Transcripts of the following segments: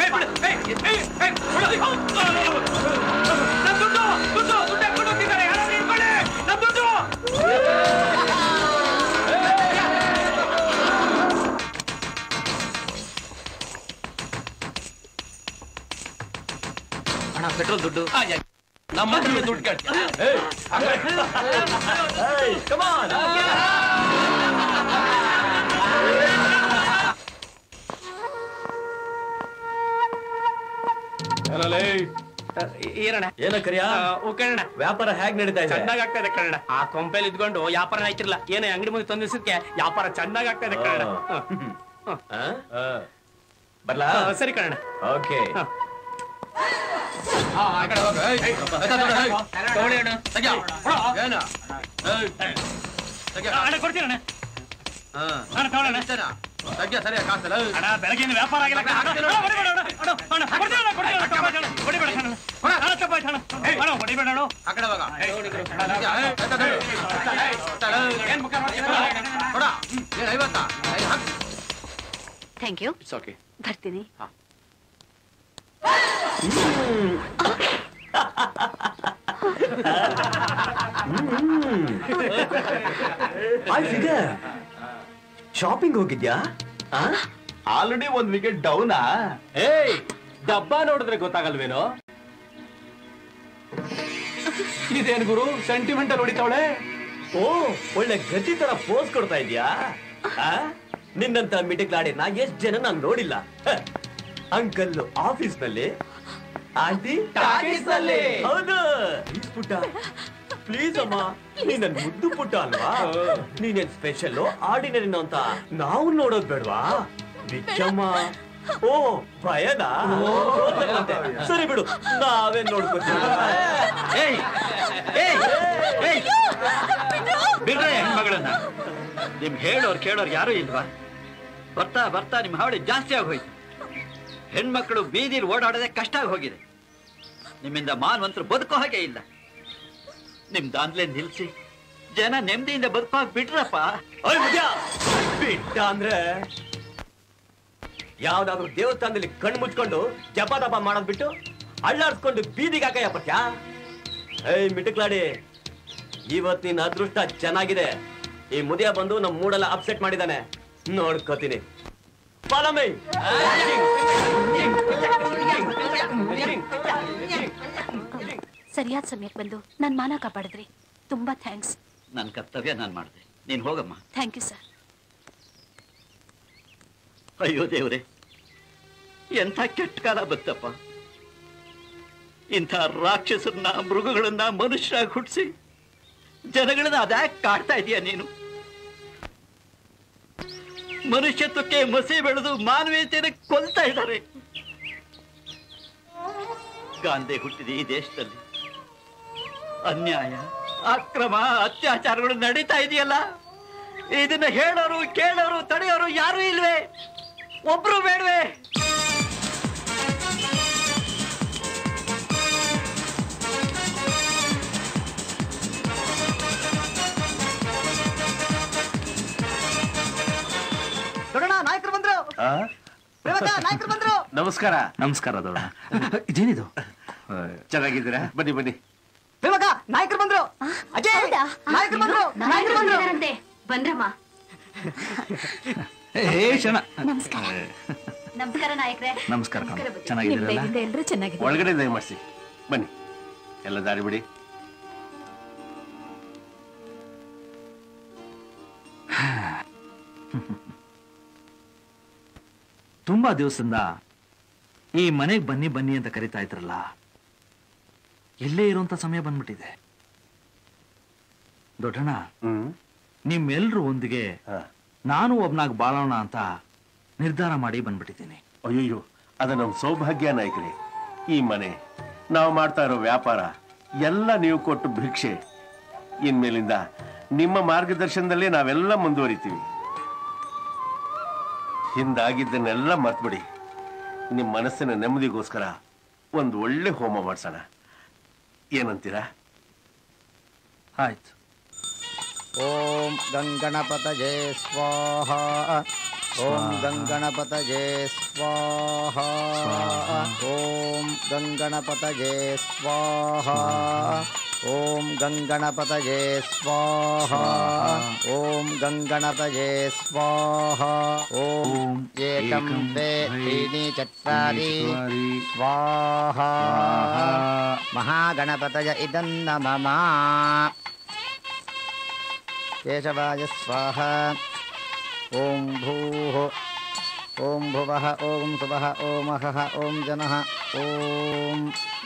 ಅಣ್ಣ ಪೆಟ್ರೋಲ್ ದುಡ್ಡು ನಮ್ಮ ಹತ್ರ ದುಡ್ಡು ಕೇಳ್ತೀಯ ಏನಣ್ಣ ಏನ ಕರಿಯ ಕನ್ನಡ ವ್ಯಾಪಾರ ಹೇಗ್ ನಡೀತಾ ಇದೆ ಚೆನ್ನಾಗ್ ಆಗ್ತಾ ಇದೆ ಕನ್ನಡ ಆ ಕೊಂಪೆಲ್ ಇದ್ಕೊಂಡು ವ್ಯಾಪಾರ ಆಯ್ತಿರಲ್ಲ ಏನೇ ಅಂಗಡಿ ಮುಂದೆ ತಂದಿಸಕ್ಕೆ ವ್ಯಾಪಾರ ಚೆನ್ನಾಗ್ ಆಗ್ತಾ ಇದೆ ಕನ್ನಡ ಆ? ಬರ್ಲಾ ಸರಿ ಕನ್ನಡ ಓಕೆ ಅಣ್ಣ ಕೊಡ್ತೀನಿ ಅಣ್ಣ ಅಣ್ಣ ತಗೊಳ್ಳೋಣ ಅಣ್ಣ ಬೆಳಗಿನ ವ್ಯಾಪಾರ ಆಗಿಲ್ಲ ಕಣೋ. ಅಣ್ಣ, ಹೊಡಿಬೇಡ ಅಣ್ಣ. ಅಣ್ಣ, ಅಣ್ಣ, ಕೊಡ್ತೀನಿ ಅಣ್ಣ, ಕೊಡ್ತೀನಿ ಅಣ್ಣ, ತಪ್ಪಾಯ್ತು ಅಣ್ಣ. ಹೊಡಿಬೇಡ ಅಣ್ಣ. ಅಣ್ಣ, ತಪ್ಪಾಯ್ತು ಅಣ್ಣ. ಅಣ್ಣ, ಹೊಡಿಬೇಡ ಅಣ್ಣ. ಏನ್ ಮುಖ ನೋಡ್ತೀರ? Thank you It's okay. ಬರ್ತೀನಿ ಹಾಯ್ ಫಿಗರ್ ಶಾಪಿಂಗ್ ಹೋಗಿದ್ಯಾ ಆಲ್ರೆಡಿ ಒಂದ್ ವಿಕೆಟ್ ಡೌನಾ ಏಯ್ ಡಬ್ಬ ನೋಡಿದ್ರೆ ಗೊತ್ತಾಗಲ್ವೇನೋ ಇದೇನ್ ಗುರು ಸೆಂಟಿಮೆಂಟಲ್ ಹೊಡಿತಾವಳೆ ಓ ಒಳ್ಳೆ ಗತಿ ತರ ಪೋಸ್ ಕೊಡ್ತಾ ಇದ್ಯಾ ಆ? ನಿನ್ನಂತ ಮಿಟಿಕ್ಲಾಡಿ ನಾ ಎಷ್ಟ್ ಜನ ನಾನ್ ನೋಡಿಲ್ಲ ಅಂಕಲ್ ಆಫೀಸ್ ನಲ್ಲಿ ಆಂಟಿ ಟಾಕೀಸ್ ನಲ್ಲಿ. ಹೌದು ಪ್ಲೀಸ್ ಪುಟ್ಟ ಪ್ಲೀಸ್ ಅಮ್ಮ ನೀನ್ ನನ್ ಮುದ್ದು ಪುಟ್ಟ ಅಲ್ವಾ ನೀನೇನ್ ಸ್ಪೆಷಲ್ ಆರ್ಡಿನರಿನೋ ಅಂತ ನಾವು ನೋಡೋದ್ ಬೇಡ್ವಾ ಬಿಚ್ಚಮ್ಮ ಓ ಭಯನಾ ಗೊತ್ತಾಗತ್ತೆ. ಸರಿ ಬಿಡು ನಾವೇ ನೋಡ್ಕೊತೀವಿ ಏಯ್ ಏಯ್ ಏಯ್ ಬಿಡ್ರೆ ಹೆಣ್ಮಗಳನ್ನ ನಿಮ್ಗೆ ಹೇಳೋರ್ ಕೇಳೋರ್ ಯಾರು ಇಲ್ವಾ ಬರ್ತಾ ಬರ್ತಾ ನಿಮ್ ಹಾವಳಿ ಜಾಸ್ತಿ ಆಗೋಯ್ತು ಹೆಣ್ಮಕ್ಳು ಬೀದಿಲಿ ಓಡಾಡೋದೇ ಕಷ್ಟ ಆಗಿ ಹೋಗಿದೆ ನಿಮ್ಮಿಂದ ಮಾನವಂತರು ಬದುಕೋ ಹಾಗೆ ಇಲ್ಲ ನಿಮ್ ದಾಂದ್ಲೆ ನಿಲ್ಸಿ ಜನ ನೆಮ್ಮದಿಯಿಂದ ಬದುಕೋ ಹಾಗೆ ಬಿಡ್ರಪ್ಪ ಓಯ್ ಮುದ್ಯ ಬಿಟ್ಟ ಅಂದ್ರೆ ಯಾವ್ದಾದ್ರು ದೇವಸ್ಥಾನದಲ್ಲಿ ಕಣ್ಣು ಮುಚ್ಕೊಂಡು ಜಪ ತಪ ಮಾಡೋದ್ ಬಿಟ್ಟು ಅಳ್ಳಾಡ್ಸ್ಕೊಂಡು ಬೀದಿಗೆ ಹಾಕಯ್ಯ ಪಟ್ಯ ಏಯ್ ಮಿಟಕ್ಲಾಡಿ ಇವತ್ ನಿನ್ ಅದೃಷ್ಟ ಚೆನ್ನಾಗಿದೆ ಈ ಮುದಿಯ ಬಂದು ನಮ್ ಮೂಡೆಲ್ಲ ಅಪ್ಸೆಟ್ ಮಾಡಿದಾನೆ ನೋಡ್ಕೋತೀನಿ Follow me. ಸರಿಯಾದ ಸಮಯಕ್ಕೆ ಬಂದು ನನ್ ಮಾನ ಕಾಪಾಡಿದ್ರಿ ತುಂಬಾ ಥ್ಯಾಂಕ್ಸ್ ನನ್ನ ಕರ್ತವ್ಯ ನಾನು ಮಾಡಿದೆ ನೀನ್ ಹೋಗಮ್ಮ ಥ್ಯಾಂಕ್ ಯು ಸರ್ ಅಯ್ಯೋ ದೇವ್ರೆ ಎಂಥ ಕೆಟ್ಟ ಕಾಲ ಬಂತಪ್ಪ ಇಂಥ ರಾಕ್ಷಸರನ್ನ ಮೃಗಗಳನ್ನ ಮನುಷ್ಯರಾಗಿ ಹುಟ್ಟಿಸಿ ಜನಗಳನ್ನ ಅದ್ಯಾಕ್ ಕಾಡ್ತಾ ಇದೀಯ ನೀನು ಮನುಷ್ಯತ್ವಕ್ಕೆ ಮಸಿ ಬೆಳೆದು ಮಾನವೀಯತೆಯನ್ನು ಕೊಲ್ತಾ ಇದ್ದಾರೆ ಗಾಂಧಿ ಹುಟ್ಟಿದ ಈ ದೇಶದಲ್ಲಿ ಅನ್ಯಾಯ ಅಕ್ರಮ ಅತ್ಯಾಚಾರಗಳು ನಡೀತಾ ಇದೆಯಲ್ಲ ಇದನ್ನ ಹೇಳೋರು ಕೇಳೋರು ತಡೆಯೋರು ಯಾರು ಇಲ್ವೇ ಒಬ್ರು ಬೇಡವೆ ದೊಡ್ಡಣ್ಣ ನಾಯಕರು ಬಂದ್ರು ರೇವಕ್ಕ, ನಾಯಕರು ಬಂದ್ರು ನಮಸ್ಕಾರ ನಮಸ್ಕಾರ ದೊಡ್ಡ ಇದೇನಿದು ಚೆನ್ನಾಗಿದ್ದೀರಾ ಬನ್ನಿ ಬನ್ನಿ ರೇವಕ್ಕ, ನಾಯಕರು ಬಂದ್ರು ಅಜಯ್ ಹೌದಾ? ನಾಯಕರು ಬಂದ್ರು ನಾಯಕರು ಬಂದ್ರು ಬಂದ್ರಮ್ಮ ಏ ಕ್ಷಣ ನಮಸ್ಕಾರ ನಮಸ್ಕಾರ ನಾಯಕ್ರೆ ನಮಸ್ಕಾರ ಕಣೋ. ಚೆನ್ನಾಗಿದ್ದೀರಲ್ಲ ಎಲ್ಲರೂ ಚೆನ್ನಾಗಿದೆ ಒಳಗಡೆ ದಯಮಾಡಿಸಿ ಬನ್ನಿ ಎಲ್ಲ ದಾರಿ ಬಿಡಿ ತುಂಬಾ ದಿವಸದಿಂದ ಈ ಮನೆಗೆ ಬನ್ನಿ ಬನ್ನಿ ಅಂತ ಕರಿತಾ ಇದ್ರಲ್ಲ ಎಲ್ಲೇ ಇರುವಂತ ಸಮಯ ಬಂದ್ಬಿಟ್ಟಿದೆ ದೊಡ್ಡಣ್ಣ ಹ್ಮ್ ನಿಮ್ಮೆಲ್ರೂ ಒಂದಿಗೆ ಹಾ. ನಾನು ಒಬ್ನಾಗ್ ಬಾಳೋಣ ಅಂತ ನಿರ್ಧಾರ ಮಾಡಿ ಬಂದ್ಬಿಟ್ಟಿದ್ದೀನಿ ಅಯ್ಯಯ್ಯೋ ಅದ ನಮ್ ಸೌಭಾಗ್ಯ ನಾಯಕರೇ ಈ ಮನೆ ನಾವು ಮಾಡ್ತಾ ಇರೋ ವ್ಯಾಪಾರ ಎಲ್ಲ ನೀವು ಕೊಟ್ಟು ಭಿಕ್ಷೆ ಇನ್ಮೇಲಿಂದ ನಿಮ್ಮ ಮಾರ್ಗದರ್ಶನದಲ್ಲೇ ನಾವೆಲ್ಲ ಮುಂದುವರಿತೀವಿ ಹಿಂದಾಗಿದ್ದನ್ನೆಲ್ಲ ಮರ್ತ್ಬಿಡಿ ನಿಮ್ಮ ಮನಸ್ಸಿನ ನೆಮ್ಮದಿಗೋಸ್ಕರ ಒಂದು ಒಳ್ಳೆ ಹೋಮ ಮಾಡ್ಸೋಣ ಏನಂತೀರಾ ಆಯ್ತು ಓಂ ಗಂಗಣಪತಯೇ ಸ್ವಾಹ ಓಂ ಗಂಗಣಪತಯೇ ಸ್ವಾಹ ಓಂ ಗಂಗಣಪತಯೇ ಸ್ವಾಹ ಓಂ ಗಂಗಣಪತಯೇ ಸ್ವಾಹ ಓಂ ಗಂಗಣಪತಯೇ ಸ್ವಾಹ ಓಂ ಏಕಂ ದ್ವೇ त्रीणि चत्वारि स्वाहा महागणपतय इदं न मम केशवाय स्वाहा ॐ भूः ॐ भुवः ॐ सुवः ॐ अहः ॐ जनः ॐ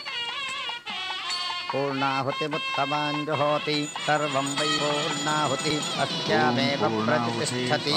पूर्णाहुतिमुत्तमान् जुहोति सर्वं वै पूर्णाहुति अस्यामेव प्रतिष्ठति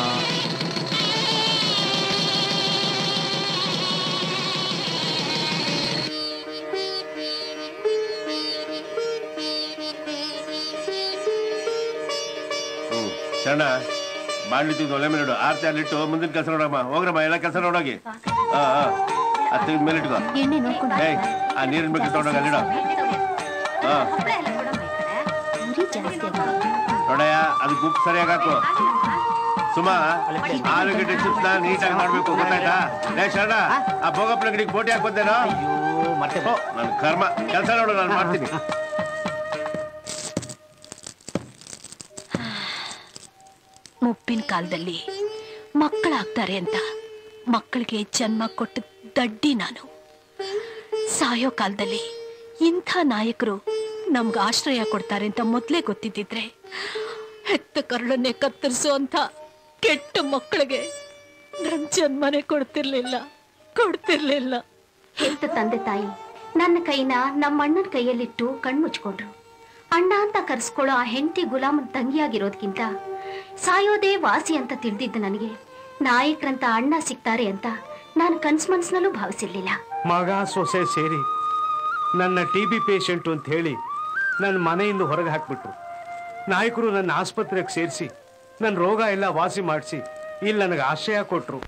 ಹ್ಮ್ ಶರಣ ಮಾಡ್ಲಿದ್ದು ಒಲೆ ಮೇಲೆ ಇಡು ಆರ್ತಿ ಅಲ್ಲಿಟ್ಟು ಮುಂದಿನ ಕೆಲಸ ನೋಡಮ್ಮ ಹೋಗ್ರಮ್ಮ ಎಲ್ಲ ಕೆಲಸ ನೋಡೋಗಿ ಹಾ ಹಾ ಅದು ತೆಗೆದ ಮೇಲೆ ಇಟ್ಕೋ ಎಣ್ಣೆ ನೋಡ್ಕೊಂಡು ಏಯ್ ಆ ನೀರಿನ ಬಗ್ಗೆ ತಗೊಂಡೋಗಿ ಅಲ್ಲಿಡೋ ಹಾ ಉರಿ ಜಾಸ್ತಿ ಆಗಿದೆ ನೋಡಯ್ಯ ಅದು ಗುಪ್ ಸರಿಯಾಗಿ ಹಾಕು ಸುಮಾ ಆಲೂಗಡ್ಡೆ ಚಿಪ್ಸ್ನ ನೀಟಾಗಿ ಮಾಡ್ಬೇಕು ಗೊತ್ತಾಯ್ತಾ ಲೇ ಶರಣ ಆ ಭೋಗಪ್ಪನ ಗಿಡಕ್ಕೆ ಬೋಟಿ ಹಾಕ್ಬೋದೇನೋ ಅಯ್ಯೋ ಮತ್ತೆ ಓ ನನ್ನ ಕರ್ಮ ಕೆಲಸ ನೋಡು ನಾನು ಮಾಡ್ತೀನಿ ಮುಪ್ಪಿನ ಕಾಲದಲ್ಲಿ ಮಕ್ಕಳಾಗ್ತಾರೆ ಅಂತ ಮಕ್ಕಳಿಗೆ ಜನ್ಮ ಕೊಟ್ಟ ದಡ್ಡಿ ನಾನು ಸಾಯೋ ಕಾಲದಲ್ಲಿ ಇಂಥ ನಾಯಕರು ನಮ್ಗೆ ಆಶ್ರಯ ಕೊಡ್ತಾರೆ ಅಂತ ಮೊದಲೇ ಗೊತ್ತಿದ್ದಿದ್ರೆ ಹೆತ್ತ ಕರುಳನ್ನೇ ಕತ್ತರಿಸೋ ಅಂತ ಕೆಟ್ಟ ಮಕ್ಕಳಿಗೆ ನನ್ ಜನ್ಮನೇ ಕೊಡ್ತಿರ್ಲಿಲ್ಲ ಕೊಡ್ತಿರ್ಲಿಲ್ಲ ಹೆತ್ತ ತಂದೆ ತಾಯಿ ನನ್ನ ಕೈನ ನಮ್ಮ ಅಣ್ಣನ ಕೈಯಲ್ಲಿಟ್ಟು ಕಣ್ಮುಚ್ಕೊಂಡ್ರು ಅಣ್ಣ ಅಂತ ಕರೆಸ್ಕೊಳ್ಳೋ ಆ ಹೆಂಡತಿ ಗುಲಾಮನ್ ತಂಗಿಯಾಗಿರೋದ್ಕಿಂತ ಸಾಯೋದೇ ವಾಸಿ ಅಂತ ತಿಳಿದಿದ್ದ ನನಗೆ ನಾಯಕರಂತ ಅಣ್ಣ ಸಿಗ್ತಾರೆ ಅಂತ ನಾನು ಕನ್ಸ್ ಮನ್ಸ್ನಲ್ಲೂ ಭಾವಿಸಿರ್ಲಿಲ್ಲ ಮಗ ಸೊಸೆ ಸೇರಿ ನನ್ನ ಟಿ ಬಿ ಪೇಷಂಟು ಅಂತ ಹೇಳಿ ನನ್ನ ಮನೆಯಿಂದ ಹೊರಗೆ ಹಾಕ್ಬಿಟ್ರು ನಾಯಕರು ನನ್ನ ಆಸ್ಪತ್ರೆಗೆ ಸೇರಿಸಿ ನನ್ನ ರೋಗ ಎಲ್ಲ ವಾಸಿ ಮಾಡಿಸಿ ಇಲ್ಲಿ ನನಗೆ ಆಶ್ರಯ ಕೊಟ್ರು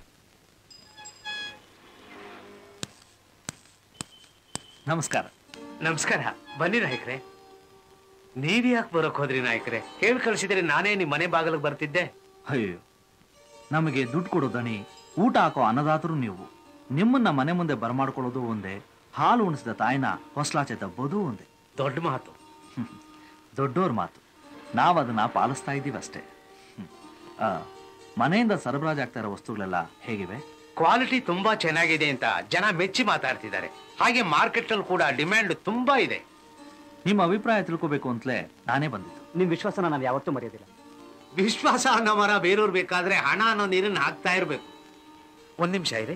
ನಮಸ್ಕಾರ ನಮಸ್ಕಾರ ಬನ್ನಿ ನಾಯಕರೇ ನೀವ್ ಯಾಕೆ ಬರೋಕ್ ಹೋದ್ರಿ ನಾಯಕರೇ ಹೇಳಿ ಕಳಿಸಿದ್ರೆ ನಾನೇ ನಿಮ್ಮ ಮನೆ ಬಾಗಿಲಿಗೆ ಬರ್ತಿದ್ದೆ ಅಯ್ಯೋ ನಮಗೆ ದುಡ್ಡು ಕೊಡೋ ದಣಿ ಊಟ ಹಾಕೋ ಅನ್ನದಾತರು ನೀವು ನಿಮ್ಮನ್ನ ಮನೆ ಮುಂದೆ ಬರಮಾಡ್ಕೊಳ್ಳೋದು ಒಂದೇ ಹಾಲು ಉಣಿಸಿದ ತಾಯಿನ ಹೊಸ್ಲಾಚೆ ತಬ್ಬೋದು ಒಂದೇ ದೊಡ್ಡ ಮಾತು ದೊಡ್ಡೋರ್ ಮಾತು ನಾವು ಅದನ್ನ ಪಾಲಿಸ್ತಾ ಇದ್ದೀವಿ ಅಷ್ಟೇ ಹ್ಮ್. ಆ, ಮನೆಯಿಂದ ಸರಬರಾಜಾಗ್ತಾ ಇರೋ ವಸ್ತುಗಳೆಲ್ಲ ಹೇಗಿವೆ ಕ್ವಾಲಿಟಿ ತುಂಬಾ ಚೆನ್ನಾಗಿದೆ ಅಂತ ಜನ ಮೆಚ್ಚಿ ಮಾತಾಡ್ತಿದ್ದಾರೆ ಹಾಗೆ ಮಾರ್ಕೆಟ್ ಅಲ್ಲಿ ಕೂಡ ಡಿಮ್ಯಾಂಡ್ ತುಂಬಾ ಇದೆ ನಿಮ್ಮ ಅಭಿಪ್ರಾಯ ತಿಳ್ಕೋಬೇಕು ಅಂತಲೇ ನಾನೇ ಬಂದಿದ್ದು ನಿಮ್ ವಿಶ್ವಾಸನ ನಾವು ಯಾವತ್ತೂ ಮರೆಯೋದಿಲ್ಲ ವಿಶ್ವಾಸ ಅನ್ನೋ ಮರ ಬೇರೆಯವ್ರು ಬೇಕಾದ್ರೆ ಹಣ ಅನ್ನೋ ನೀರನ್ನ ಹಾಕ್ತಾ ಇರ್ಬೇಕು ಒಂದ್ ನಿಮಿಷ ಇರಿ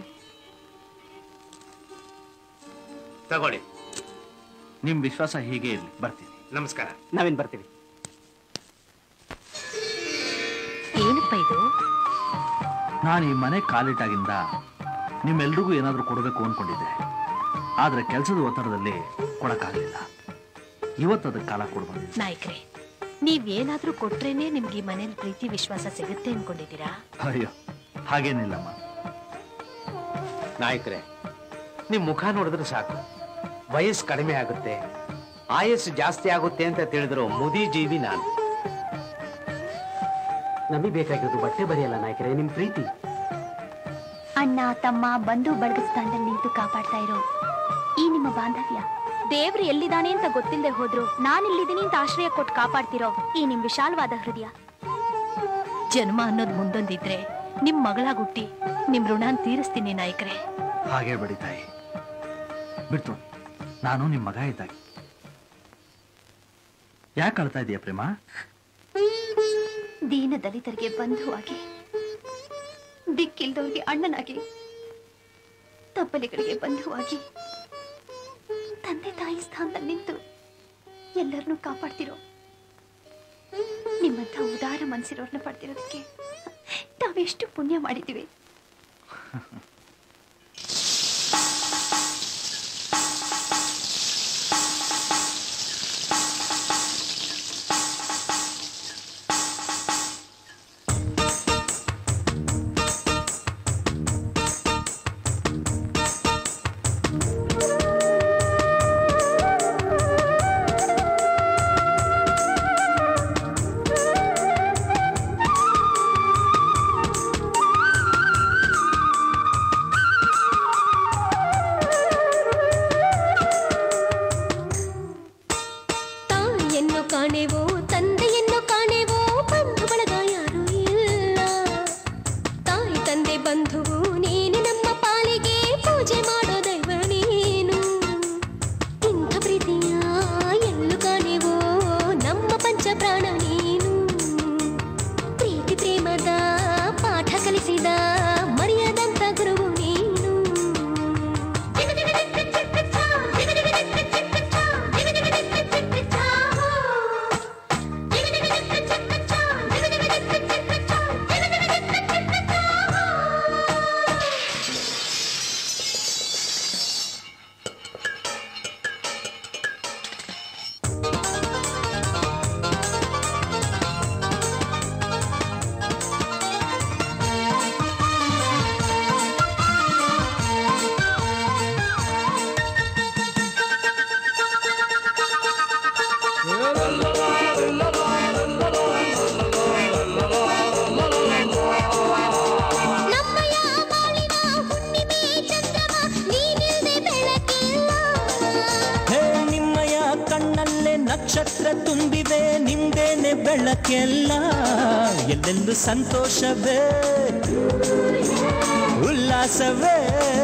ತಗೊಳ್ಳಿ ನಿಮ್ ವಿಶ್ವಾಸ ಹೀಗೆ ಇರ್ಲಿ ಬರ್ತೀನಿ ನಮಸ್ಕಾರ ನಾವೇನ್ ಬರ್ತೀವಿ ಏನಪ್ಪ ಇದು ನಾನು ಈ ಮನೆ ಕಾಲಿಟ್ಟಾಗಿಂದ ನಿಮ್ಮೆಲ್ರಿಗೂ ಏನಾದರೂ ಕೊಡಬೇಕು ಅನ್ಕೊಂಡಿದ್ದೆ ಆದ್ರೆ ಕೆಲಸದ ಒತ್ತಡದಲ್ಲಿ ಕೊಡಕ್ಕಾಗಲಿಲ್ಲ ಇವತ್ತು ಅದಕ್ಕೆ ಕಾಲ ಕೊಡು ಬಂದಿದ್ದೆ ನಾಯಕ್ರೆ ನೀವೇನಾದ್ರೂ ಕೊಟ್ರೇನೆ ನಿಮ್ಗೆ ಈ ಮನೇಲಿ ಪ್ರೀತಿ ವಿಶ್ವಾಸ ಸಿಗುತ್ತೆ ಅನ್ಕೊಂಡಿದ್ದೀರಾ ಅಯ್ಯೋ ಹಾಗೇನಿಲ್ಲಮ್ಮ ನಾಯಕರೇ ನಿಮ್ ಮುಖ ನೋಡಿದ್ರೆ ಸಾಕು ವಯಸ್ಸು ಕಡಿಮೆ ಆಗುತ್ತೆ ಆಯಸ್ಸು ಜಾಸ್ತಿ ಆಗುತ್ತೆ ಅಂತ ತಿಳಿದ್ರು ಮುದಿ ಜೀವಿ ನಾನು ನಮಗೆ ಬೇಕಾಗಿರೋದು ಬಟ್ಟೆ ಬರೆಯಲ್ಲ ನಾಯಕರೇ ನಿಮ್ ಪ್ರೀತಿ ಅಣ್ಣ ತಮ್ಮ ಬಂಧು ಬಳಗ ಸ್ಥಾನದಲ್ಲಿ ನಿಂತು ಕಾಪಾಡ್ತಾ ಇರೋ ಈ ನಿಮ್ಮ ಬಾಂಧವ್ಯ ದೇವ್ರು ಎಲ್ಲಿದ್ದಾನೆ ಅಂತ ಗೊತ್ತಿಲ್ಲದೆ ಹೋದ್ರು ನಾನಿಲ್ಲಿದ್ದೀನಿ ಅಂತ ಆಶ್ರಯ ಕೊಟ್ಟು ಕಾಪಾಡ್ತಿರೋ ಈ ನಿಮ್ ವಿಶಾಲವಾದ ಹೃದಯ ಜನ್ಮ ಅನ್ನೋದು ಮುಂದೊಂದಿದ್ರೆ ನಿಮ್ ಮಗಳಾಗ್ ಹುಟ್ಟಿ ನಿಮ್ ಋಣಾನ್ ತೀರಿಸ್ತೀನಿ ನಾಯಕ್ರೆ ಹಾಗೆ ಬಡಿ ತಾಯಿ ಬಿಡ್ತು ನಾನು ನಿಮ್ಮ ಮಗ ಇದ್ದಾಗ ಯಾಕೆ ಅಳ್ತಾ ಇದೀಯ ಪ್ರೇಮ ದೀನ ದಲಿತರಿಗೆ ಬಂಧುವಾಗಿ ದಿಕ್ಕಿಲ್ದವ್ರಿಗೆ ಅಣ್ಣನಾಗಿ ತಪ್ಪಲೆಗಳಿಗೆ ಬಂಧುವಾಗಿ ತಂದೆ ತಾಯಿ ಸ್ಥಾನದಲ್ಲಿ ನಿಂತು ಎಲ್ಲರನ್ನೂ ಕಾಪಾಡ್ತಿರೋ ನಿಮ್ಮಂಥ ಉದಾರ ಮನಸ್ಸಿರೋರ್ನ ಪಡ್ತಿರೋದಕ್ಕೆ ನಾವೆಷ್ಟು ಪುಣ್ಯ ಮಾಡಿದ್ದೀವಿ ನಕ್ಷತ್ರ ತುಂಬಿವೆ ನಿಮ್ದೇನೆ ಬೆಳಕೆಲ್ಲ ಎಲ್ಲೆಲ್ಲೂ ಸಂತೋಷವೇ ಉಲ್ಲಾಸವೇ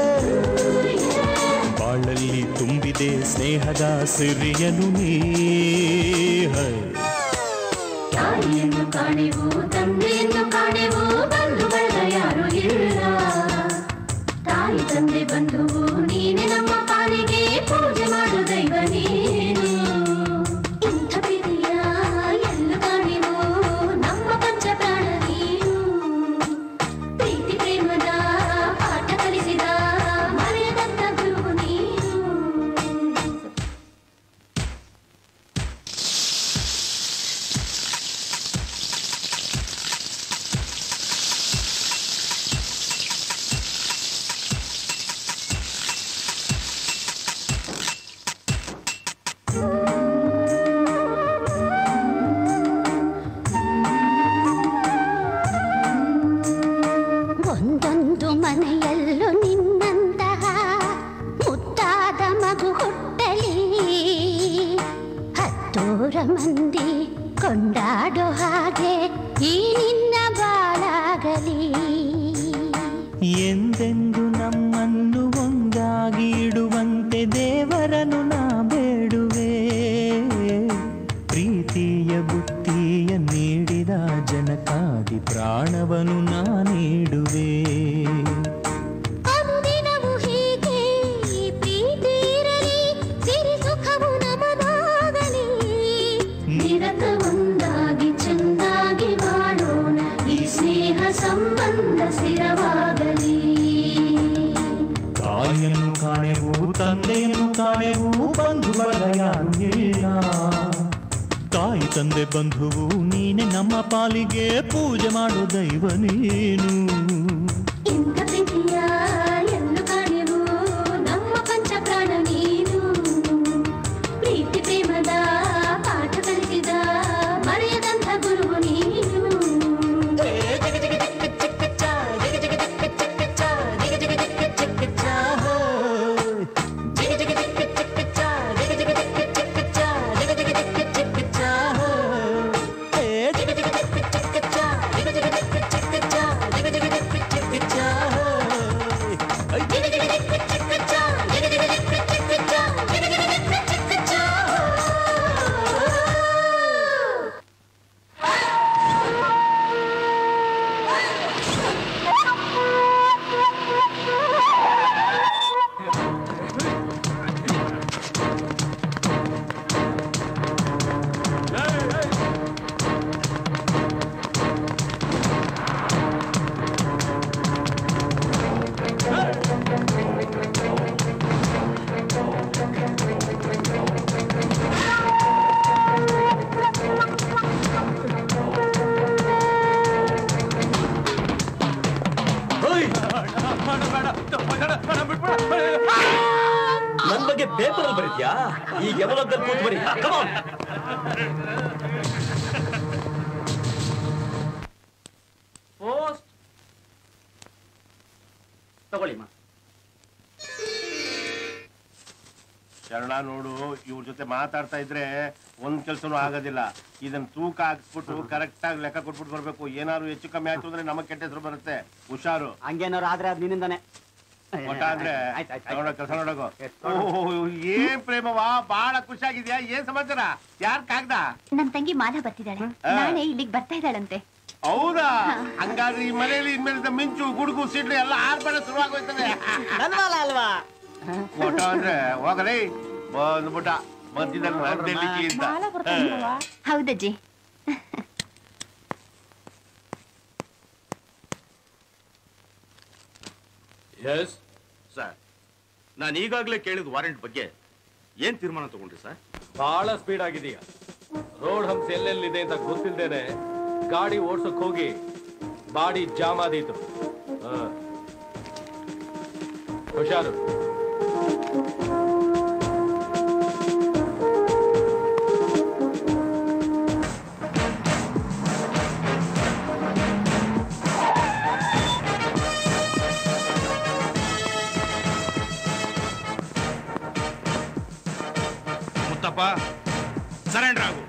ಬಾಳಲ್ಲಿ ತುಂಬಿದೆ ಸ್ನೇಹದ ಸಿರಿಯನು ನೀ ಹೈ. ತಾಯಿಯನ್ನು ಕಾಣೆವು ತಂದೆಯನ್ನು ಕಾಣೆವು ಬಂಧು ಬಳಗ ಯಾರು ಇಲ್ಲ ತಾಯಿ ತಂದೆ ಬಂಧುವು ನೀನೆ ನಮ್ಮ ಪಾಲಿಗೆ ಪೂಜೆ ಮಾಡು ದೈವ ನೀನು ಇಂಥ ಪ್ರೀತಿಯ ಎಲ್ಲೂ ಕಾಣೆವು ನಮ್ಮ ಪಂಚ ಪ್ರಾಣ ನೀನು ಪ್ರೀತಿ ಪ್ರೇಮದ ಪಾಠ ಕಲಿಸಿದ ಮರೆಯದಂತ ಗುರು ನೀನು ಒಂದೊಂದು ಮನೆಯಲ್ಲೂ ನಿನ್ನಂತಹ ಮುದ್ದಾದ ಮಗು ಹುಟ್ಟಲಿ ಹತ್ತೂರ ಮಂದಿ ಕೊಂಡಾಡೋ ಹಾಗೆ ಈ ನಿನ್ನ ಬಾಳಾಗಲಿ ಎಂದೆಂದು ನಮ್ಮನ್ನು ಒಂದಾಗಿ ಇಡುವಂತೆ ದೇವರನು ನಾ ಬೇಡುವೆ ಪ್ರೀತಿಯ ಬುತ್ತಿಯ ನೀಡಿದ ಜನಕ್ಕಾಗಿ ಪ್ರಾಣವನು ನಾ ನೀಡುವೆ ಅಂದಿನವು ಹೀಗೆ ಈ ಪ್ರೀತಿ ಇರಲಿ ಸಿರಿ ಸುಖವು ನಮದಾಗಲಿ ನಿರತ ಒಂದಾಗಿ ಚೆಂದಾಗಿ ಬಾಳೋಣ ಈ ಸ್ನೇಹ ಸಂಬಂಧ ಸ್ಥಿರವಾಗಲಿ ತಾಯಿಯನ್ನು ಕಾಣೆವು ತಂದೆಯನ್ನು ಕಾಣೆವು ಬಂಧು ಬಳಗ ಯಾರು ಇಲ್ಲ ತಾಯಿ ತಂದೆ ಬಂಧುವು ನೀನೆ ನಮ್ಮ ಪಾಲಿಗೆ ಪೂಜೆ ಮಾಡೋ ದೈವ ನೀನು ಇಂಥ ಪ್ರೀತಿಯ ಎಲ್ಲೂ ಕಾಣೆವು ನಮ್ಮ ಪಂಚ ಪ್ರಾಣ ನೀನು ಪ್ರೀತಿ ಪ್ರೇಮದ ಪಾಠ ಕಲಿಸಿದ ಮರೆಯದಂಥ ಗುರುವು ನೀನು ನನ್ ಬಗ್ಗೆ ಪೇಪರ್ ಅಲ್ಲಿ ಬರೀತ್ಯಾ ಈಗ ಎವಲೋಕದಲ್ಲಿ ಕೂತ್ ಬರೀ Come on. ಪೋಸ್ಟ್ ತಗೊಳ್ಳಿಮ್ಮ ಶರಣ ನೋಡು ಇವ್ರ ಜೊತೆ ಮಾತಾಡ್ತಾ ಇದ್ರೆ ಒಂದ್ ಕೆಲ್ಸನೂ ಆಗೋದಿಲ್ಲ ಇದನ್ನ ತೂಕ ಹಾಕ್ಸ್ಬಿಟ್ಟು ಕರೆಕ್ಟ್ ಆಗಿ ಲೆಕ್ಕ ಕೊಟ್ಬಿಟ್ಟು ಬರ್ಬೇಕು ಏನಾದ್ರು ಹೆಚ್ಚು ಕಮ್ಮಿ ಆಯ್ತು ಅಂದ್ರೆ ನಮಗ್ ಕೆಟ್ಟ ಹೆಸರು ಬರುತ್ತೆ ಹುಷಾರು ಹಂಗೇನಾರು ಆದ್ರೆ ಅದು ನಿನ್ನಿಂದಾನೆ ಒಟ್ಟ ಅಂದ್ರೆ ಆಯ್ತ್, ಆಯ್ತ್, ಆಯ್ತ್. ತಗೊಂಡೋಗ್ ಕೆಲಸ ನೋಡೋಗು ಓಹ್, ಏನ್ ಪ್ರೇಮವಾ ಬಹಳ ಖುಷಿಯಾಗಿದ್ಯಾ ಏನ್ ಸಮಾಚಾರ ಯಾರ್ ಕಾಗ್ದ ನನ್ ತಂಗಿ ಮಾಲಾ ಬರ್ತಿದ್ದಾಳೆ ಆ. ನಾಳೆ ಇಲ್ಲಿಗೆ ಬರ್ತಾ ಇದ್ದಾಳಂತೆ ಹೌದಾ ಹಂಗಾದ್ರೆ ಈ ಮನೆಯಲ್ಲಿ ಇನ್ಮೇಲಿಂದ ಮಿಂಚು ಗುಡುಗು ಸಿಡ್ಲು ಎಲ್ಲ ಆರ್ಭಟ ಶುರುವಾಗೋಯ್ತದೆ ನನ್ ಮಾಲ ಅಲ್ವಾ ಒಟ್ಟ ಅಂದ್ರೆ ಹೋಗಲೇ ಬಂದ್ಬಿಟ್ಟ ಬಂದಿದ್ದಾನೆ ನಂದೇಲಿಕ್ಕೆ ಅಂತ ಹೌದಜ್ಜಿ ಎಸ್ ಸರ್ ನಾನು ಈಗಾಗಲೇ ಕೇಳಿದ ವಾರೆಂಟ್ ಬಗ್ಗೆ ಏನ್ ತೀರ್ಮಾನ ತಗೊಂಡ್ರಿ ಸರ್ ಬಹಳ ಸ್ಪೀಡ್ ಆಗಿದೀಯ ರೋಡ್ ಹಂಪ್ಸ್ ಎಲ್ಲೆಲ್ಲಿದೆ ಅಂತ ಗೊತ್ತಿಲ್ದೇನೆ ಗಾಡಿ ಓಡ್ಸಕ್ ಹೋಗಿ ಬಾಡಿ ಜಾಮ್ ಆದೀತು ಹ. ಹುಷಾರು ಮುತ್ತಪ್ಪ ಸರೆಂಡರ್ ಆಗು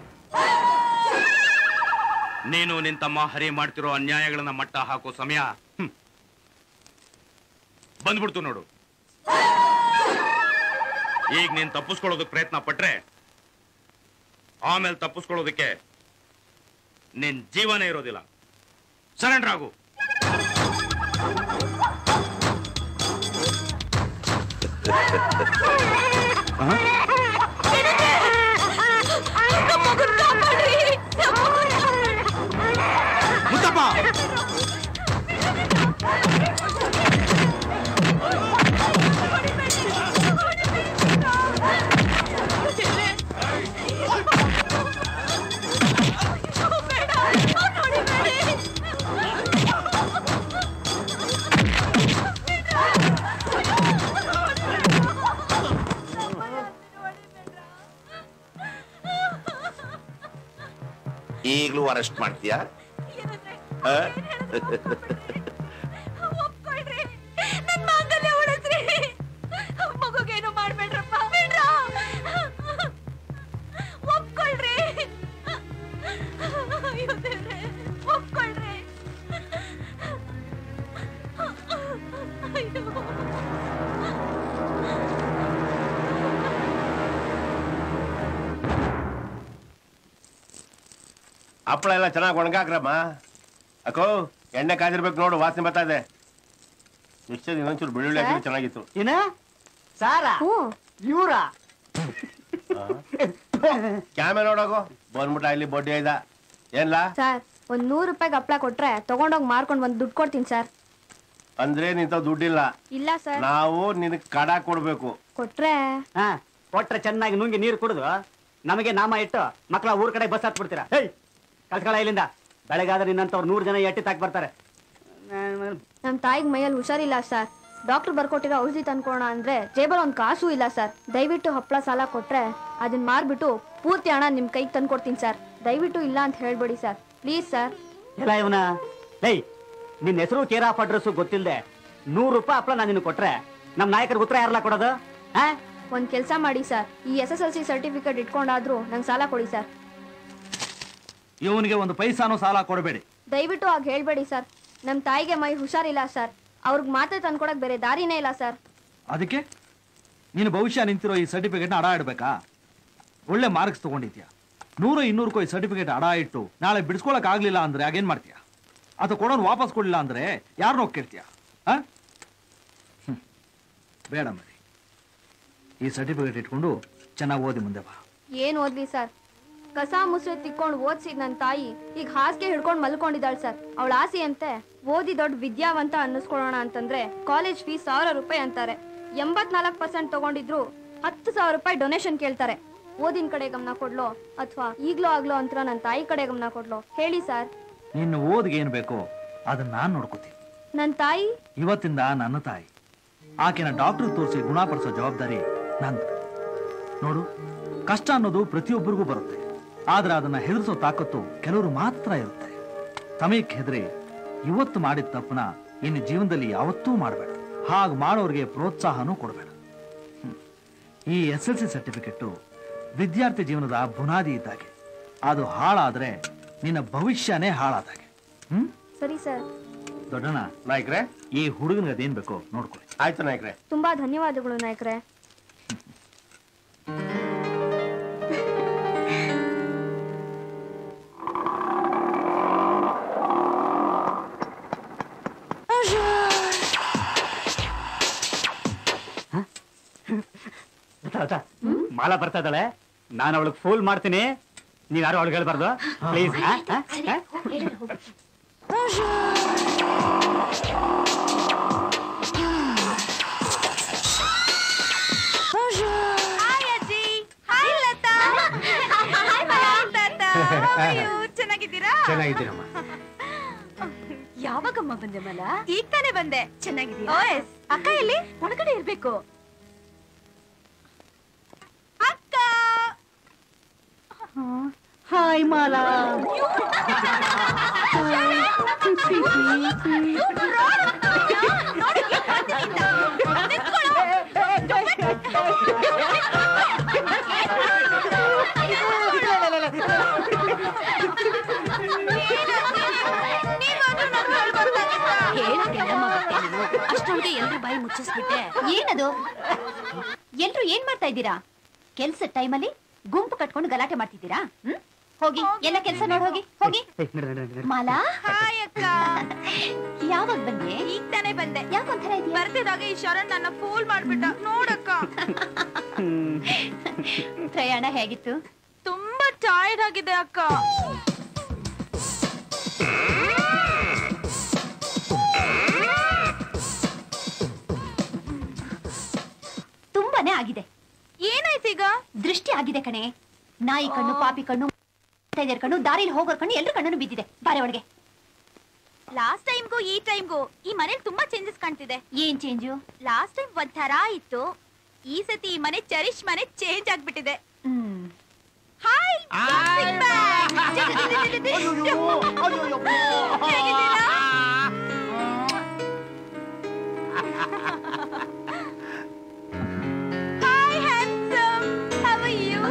ನೀನು ನಿನ್ ತಮ್ಮ ಹರಿ ಮಾಡ್ತಿರೋ ಅನ್ಯಾಯಗಳನ್ನ ಮಟ್ಟ ಹಾಕೋ ಸಮಯ ಹ್ಮ್. ಬಂದ್ಬಿಡ್ತು ನೋಡು ಈಗ ನೀನ್ ತಪ್ಪಿಸ್ಕೊಳ್ಳೋದಕ್ಕೆ ಪ್ರಯತ್ನ ಪಟ್ರೆ ಆಮೇಲೆ ತಪ್ಪಿಸ್ಕೊಳ್ಳೋದಕ್ಕೆ ನಿನ್ ಜೀವನ ಇರೋದಿಲ್ಲ ಸರೆಂಡರ್ ಆಗು ಮುತ್ತಪ್ಪ ಈಗಲೂ ಅರೆಸ್ಟ್ ಮಾಡ್ತೀಯಾ ಆ? ಒಪ್ಕೊಳ್ರಿ ನನ್ ಮಾಂಗಲ್ಯ ಉಳಿಸ್ರಿ ಮಗುಗೇನು ಮಾಡ್ಬೇಡ್ರಪ್ಪ ಬಿಡ್ರ ಒಪ್ಕೊಳ್ರಿ ಅಯ್ಯೋ ದೇವ್ರೇ ಒಪ್ಕೊಳ್ರಿ ಅಯ್ಯೋ ಹಪ್ಪಳ ಎಲ್ಲ ಚೆನ್ನಾಗಿ ಒಣಗಾಕ್ರಮ್ಮ ಅಕ್ಕೋ ಎಣ್ಣೆ ಕಾದಿರ್ಬೇಕು ನೋಡು ವಾಸನೆ ಬರ್ತಾ ಇದೆ ನಿಶ್ಚಯ ಇನ್ನೊಂಚೂರು ಬೆಳ್ಳುಳ್ಳಿ ಹಾಕಿದ್ರೆ ಚೆನ್ನಾಗಿತ್ತು ಏನ ಸಾರ ಇವ್ರ ಕ್ಯಾಮೆ ನೋಡೋಗು ಬಂದ್ಬಿಟ್ಟ ಇಲ್ಲಿ ಬಡ್ಡಿ ಐದ ಏನ್ಲ ಸರ್ ಒಂದ್ ನೂರು ರೂಪಾಯಿಗೆ ಹಪ್ಳ ಕೊಟ್ರೆ ತಗೊಂಡೋಗಿ ಮಾರ್ಕೊಂಡ್ ಬಂದ್ ದುಡ್ಡು ಕೊಡ್ತೀನಿ ಸರ್ ಅಂದ್ರೆ ನಿಂತ ದುಡ್ಡಿಲ್ಲ ಇಲ್ಲ ಸರ್ ನಾವು ನಿನಗ್ ಕಡ ಕೊಡ್ಬೇಕು ಕೊಟ್ರೆ ಹಾ ಕೊಟ್ರೆ ಚೆನ್ನಾಗಿ ನುಂಗಿ ನೀರು ಕುಡಿದು ನಮಗೆ ನಾಮ ಇಟ್ಟು ಮಕ್ಕಳ ಊರ್ ಕಡೆ ಬಸ್ ಹತ್ಬಿಡ್ತೀರಾ ಹೇಯ್ ಕಳ್ಸ್ಕೊಳ ಇಲ್ಲಿಂದ ಬೆಳಗಾದ್ರೆ ನಿನ್ನಂತವ್ರು ನೂರು ಜನ ಎಟ್ಟಿ ತಾಕ್ ಬರ್ತಾರೆ ನಮ್ ತಾಯಿಗ್ ಮೈಯಲ್ಲಿ ಹುಷಾರಿಲ್ಲ ಸರ್ ಡಾಕ್ಟರ್ ಬರ್ಕೊಟ್ಟಿರೋ ಔಷಧಿ ತಂದ್ಕೊಳೋಣ ಅಂದ್ರೆ ಜೇಬಲ್ ಒಂದ್ ಕಾಸು ಇಲ್ಲ ಸರ್ ದಯವಿಟ್ಟು ಹಪ್ಳ ಸಾಲ ಕೊಟ್ರೆ ಅದನ್ನ ಮಾರ್ಬಿಟ್ಟು ಪೂರ್ತಿ ಹಣ ನಿಮ್ ಕೈಗೆ ತಂದ್ಕೊಡ್ತೀನಿ ಸರ್ ದಯವಿಟ್ಟು ಇಲ್ಲ ಅಂತ ಹೇಳ್ಬೇಡಿ ಸರ್ ಪ್ಲೀಸ್ ಸರ್ ಎಲ್ಲ ಇವನ ಹೇಯ್ ನಿನ್ನ ಹೆಸರು ಕೇರ್ ಆಫ್ ಅಡ್ರೆಸ್ ಗೊತ್ತಿಲ್ಲದೆ ನೂರು ರೂಪಾಯಿ ಹಪ್ಳ ನಾನು ನಿನಗೆ ಕೊಟ್ರೆ ನಮ್ಮ ನಾಯಕರಿಗೆ ಉತ್ತರ ಯಾರಲ್ಲ ಕೊಡೋದು ಹಾ ಒಂದ್ ಕೆಲ್ಸ ಮಾಡಿ ಸರ್ ಈ S S L C certificate ಇಟ್ಕೊಂಡಾದ್ರೂ ನಂಗೆ ಸಾಲ ಕೊಡಿ ಸರ್ ಇವನಿಗೆ ಒಂದು ಪೈಸಾನು ಸಾಲ ಕೊಡಬೇಡಿ ದಯವಿಟ್ಟು ಆಗ ಹೇಳ್ಬೇಡಿ ಸರ್ ನಮ್ ತಾಯಿಗೆ ಮೈ ಹುಷಾರಿಲ್ಲ ಸರ್ ಅವ್ರಿಗೆ ಮಾತ್ರೆ ತಂದ್ಕೊಡಕ್ ಬೇರೆ ದಾರಿನೇ ಇಲ್ಲ ಸರ್ ಅದಕ್ಕೆ ನೀನು ಭವಿಷ್ಯ ನಿಂತಿರೋ ಈ ಸರ್ಟಿಫಿಕೇಟ್ನ ಅಡ ಇಡ್ಬೇಕಾ ಒಳ್ಳೆ ಮಾರ್ಕ್ಸ್ ತಗೊಂಡಿದ್ಯಾ ನೂರು ಇನ್ನೂರಕ್ಕೂ ಈ ಸರ್ಟಿಫಿಕೇಟ್ ಅಡ ಇಟ್ಟು ನಾಳೆ ಬಿಡಿಸ್ಕೊಳಕ್ ಆಗ್ಲಿಲ್ಲ ಅಂದ್ರೆ ಆಗೇನ್ ಮಾಡ್ತೀಯ ಅಥವಾ ಕೊಡೋನ್ ವಾಪಸ್ ಕೊಡ್ಲಿಲ್ಲ ಅಂದ್ರೆ ಯಾರನ್ನೋ ಕೇಳ್ತೀಯ ಆ? ಹ್ಮ್. ಬೇಡ ಮರಿ ಈ ಸರ್ಟಿಫಿಕೇಟ್ ಇಟ್ಕೊಂಡು ಚೆನ್ನಾಗಿ ಓದಿ ಮುಂದೆ ಬಾ ಏನ್ ಓದ್ಲಿ ಸರ್ ಕಸ ಮುಸ್ರೆ ತಿಕ್ಕೊಂಡು ಓದ್ಸಿದ್ ನನ್ ತಾಯಿ ಈಗ ಹಾಸಿಗೆ ಹಿಡ್ಕೊಂಡ್ ಮಲ್ಕೊಂಡಿದ್ದಾಳ್ ಸರ್ ಅವಳ ಆಸೆ ಅಂತೆ ಓದಿ ದೊಡ್ಡ ವಿದ್ಯಾವಂತ ಅನ್ನಿಸ್ಕೊಳ್ಳೋಣ ಅಂತಂದ್ರೆ ಕಾಲೇಜ್ ಫೀಸ್ ಸಾವಿರ ರೂಪಾಯಿ ಅಂತಾರೆ ಎಂಬತ್ನಾಲ್ಕು ಪರ್ಸೆಂಟ್ ತಗೊಂಡಿದ್ರು ಹತ್ತು ಸಾವಿರ ರೂಪಾಯಿ ಡೊನೇಷನ್ ಕೇಳ್ತಾರೆ ಓದಿನ ಕಡೆ ಗಮನ ಕೊಡ್ಲೋ ಅಥವಾ ಈಗ್ಲೋ ಆಗ್ಲೋ ಅಂತ ನನ್ ತಾಯಿ ಕಡೆ ಗಮನ ಕೊಡ್ಲೋ ಹೇಳಿ ಸರ್ ನಿನ್ನ ಓದ್ಗೆ ಏನ್ ಬೇಕೋ ಅದನ್ನ ನಾನ್ ನೋಡ್ಕೋತೀನಿ ನನ್ ತಾಯಿ ಇವತ್ತಿಂದ ನನ್ನ ತಾಯಿ ಆಕೆನ ಡಾಕ್ಟರ್ ತೋರಿಸಿ ಗುಣಪಡಿಸೋ ಜವಾಬ್ದಾರಿ ನಂದು ನೋಡು ಕಷ್ಟ ಅನ್ನೋದು ಪ್ರತಿಯೊಬ್ಬರಿಗೂ ಬರುತ್ತೆ ಆದ್ರೆ ಅದನ್ನ ಹೆದರ್ಸೋ ತಾಕತ್ತು ಕೆಲವರು ಮಾತ್ರ ಇರುತ್ತೆ ಸಮಯಕ್ಕೆ ಹೆದರಿ ಇವತ್ತು ಮಾಡಿದ ತಪ್ಪನ ಇನ್ನು ಜೀವನದಲ್ಲಿ ಯಾವತ್ತೂ ಮಾಡಬೇಡ ಹಾಗೆ ಮಾಡೋರಿಗೆ ಪ್ರೋತ್ಸಾಹನೂ ಕೊಡಬೇಡ ಹ್ಮ್. ಈ ಎಸ್ ಎಲ್ ಸಿ ಸರ್ಟಿಫಿಕೆಟ್ ವಿದ್ಯಾರ್ಥಿ ಜೀವನದ ಬುನಾದಿ ಇದ್ದಾಗೆ ಅದು ಹಾಳಾದ್ರೆ ನಿನ್ನ ಭವಿಷ್ಯನೇ ಹಾಳಾದಾಗೆ ಹ್ಮ್ ಸರಿ ಸರ್ ದೊಡ್ಡಣ್ಣ ನಾಯ್ಕ್ರೆ ಈ ಹುಡುಗನಿಗೆ ಅದೇನ್ ಬೇಕೋ ನೋಡ್ಕೊಳ್ಳಿ ಆಯ್ತು ನಾಯ್ಕ್ರೆ ತುಂಬಾ ಧನ್ಯವಾದಗಳು ನಾಯಕ್ರೆ ಮಾಲಾ ಬರ್ತಾ ಇದ್ದಾಳೆ ನಾನು ಅವಳಿಗೆ ಫೋನ್ ಮಾಡ್ತೀನಿ ನೀವ್ ಯಾರು ಅವಳಿಗೆ ಹೇಳ್ಬಾರ್ದು ಪ್ಲೀಸ್ ಹಾಯ್ ಅಜ್ಜಿ ಹಾಯ್ ಲತಾ ಹಾಯ್ ತಾತ How are you? ಚೆನ್ನಾಗಿದ್ದೀರಾ ಚೆನ್ನಾಗಿದ್ದೀನಮ್ಮ ಯಾವಾಗಮ್ಮ ಬಂದೆ ಮಲ ಈಗ ತಾನೇ ಬಂದೆ ಚೆನ್ನಾಗಿದ್ದೀರಾ ಅಕ್ಕ ಎಲ್ಲಿ ಒಳಗಡೆ ಇರ್ಬೇಕು ಅಕ್ಕ ಹಾಯ್ ಮಾಲಾ ಮುಚ್ಚಿಸ್ಬಿಟ್ಟೆ ಏನದು ಎಲ್ರು ಏನ್ ಮಾಡ್ತಾ ಇದ್ದೀರಾ ಕೆಲ್ಸ ಟೈಮಲ್ಲಿ ಗುಂಪು ಕಟ್ಕೊಂಡು ಗಲಾಟೆ ಮಾಡ್ತಿದ್ದೀರಾ ಹ್ಮ್ ಹೋಗಿ ಎಲ್ಲ ಕೆಲ್ಸ ನೋಡ್ ಹೋಗಿ ಹೋಗಿ ಮಾಲಾ ಹಾಯ್ ಅಕ್ಕ ಯಾವಾಗ ಬಂದೆ ಈಗ ತಾನೇ ಬಂದೆ ಯಾಕೊಂಥರ ಇದೆಯಾ ಬರ್ತಿದಾಗ ಈ ಶರಣ್ ನನ್ನ ಫೂಲ್ ಮಾಡ್ಬಿಟ್ಟ ನೋಡಕ್ಕ ಪ್ರಯಾಣ ಹೇಗಿತ್ತು ತುಂಬಾ ಟೈರ್ಡ್ ಆಗಿದೆ ಅಕ್ಕ ತುಂಬಾನೇ ಆಗಿದೆ ಏನಾಯ್ತೀಗ ದೃಷ್ಟಿ ಆಗಿದೆ ಕಣೆ ನಾಯಿ ಕಣ್ಣು ಪಾಪಿ ಕಣ್ಣು ಇದ್ರ ಕಣ್ಣು ದಾರಿಲಿ ಹೋಗೋರ್ ಕಣ್ಣು ಎಲ್ರ ಕಣ್ಣು ಬಿದ್ದಿದೆ ಬಾರೆ ಒಳಗೆ ಲಾಸ್ಟ್ ಟೈಮ್ಗೂ ಈ ಟೈಮ್ಗೂ ಈ ಮನೇಲಿ ತುಂಬಾ ಚೇಂಜಸ್ ಕಾಣ್ತಿದೆ ಏನ್ ಚೇಂಜು ಲಾಸ್ಟ್ ಟೈಮ್ ಒಂಥರ ಇತ್ತು ಈ ಸತಿ ಈ ಮನೆ ಚರಿಶ್ ಮನೆ ಚೇಂಜ್ ಆಗ್ಬಿಟ್ಟಿದೆ hmm hi hi handsome how are you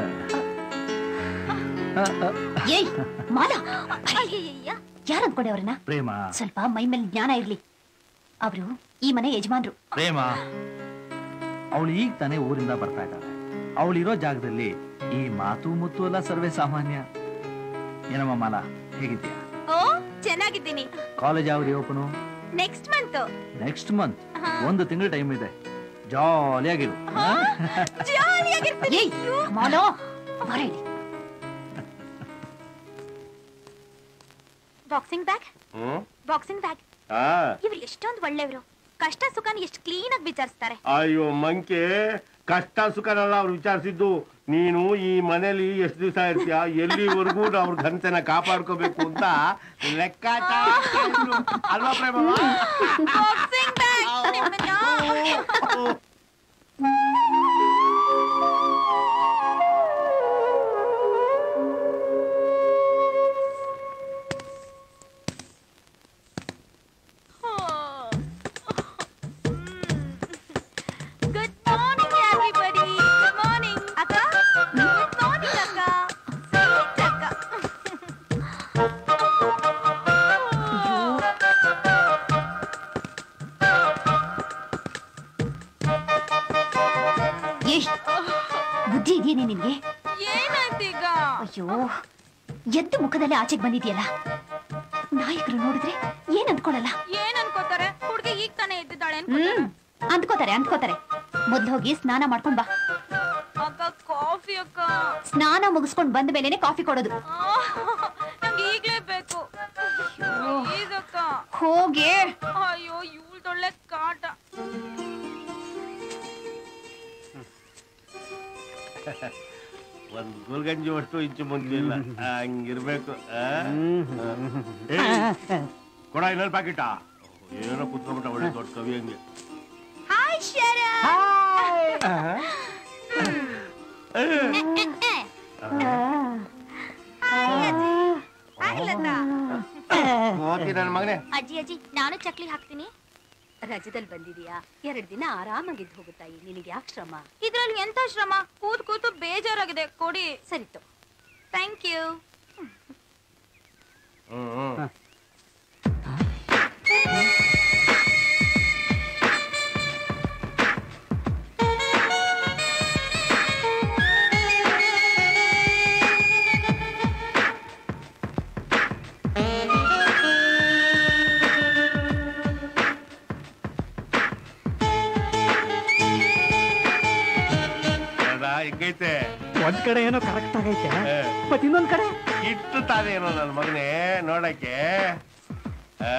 ಏಯ್ ಮಾಲಾ ಅಯ್ಯಯ್ಯ ಯಾರು ಅನ್ಕೊಂಡೆ ಅವ್ರನ್ನ ಪ್ರೇಮ ಸ್ವಲ್ಪ ಮೈ ಮೇಲೆ ಜ್ಞಾನ ಇರ್ಲಿ ಅವರು ಈ ಮನೆ ಯಜಮಾನ್ರು ಪ್ರೇಮ ಅವಳು ಈಗ ತಾನೇ ಊರಿಂದ ಬರ್ತಾ ಇದ್ದಾಳೆ ಅವಳಿರೋ ಜಾಗದಲ್ಲಿ ಈ ಮಾತು ಮುತ್ತು ಎಲ್ಲ ಸರ್ವೇ ಸಾಮಾನ್ಯ ಏನಮ್ಮ ಮಾಲ ಹೇಗಿದ್ಯಾ ಓ ಚೆನ್ನಾಗಿದ್ದೀನಿ ಕಾಲೇಜ್ ಯಾವ open next month next month ಒಂದು ತಿಂಗಳ ಟೈಮ್ ಇದೆ ಜಾಲಿಯಾಗಿರು ಏಯ್ ಮಾಲೋ ಬಾರ ಇಲ್ಲಿ boxing bag hmm boxing bag ಆ ಇವ್ರು ಎಷ್ಟೊಂದು ಒಳ್ಳೆಯವರು ಕಷ್ಟ ಸುಖನ ಎಷ್ಟು ಕ್ಲೀನ್ ಆಗಿ ವಿಚಾರಿಸ್ತಾರೆ ಅಯ್ಯೋ ಮಂಕೆ ಕಷ್ಟ ಸುಖನೆಲ್ಲ ಅವ್ರು ವಿಚಾರಿಸಿದ್ದು ನೀನು ಈ ಮನೇಲಿ ಎಷ್ಟು ದಿವಸ ಇರ್ತೀಯ ಎಲ್ಲಿವರೆಗೂ ಅವ್ರ ಘನತೆನ ಕಾಪಾಡ್ಕೋಬೇಕು ಅಂತ ಲೆಕ್ಕಾಚಾರ ಇದ್ರು. ಅಲ್ವಾ Prema boxing bag good morning everybody good morning ಅಕ್ಕ ಗುಡ್ ಮಾರ್ನಿಂಗ್ ಅಕ್ಕ ಸ್ವೀಟ್ ಅಕ್ಕ ಎಷ್ಟು ಬುದ್ಧಿ ಇದೆಯೇನೆ ನಿನ್ಗೆ ಏನಾಯ್ತೀಗ ಅಯ್ಯೋ ಎದ್ದು ಮುಖದಲ್ಲಿ ಆಚೆಗೆ ಬಂದಿದ್ಯಲ್ಲ ನಾಯಕರು ನೋಡಿದ್ರೆ ಏನ್ ಅಂದ್ಕೊಳಲ್ಲ ಏನ್ ಅನ್ಕೋತಾರೆ ಹುಡ್ಗಿ ಈಗ ತಾನೇ ಎದ್ದಿದ್ದಾಳೆ ಹ್ಮ್ ಅಂದ್ಕೋತಾರೆ ಅಂದ್ಕೋತಾರೆ ಮೊದ್ಲು ಹೋಗಿ ಸ್ನಾನ ಮಾಡ್ಕೊಂಡ್ ಬಾ ಅಕ್ಕ ಕಾಫಿ ಅಕ್ಕ ಸ್ನಾನ ಮುಗಿಸ್ಕೊಂಡ್ ಬಂದ ಮೇಲೆನೆ ಕಾಫಿ ಕೊಡೋದು ನಂಗೆ ಈಗ್ಲೇ ಬೇಕು ಪ್ಲೀಸ್ ಅಕ್ಕ ಹೋಗಿ ಅಯ್ಯೋ ಇವಳ್ದೊಳ್ಳೆ ಕಾಟ ಒಂದ್ ಗುಲ್ಗಂಜಿ ಅಷ್ಟು ಇಂಚು ಮುಂಚೆ ಇಲ್ಲ ಹಂಗಿರ್ಬೇಕು ಆ? ಏ, ಕೊಡ ಇನ್ನೊಂದು ಪ್ಯಾಕೆಟಾ ಏನೋ ಕುತ್ಕೊಂಡ್ಬಿಟ್ಟ ಒಳ್ಳೆ ದೊಡ್ಡ ಕವಿ ಹಂಗೆ ಹಾಯ್ ಶರ ಹಾಯ್ ಲತಾ ಕೋತಿ ನನ್ನ ಮಗನೇ ಅಜ್ಜಿ ಅಜ್ಜಿ ನಾನು ಚಕ್ಲಿ ಹಾಕ್ತೀನಿ ರಜದಲ್ಲಿ ಬಂದಿದೀಯಾ ಎರಡ್ ದಿನ ಆರಾಮಾಗಿದ್ದು ಹೋಗುತ್ತಾಯಿ ನಿನಗೆ ಯಾಕೆ ಶ್ರಮ ಇದ್ರಲ್ಲಿ ಎಂತ ಶ್ರಮ ಕೂತ್ ಕೂತು ಬೇಜಾರಾಗಿದೆ ಕೊಡಿ ಸರಿತು ಥ್ಯಾಂಕ್ ಯು ಹ್ಮ್ ಹ್ಮ್ ಅದ ಹೆಂಗೈತೆ ಒಂದ್ ಕಡೆ ಏನೋ ಕರೆಕ್ಟ್ ಆಗೈತೆ ಏ, ಮತ್ ಇನ್ನೊಂದ್ ಕಡೆ ಇಟ್ಟು ತಾನೇ ಏನೋ ನನ್ನ ಮಗನೇ ನೋಡಕ್ಕೆ ಆ.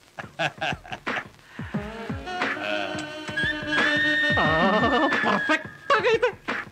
ಪರ್ಫೆಕ್ಟ್ ಆಗೈತೆ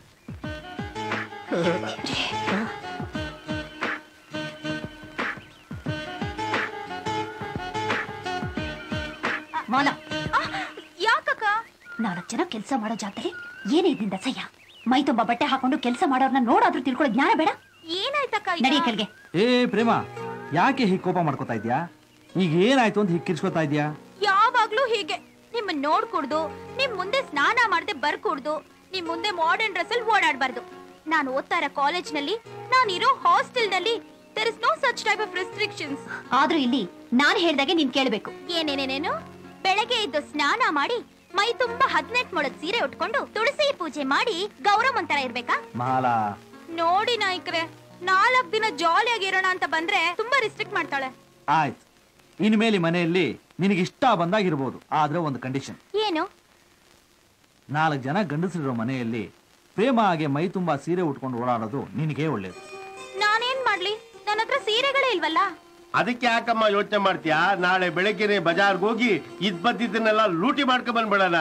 ಮಾಲ ಯಾಕಕ್ಕ ನಾಲ್ಕು ಜನ ಕೆಲಸ ಮಾಡೋ ಜಾಗದಲ್ಲಿ ಏನೇ ಇದ್ದಿಂದ ಸಯ್ಯ ಮೈ ತುಂಬಾ ಬಟ್ಟೆ ಹಾಕೊಂಡು ಕೆಲಸ ಮಾಡೋರ್ನ ನೋಡಾದ್ರೂ ತಿಳ್ಕೊಳ್ಳೋ ಜ್ಞಾನ ಬೇಡ ಏನಾಯ್ತಕ್ಕ ಈಗ? ನಡಿಯ ಕೆಳಗೆ ಏ ಪ್ರೇಮ ಯಾಕೆ ಹೀಗೆ ಕೋಪ ಮಾಡ್ಕೋತಾ ಇದ್ಯಾ ಈಗ ಏನಾಯ್ತು ಅಂತ ಹೀಗೆ ಕಿರ್ಚ್ಕೋತಾ ಇದ್ಯಾ ಯಾವಾಗ್ಲೂ ಹೀಗೆ ನಿಮ್ಮನ್ನ ನೋಡ್ಕೂಡ್ದು ನಿಮ್ ಮುಂದೆ ಸ್ನಾನ ಮಾಡದೆ ಬರ್ಕೂಡ್ದು ನಿಮ್ ಮುಂದೆ ಮಾಡರ್ನ್ ಡ್ರೆಸ್ ಅಲ್ಲಿ ಓಡಾಡ್ಬಾರ್ದು ನಾನು ಓದ್ತಾ ಇರೋ ಕಾಲೇಜ್ ನಲ್ಲಿ ನಾನಿರೋ ಹಾಸ್ಟೆಲ್ ನಲ್ಲಿ there is no such type of restrictions ಆದ್ರೂ ಇಲ್ಲಿ ನಾನ್ ಹೇಳ್ದಾಗೆ ನೀನ್ ಕೇಳ್ಬೇಕು ಏನೇನೇನೇನು ಬೆಳಗ್ಗೆ ಎದ್ದು ಸ್ನಾನ ಮಾಡಿ ಮೈ ತುಂಬಾ ಹದಿನೆಂಟು ಮೊಳದ್ ಸೀರೆ ಉಟ್ಕೊಂಡು ತುಳಸಿ ಪೂಜೆ ಮಾಡಿ ಗೌರವ್ ತರ ಇರ್ಬೇಕಾ ಮಾಲಾ ನೋಡಿ ನಾಯ್ಕ್ರೆ ನಾಲ್ಕ್ ದಿನ ಜಾಲಿಯಾಗಿರೋಣ ಅಂತ ಬಂದ್ರೆ ತುಂಬಾ ರಿಸ್ಟ್ರಿಕ್ಟ್ ಮಾಡ್ತಾಳೆ ಆಯ್ತು ಇನ್ಮೇಲೆ ಈ ಮನೆಯಲ್ಲಿ ನಿನಗೆ ಇಷ್ಟ ಬಂದಾಗಿರ್ಬೋದು ಆದ್ರೆ ಒಂದು ಕಂಡೀಷನ್ ಏನು ನಾಲ್ಕು ಜನ ಗಂಡಸರಿರೋ ಮನೆಯಲ್ಲಿ ಪ್ರೇಮ ಹಾಗೆ ಮೈ ತುಂಬಾ ಸೀರೆ ಉಟ್ಕೊಂಡು ಓಡಾಡೋದು ನಿನಗೆ ಒಳ್ಳೇದು ನಾನೇನ್ ಮಾಡ್ಲಿ ನನ್ನ ಹತ್ರ ಸೀರೆಗಳೇ ಇಲ್ವಲ್ಲ ಅದಕ್ಕೆ ಯಾಕಮ್ಮ ಯೋಚನೆ ಮಾಡ್ತೀಯಾ ನಾಳೆ ಬೆಳಗ್ಗೆನೆ ಬಜಾರ್ಗೆ ಹೋಗಿ ಇದ್ ಬದ್ದಿದ್ದನ್ನೆಲ್ಲ ಲೂಟಿ ಮಾಡ್ಕೊಂಡ್ ಬಂದ್ಬಿಡೋಣ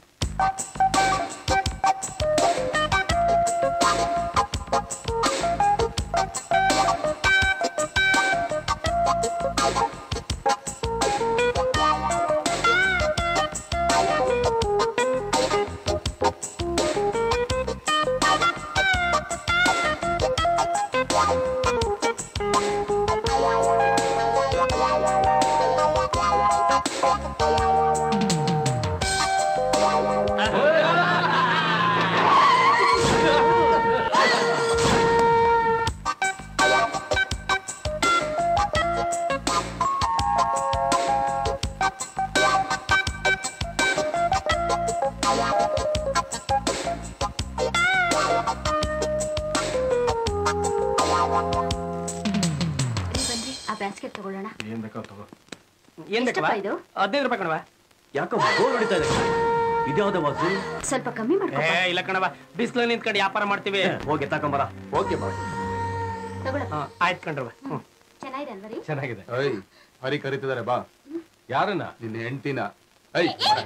ಬನ್ರಿ ಆ ಬ್ಯಾಸ್ಕೆಟ್ ತಗೊಳ್ಳೋಣ ಏನ್ ಬೇಕಾ ತಗೋ ಏನ್ ಬೇಕವ್ವ? ಇದು? ಹದಿನೈದು ರೂಪಾಯಿ ಕಣವ ಯಾಕೋ ಬೋರ್ ಹೊಡಿತಾ ಇದೆ ಇದ್ಯಾವ್ದ ವಾಸು ಸ್ವಲ್ಪ ಕಮ್ಮಿ ಮಾಡ್ಕೊ ಏ ಇಲ್ಲ ಕಣವ ಬಿಸಿಲು ನಿಂತ್ಕೊಂಡು ವ್ಯಾಪಾರ ಮಾಡ್ತೀವಿ ಹೋಗಿ ತಗೊಂಬರ ಓಕೆ ಬಾ ತಗೊಳಪ್ಪ ಹಾ, ಆಯ್ತು ಕಣ್ರವ ಹ್ಮ್ ಚೆನ್ನಾಗಿದೆ ಅಲ್ವರಿ ಚೆನ್ನಾಗಿದೆ ಐ ಹರಿ ಕರೀತಿದ್ದಾರೆ ಬಾ ಯಾರನ್ನ ನಿನ್ನ ಹೆಂಡತಿನ ಐ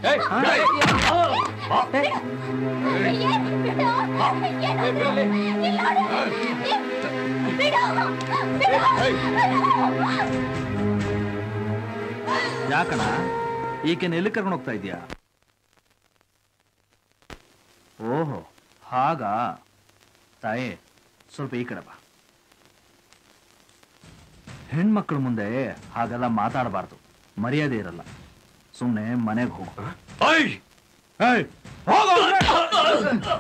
ಯಾಕಣ ಈಕೆನ ಎಲ್ಲಿ ಕರ್ಕೊಂಡು ಹೋಗ್ತಾ ಇದೀಯಾ ಓಹೋ ಹಾಗಾ ತಾಯಿ ಸ್ವಲ್ಪ ಈ ಕಡೆ ಬಾ ಹೆಣ್ಮಕ್ಳ ಮುಂದೆ ಹಾಗೆಲ್ಲ ಮಾತಾಡಬಾರ್ದು ಮರ್ಯಾದೆ ಇರಲ್ಲ ಸುಮ್ಮನೆ ಮನೆಗೆ ಹೋಗು ಏಯ್, ಹೋಗು ಅಂದ್ರೆ.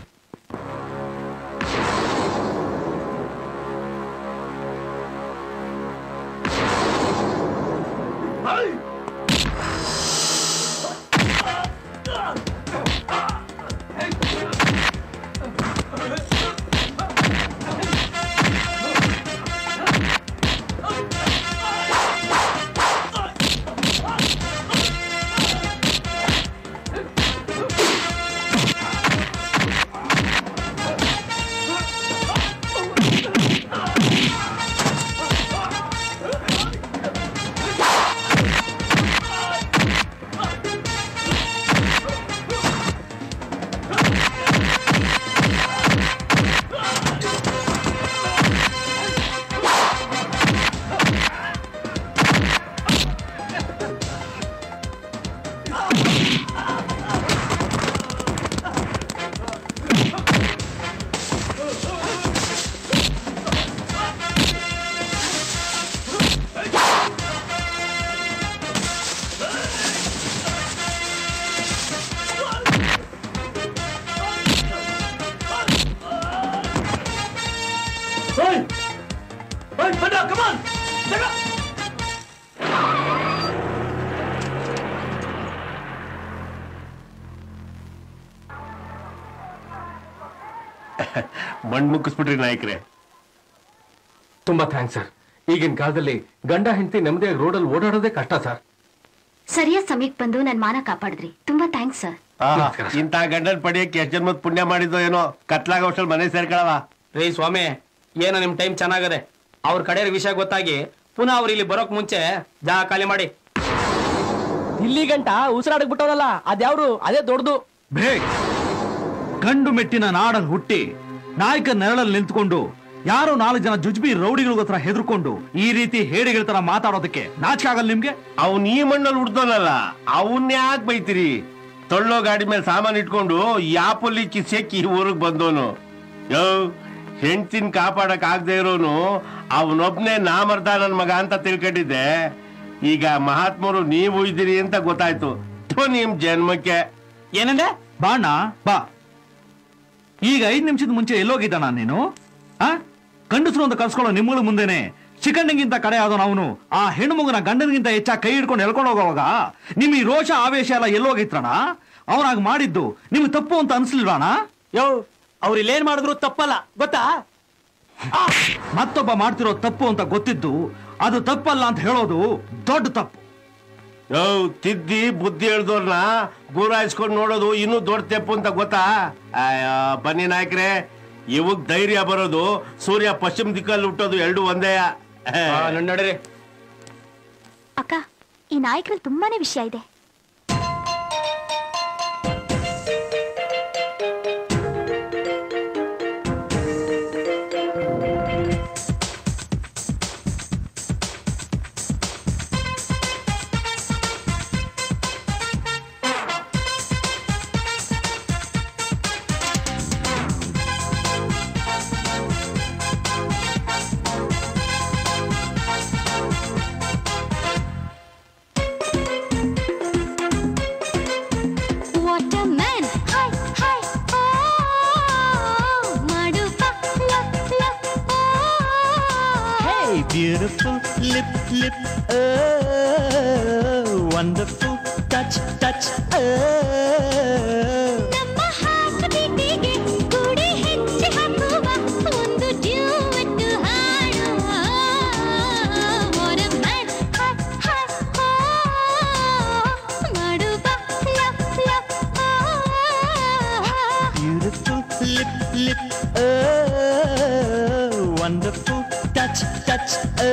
Hey! Hey, Panda, come on! Take up! ಮಣ್ ಮುಕ್ಕಿಸ್ಬಿಟ್ರಿ ನಾಯಕ್ರೆ ತುಂಬಾ ಥ್ಯಾಂಕ್ಸ್ ಸರ್ ಈಗಿನ ಕಾಲದಲ್ಲಿ ಗಂಡ ಹೆಂಡತಿ ನೆಮ್ಮದಿಯಾಗಿ ರೋಡಲ್ಲಿ ಓಡಾಡೋದೇ ಕಷ್ಟ ಸರ್ ಸರಿಯಾದ ಸಮಯಕ್ಕೆ ಬಂದು ನನ್ ಮಾನ ಕಾಪಾಡಿದ್ರಿ ತುಂಬಾ ಥ್ಯಾಂಕ್ಸ್ ಸರ್ ಇಂತ ಗಂಡನ್ ಪಡಿಯಕ್ಕೆ ಎಷ್ಟ್ ಜನ್ಮದ್ ಪುಣ್ಯ ಮಾಡಿದ್ದೋ ಏನೋ ಕತ್ಲಾಗ ವರ್ಷಲ್ ಮನೆ ಸೇರ್ಕೊಳವ ರೀ ಸ್ವಾಮಿ ಏನೋ ನಿಮ್ ಟೈಮ್ ಚೆನ್ನಾಗದೆ ಅವ್ರ ಕಡೆ ವಿಷಯ ಗೊತ್ತಾಗಿ ಪುನಃ ಅವ್ರು ಇಲ್ಲಿ ಬರೋಕ್ ಮುಂಚೆ ಜಾಗ ಖಾಲಿ ಮಾಡಿ ಇಲ್ಲಿ ಗಂಟ ಉಸಿರಾಡಕ್ ಬಿಟ್ಟವನಲ್ಲ ಅದ್ಯಾವ್ರು ಅದೇ ದೊಡ್ಡದು ಬೇಗ ಗಂಡು ಮೆಟ್ಟಿನ ನಾಡಲ್ಲಿ ಹುಟ್ಟಿ ನಾಯಕ ನೆರಳಲ್ಲಿ ನಿಂತ್ಕೊಂಡು ಯಾರೋ ನಾಲ್ಕು ಜನ ಜುಜ್ಬಿ ರೌಡಿಗಳಿಗೋತ್ರ ಹೆದರ್ಕೊಂಡು ಈ ರೀತಿ ಹೇಡಿಗಳ ತರ ಮಾತಾಡೋದಕ್ಕೆ ನಾಚಿಕೆ ಆಗಲ್ಲ ನಿಮ್ಗೆ ಅವ್ನ್ ಈ ಮಣ್ಣಲ್ಲಿ ಹುಡ್ದೋನಲ್ಲ ಅವನ್ ಯಾಕೆ ಬೈತೀರಿ ತೊಳ್ಳೋ ಗಾಡಿ ಮೇಲೆ ಸಾಮಾನ್ ಇಟ್ಕೊಂಡು ಯಾಪಲ್ಲಿ ಕಿಸೆಕ್ಕಿ ಈ ಊರಿಗೆ ಬಂದೋನು ಯೋ ಹೆಂಡ್ತಿನ್ ಕಾಪಾಡಕ್ ಆಗದೆ ಇರೋನು ಅವನೊಬ್ನೇ ನಾಮರ್ದ ನನ್ ಮಗ ಅಂತ ತಿಳ್ಕೊಂಡಿದ್ದೆ ಈಗ ಮಹಾತ್ಮರು ನೀವು ಇದ್ದೀರಿ ಅಂತ ಗೊತ್ತಾಯ್ತು ಥು, ನಿಮ್ ಜನ್ಮಕ್ಕೆ ಏನಂದೆ ಬಾಣ ಬಾ ಈಗ ಐದ್ ನಿಮಿಷದ ಮುಂಚೆ ಎಲ್ಲೋಗಿದ್ದಾನ ನೀನು ಆ ಗಂಡಸರು ಅಂತ ಕರ್ಸ್ಕೊಳ್ಳೋ ನಿಮ್ಮಗಳ ಮುಂದೆನೆ ಚಿಕಣ್ಣಿಗಿಂತ ಕಡೆ ಆದವನು ಅವನು ಆ ಹೆಣ್ಣು ಮಗನ ಗಂಡನಿಗಿಂತ ಹೆಚ್ಚಾಗಿ ಕೈ ಹಿಡ್ಕೊಂಡು ಎಳ್ಕೊಂಡು ಹೋಗೋವಾಗ ನಿಮ್ ಈ ರೋಷ ಆವೇಶ ಎಲ್ಲ ಎಲ್ಲೋಗಿತ್ರಣ ಅವ್ರಾಗ ಮಾಡಿದ್ದು ನಿಮ್ಗೆ ತಪ್ಪು ಅಂತ ಅನ್ಸ್ಲಿಲ್ವಾಣ ಯೋ ಅವ್ರು ಇಲ್ಲೇನ್ ಮಾಡಿದ್ರು ತಪ್ಪಲ್ಲ ಗೊತ್ತಾ ಮತ್ತೊಬ್ಬ ಮಾಡ್ತಿರೋ ತಪ್ಪು ಅಂತ ಗೊತ್ತಿದ್ದು ಅದು ತಪ್ಪಲ್ಲ ಅಂತ ಹೇಳೋದು ದೊಡ್ಡ ತಪ್ಪು ಯೋ ತಿದ್ದಿ ಬುದ್ಧಿ ಹೇಳ್ದವ್ರನ್ನ ಗೂರಾಯಿಸ್ಕೊಂಡು ನೋಡೋದು ಇನ್ನೂ ದೊಡ್ಡ ತೆಪ್ಪು ಅಂತ ಗೊತ್ತಾ ಅಯ್ಯೋ ಬನ್ನಿ ನಾಯಕ್ರೆ ಇವಕ್ ಧೈರ್ಯ ಬರೋದು ಸೂರ್ಯ ಪಶ್ಚಿಮ ದಿಕ್ಕಲ್ಲಿ ಹುಟ್ಟೋದು ಎರಡು ಒಂದೇ ನಡ್ರಿ ಅಕ್ಕ ಈ ನಾಯಕರಲ್ಲಿ ತುಂಬಾನೇ ವಿಷಯ ಇದೆ What a man! Hi, hi, oh, Madupa, look, look, oh. Hey, beautiful lip, lip, oh, wonderful touch, touch, oh. ನಮ್ಮ ಹಾರ್ಟ್ ಬೀಟಿಗೆ ಕೂಡಿ ಹೆಜ್ಜೆ ಹಾಕುವ ಒಂದು ಡ್ಯೂಯೆಟ್ ಹಾಡುವ What a man! Hi, hi, oh, Madupa, look, look, oh. Beautiful lip, lip, oh, wonderful touch, touch, oh.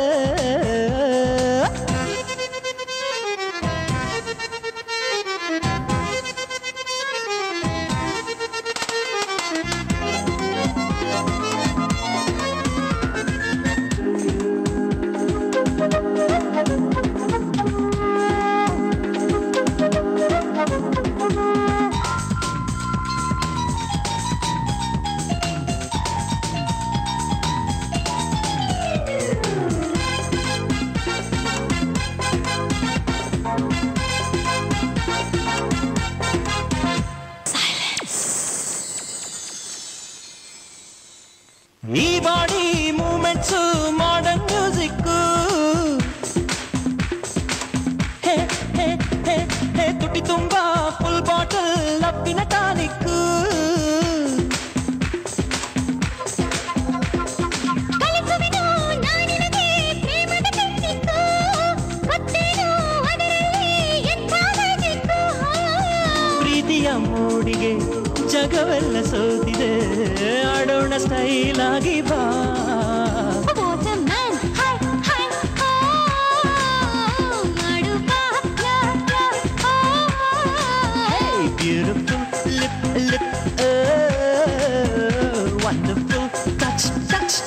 ಈ body movements modern music hey hey hey hey ತುಟಿ ತುಂಬಾ ಫುಲ್ ಬಾಟಲ್ ಅಪ್ಪಿನ ಟಾನಿಕ್ ಕಲಿಸುವೆನು ನಾನಿನಗೆ ಪ್ರೇಮದ ಟೆಕ್ನಿಕ್ಕು ಗೊತ್ತೇನು ಅದರಲ್ಲಿ ಎಂಥ ಮ್ಯಾಜಿಕ್ಕು ಪ್ರೀತಿಯ ಮೂಡಿಗೆ ಜಗವೆಲ್ಲ ಸೋತಿದೆ ಆಡೋಣ ಸ್ಟೈಲ್ ಆಗಿ ಬಾ What a man! Hi, hi, oh, Madupa, look, look, oh. Beautiful lip lip wonderful touch touch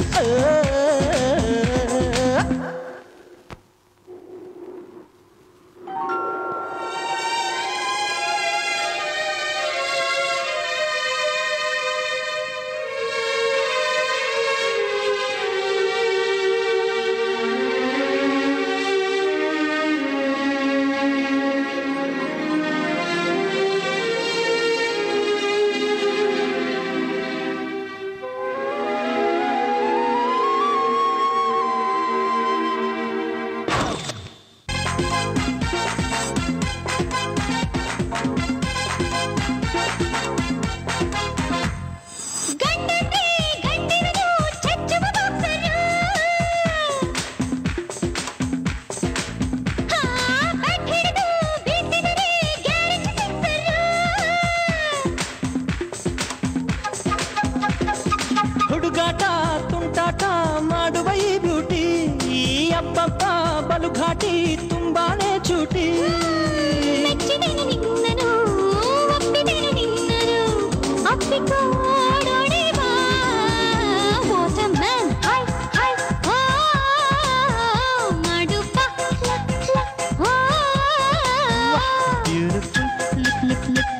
ಗಂಡಂದ್ರೆ ಗಂಡಿರದು ಚಚ್ಚುವ ಬಾಕ್ಸರು. ಹಾ, ಬ್ಯಾಟ್ ಹಿಡಿದು ಬೀಸಿದರೆ ಗ್ಯಾರೇಜ್ ಸಿಕ್ಸರು. ಹುಡುಗಾಟ ತುಂಟಾಟ ಮಾಡುವ ಈ ಬ್ಯೂಟಿ ಈ ಅಪ್ಪಪ್ಪ ಬಲು ಘಾಟಿ ತುಂಬಾನೇ ಚೂಟಿ ಮೆಚ್ಚಿದೆನು ನಿನ್ನನು, ಒಪ್ಪಿದೆನು ನಿನ್ನನು, ಅಪ್ಪಿಕೊಂಡೋಡಿ ಬಾ. What a man! Hi, hi, oh, Madupa, look, look, oh. Beautiful lip lip lip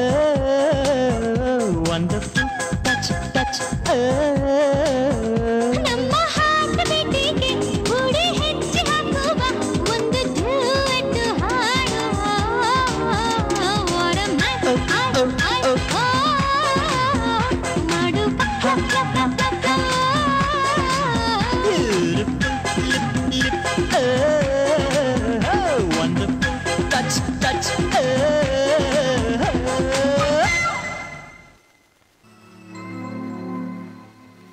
wonderful touch touch ನಮ್ಮ ಹಾರ್ಟ್ ಬೀಟಿಗೆ ಕೂಡಿ ಹೆಜ್ಜೆ ಹಾಕುವ ಒಂದು ಡ್ಯೂಯೆಟ್ ಹಾಡುವ What a man! I, I, oh, Madupa, look, look, look, look, oh. Wonderful touch touch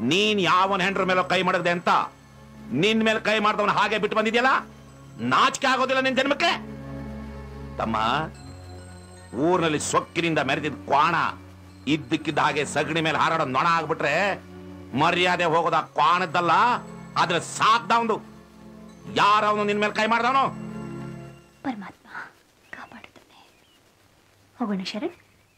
ನೀನ್ ಯಾವನ್ ಹೆಂಡ್ರ ಮೇಲೆ ಕೈ ಮಾಡದೆ ಅಂತ ನಿನ್ ಮೇಲೆ ಕೈ ಮಾಡ್ದವನ ಹಾಗೆ ಬಿಟ್ಟು ಬಂದಿದ್ಯಲ್ಲ ನಾಚಿಕೆ ಆಗೋದಿಲ್ಲ ನಿನ್ ಜನ್ಮಕ್ಕೆ ತಮ್ಮ ಊರಿನಲ್ಲಿ ಸೊಕ್ಕಿನಿಂದ ಮೆರೆದಿದ್ದ ಕ್ವಾಣ ಇದ್ದಕ್ಕಿದ್ದ ಹಾಗೆ ಸಗಣಿ ಮೇಲೆ ಹಾರಾಡೋ ನೊಣ ಆಗ್ಬಿಟ್ರೆ ಮರ್ಯಾದೆ ಹೋಗೋದ ಕ್ವಾಣದ್ದಲ್ಲ ಆದ್ರೆ ಸಾಕ್ದವನು ಯಾರವನು ನಿನ್ ಮೇಲೆ ಕೈ ಮಾಡ್ದವನು ಪರಮಾತ್ಮ ಕಾಪಾಡುತ್ತಾನೆ ಹೋಗೋಣ ಶರಣ್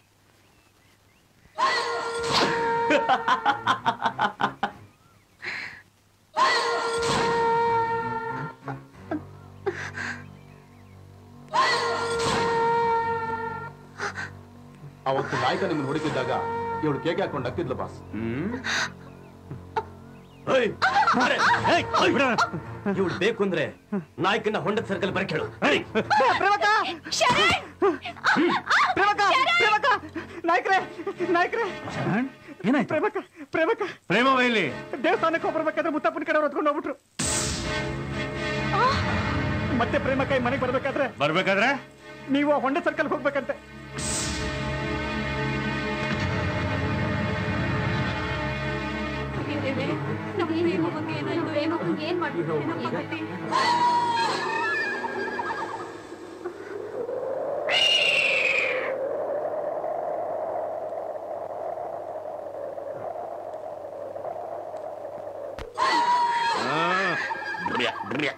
ಅವತ್ತು ನಾಯಕ ನಿಮ್ಮನ್ನ ಹುಡುಕಿದ್ದಾಗ ಇವಳು ಕೇಕ್ ಹಾಕೊಂಡು ನಕ್ತಿದ್ಲು ಬಾಸ್ ಇವಳು ಬೇಕು ಅಂದ್ರೆ ನಾಯಕನ ಹೊಂಡದ ಸರ್ಕಲ್ ಬರಕ್ ಹೇಳು ನಾಯ್ಕ್ರೆ ನಾಯ್ಕ್ರೆ ಏನಾಯ್ತು ಪ್ರೇಮಕ ಪ್ರೇಮಕ ಪ್ರೇಮವೇಲಿ ದೇವಸ್ಥಾನಕ್ಕೆ ಹೋಗ್ಬರ್ಬೇಕಾದ್ರೆ ಮುತ್ತಪ್ಪನ ಕಡೆ ಹೊತ್ಕೊಂಡು ಹೋಗ್ಬಿಟ್ರು ಮತ್ತೆ ಪ್ರೇಮ ಕೈ ಮನೆಗೆ ಬರ್ಬೇಕಾದ್ರೆ ಬರ್ಬೇಕಾದ್ರೆ ನೀವು ಆ ಹೊಂಡೆ ಸರ್ಕಲ್ ಹೋಗ್ಬೇಕಂತೆ ಬ್ರಿಯ, ಬ್ರಿಯ.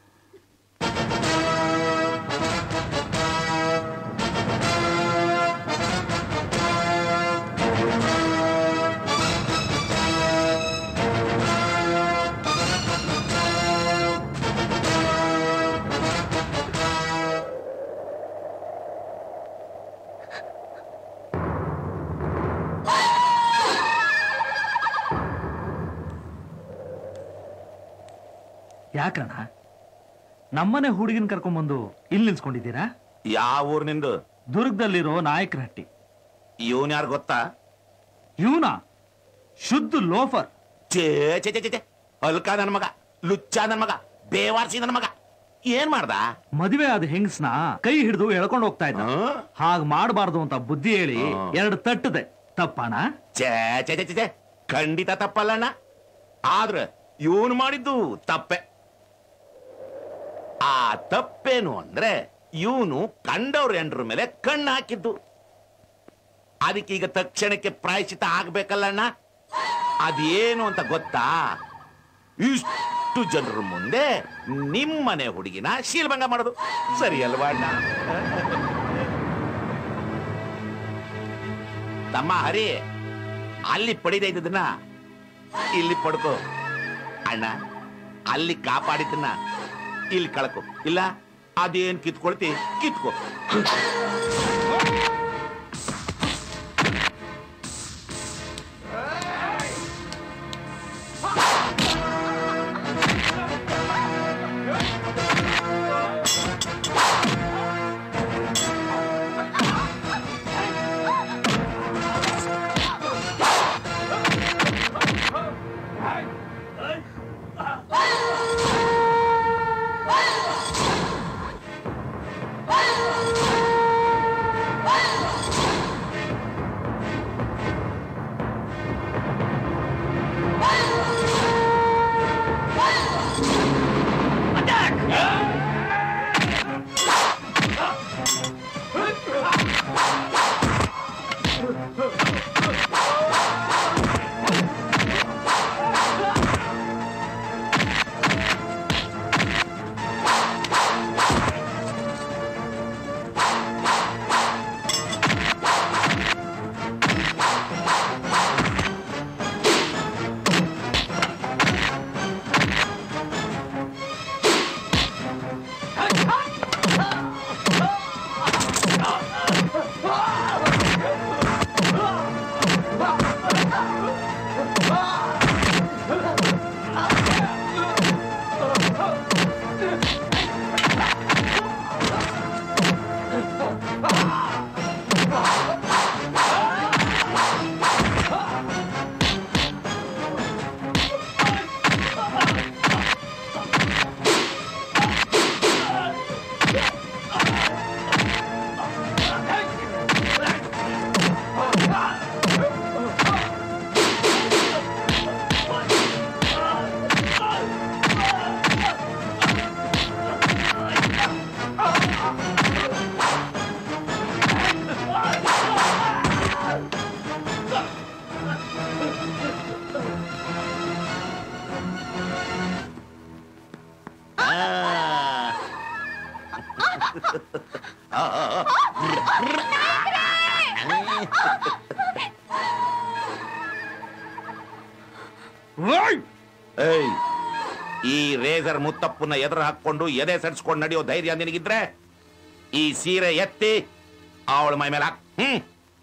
ಯಾಕಣ್ಣ ನಮ್ಮನೆ ಹುಡುಗಿನ ಕರ್ಕೊಂಬಂದು ಇಲ್ಲಿ ನಿಲ್ಸ್ಕೊಂಡಿದ್ದೀರಾ ಯಾವ ಊರ್ನಿಂದು ದುರ್ಗದಲ್ಲಿರೋ ನಾಯಕನಹಟ್ಟಿ ಇವನ್ ಯಾರು ಗೊತ್ತಾ ಇವನ ಶುದ್ಧ ಲೋಫರ್ ಚೇ ಚೇ ಚೇ, ಚೇ ಚೇ. ಅಲ್ಕ ನನ್ ಮಗ ಲುಚ್ಚ ನನ್ ಮಗ ಬೇವಾರ್ಸಿ ನನ್ ಮಗ ಏನ್ ಮಾಡ್ದ ಮದುವೆ ಆದ ಹೆಂಗಸ್ನ ಕೈ ಹಿಡಿದು ಎಳ್ಕೊಂಡು ಹೋಗ್ತಾ ಇದ್ದ ಹಾಗ್ ಮಾಡಬಾರ್ದು ಅಂತ ಬುದ್ಧಿ ಹೇಳಿ ಎರಡು ತಟ್ಟದೆ ತಪ್ಪಣ ಛೇ ಛೇ ಛೇ, ಛೇ ಛೇ. ಖಂಡಿತ ತಪ್ಪಲ್ಲಣ್ಣ ಆದ್ರ ಇವನು ಮಾಡಿದ್ದು ತಪ್ಪೆ ಆ ತಪ್ಪೇನು ಅಂದ್ರೆ ಇವನು ಕಂಡವ್ರ ಎಂಡ್ರ ಮೇಲೆ ಕಣ್ಣು ಹಾಕಿದ್ದು ಅದಕ್ಕೀಗ ತಕ್ಷಣಕ್ಕೆ ಪ್ರಾಯಶ್ಚಿತ ಆಗ್ಬೇಕಲ್ಲಣ್ಣ ಅದೇನು ಅಂತ ಗೊತ್ತಾ ಇಷ್ಟು ಜನರ ಮುಂದೆ ನಿಮ್ಮನೆ ಹುಡುಗಿನ ಶೀಲ್ಭಂಗ ಮಾಡೋದು ಸರಿ ಅಲ್ವಾ ಅಣ್ಣ ತಮ್ಮ ಹರಿ ಅಲ್ಲಿ ಪಡಿದೇ ಇದ್ದದನ್ನ ಇಲ್ಲಿ ಪಡ್ಕೋ ಅಣ್ಣ ಅಲ್ಲಿ ಕಾಪಾಡಿದ್ದನ್ನ ಇಲ್ಲಿ ಕಳ್ಕೊ ಇಲ್ಲ ಅದೇನ್ ಕಿತ್ಕೊಳ್ತಿ ಕಿತ್ಕೋ Ah! ಏಯ್ ಈ ರೇಸರ್ ಮುತ್ತಪ್ಪನ ಎದುರು ಹಾಕೊಂಡು ಎದೆ ಸಡ್ಸ್ಕೊಂಡು ನಡೆಯೋ ಧೈರ್ಯ ನಿನಗಿದ್ರೆ ಈ ಸೀರೆ ಎತ್ತಿ ಅವಳ ಮೈ ಮೇಲೆ ಹಾಕ್ ಹ್ಮ್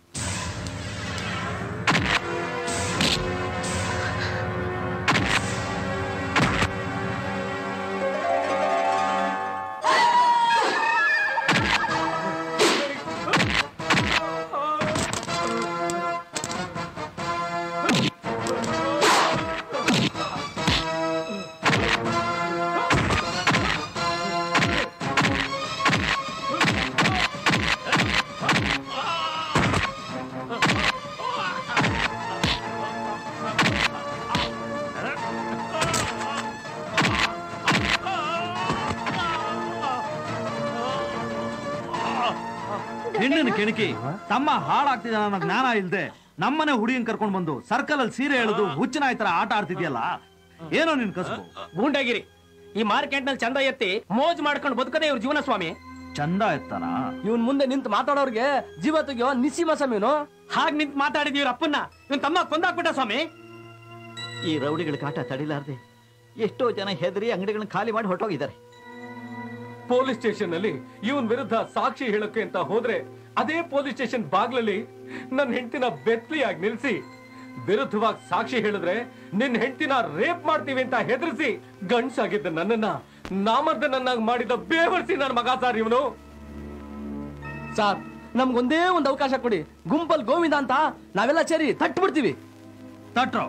ಹೆಣ್ಣಿನ ಕೆಣಕಿ ತಮ್ಮ ಹಾಳಾಗ್ತಿದ್ದಾನ ಅನ್ನೋ ಜ್ಞಾನ ಇಲ್ದೆ ನಮ್ಮನೆ ಹುಡುಗಿನ ಕರ್ಕೊಂಡ್ ಬಂದು ಸರ್ಕಲ್ ಅಲ್ಲಿ ಸೀರೆ ಎಳೆದು ಹುಚ್ಚಿನ ತರ ಆಟ ಆಡ್ತಿದ್ಯಲ್ಲ ಏನೋ ನಿನ್ ಕಸಬು ಗೂಂಡಾಗಿರಿ ಈ ಮಾರ್ಕೆಟ್ ನಲ್ಲಿ ಚಂದ ಎತ್ತಿ ಮೋಜ್ ಮಾಡ್ಕೊಂಡು ಬದುಕದೇ ಇವ್ರ ಜೀವನ ಸ್ವಾಮಿ ಚಂದ ಎತ್ತಾನ ಇವನ್ ಮುಂದೆ ನಿಂತು ಮಾತಾಡೋರ್ಗೆ ಜೀವ ತೆಗಿಯೋ ನಿಸ್ಸಿಮ ಸ್ವಾಮಿನು ಹಾಗ್ ನಿಂತು ಮಾತಾಡಿದ್ವಿ ಇವ್ರ ಅಪ್ಪನ್ನ ಇವನ್ ತಮ್ಮ ಕೊಂದಾಕ್ಬಿಟ್ಟ ಸ್ವಾಮಿ ಈ ರೌಡಿಗಳ ಕಾಟ ತಡಿಲಾರ್ದೆ ಎಷ್ಟೋ ಜನ ಹೆದರಿ ಅಂಗಡಿಗಳನ್ನ ಖಾಲಿ ಮಾಡಿ ಹೊರಟೋಗಿದ್ದಾರೆ ಪೊಲೀಸ್ ಸ್ಟೇಷನ್ ನಲ್ಲಿ ಇವನ್ ವಿರುದ್ಧ ಸಾಕ್ಷಿ ಹೇಳಕ್ಕೆ ಅಂತ ಹೋದ್ರೆ ಅದೇ ಪೊಲೀಸ್ ಸ್ಟೇಷನ್ ಬಾಗ್ಲಲ್ಲಿ ನನ್ನ ಹೆಂಡತಿನ ಬೆತ್ಲಿಯಾಗಿ ನಿಲ್ಸಿ ವಿರುದ್ಧವಾಗಿ ಸಾಕ್ಷಿ ಹೇಳಿದ್ರೆ ನಿನ್ ಹೆಂಡತಿನ ರೇಪ್ ಮಾಡ್ತೀವಿ ಅಂತ ಹೆದರ್ಸಿ ಗಂಡ್ಸಾಗಿದ್ದ ನನ್ನನ್ನ ನಾಮರ್ದನನ್ನಾಗಿ ಮಾಡಿದ ಬೇವರ್ಸಿ ನನ್ನ ಮಗ ಸಾರ್ ಇವನು ಸಾರ್ ನಮ್ಗೊಂದೇ ಒಂದು ಅವಕಾಶ ಕೊಡಿ ಗುಂಪಲ್ ಗೋವಿಂದ ಅಂತ ನಾವೆಲ್ಲ ಸೇರಿ ತಟ್ಟು ಬಿಡ್ತೀವಿ ತಟ್ರೋ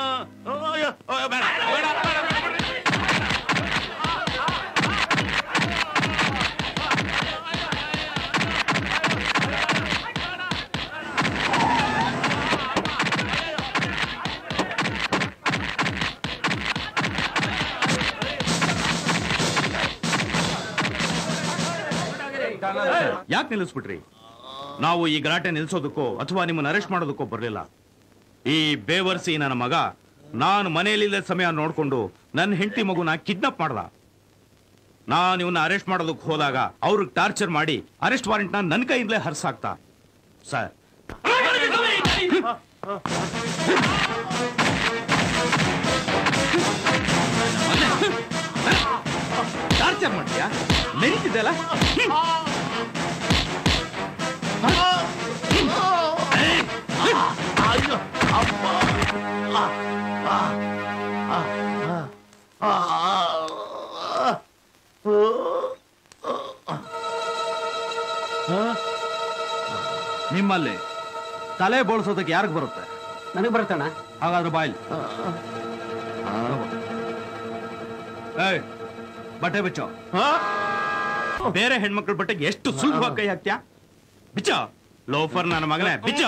ಯಾಕೆ ನಿಲ್ಲಿಸ್ಬಿಟ್ರಿ ನಾವು ಈ ಗಲಾಟೆ ನಿಲ್ಸೋದಕ್ಕೋ ಅಥವಾ ನಿಮ್ಮನ್ನ ಅರೆಸ್ಟ್ ಮಾಡೋದಕ್ಕೋ ಬರಲಿಲ್ಲ ಈ ಬೇವರ್ಸಿ ನನ್ನ ಮಗ ನಾನು ಮನೆಯಲ್ಲಿದ್ದ ಸಮಯ ನೋಡ್ಕೊಂಡು ನನ್ನ ಹೆಂಡತಿ ಮಗುನ ಕಿಡ್ನಾಪ್ ಮಾಡ್ದ ನಾನು ಇವನ್ನ ಅರೆಸ್ಟ್ ಮಾಡೋದಕ್ಕೆ ಹೋದಾಗ ಅವ್ರಿಗೆ ಟಾರ್ಚರ್ ಮಾಡಿ ಅರೆಸ್ಟ್ ವಾರೆಂಟ್ನ ನನ್ನ ಕೈಯಿಂದಲೇ ಹರ್ಸಾಕ್ತಾ ಸರ್ ಟಾರ್ಚರ್ ಮಾಡ್ತೀಯಾ ಮೆರಿತಿದ್ದಲ್ಲ ನಿಮ್ಮಲ್ಲಿ ತಲೆ ಬೋಳ್ಸೋದಕ್ಕೆ ಯಾರಿಗೆ ಬರುತ್ತೆ ನನಗೆ ಬರುತ್ತಣ್ಣ ಹಾಗಾದ್ರೆ ಬಾಯ್ಲ್ ಏಯ್ ಬಟ್ಟೆ ಬಿಚ್ಚೋ ಬೇರೆ ಹೆಣ್ಮಕ್ಳ ಬಟ್ಟೆಗೆ ಎಷ್ಟು ಸುಲಭವಾಗಿ ಕೈ ಹಾಕ್ತ್ಯಾ ಬಿಚ್ಚ ಲೋಫರ್ ನನ್ನ ಮಗನೇ ಬಿಚ್ಚ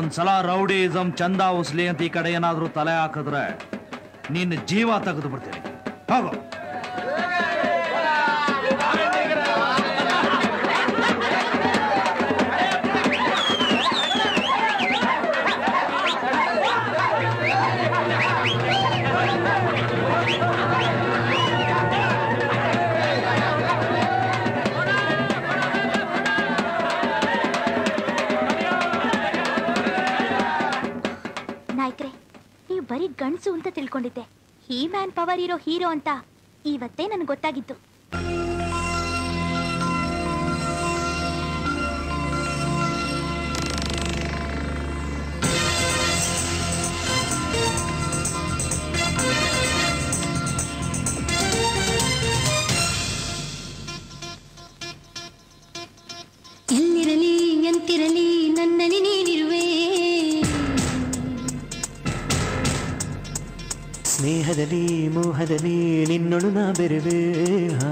ಇನ್ನೊಂದ್ಸಲ ರೌಡಿಸಂ ಚಂದ ಉಸ್ಲಿ ಅಂತ ಈ ಕಡೆ ಏನಾದ್ರೂ ತಲೆ ಹಾಕಿದ್ರೆ ನಿನ್ನ ಜೀವ ತೆಗೆದು ಬಿಡ್ತೀನಿ ಹೋಗು ನಾಯ್ಕ್ರೆ ನೀವು ಬರೀ ಗಂಡ್ಸು ಅಂತ ತಿಳ್ಕೊಂಡಿದ್ದೆ ಹೀ ಮ್ಯಾನ್ ಪವರ್ ಇರೋ ಹೀರೋ ಅಂತ ಇವತ್ತೇ ನನ್ಗೆ ಗೊತ್ತಾಗಿತ್ತು ಎಲ್ಲಿರಲಿ ಎಂತಿರಲಿ ನನ್ನಲ್ಲಿ ನೀನಿರುವೆ ಸ್ನೇಹದಲ್ಲಿ ಮೋಹದಲ್ಲಿ ನಿನ್ನೊಳು ನಾ ಬೆರುವೆ ಹಾ.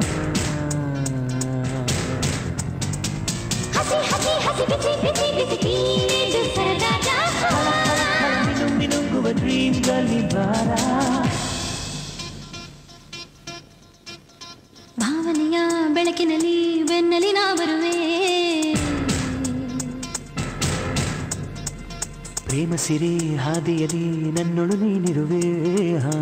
ಹಸಿ ಹಸಿ ಹಸಿ ಬಿಸಿ ಬಿಸಿ ಬಿಸಿ ಟೀನೇಜ್ ಸರದಾಟ ಮಿನುಗುವ ಡ್ರೀಮ್ಗಳಲ್ಲಿ ಬಾರ ಭಾವನೆಯ ಬೆಳಕಿನಲ್ಲಿ ಬೆನ್ನಲಿ ನಾ ಬರುವೆ ಪ್ರೇಮ ಸಿರಿ ಹಾದಿಯಲ್ಲಿ ನನ್ನೊಳು ನೀನಿರುವೆ ಹಾ.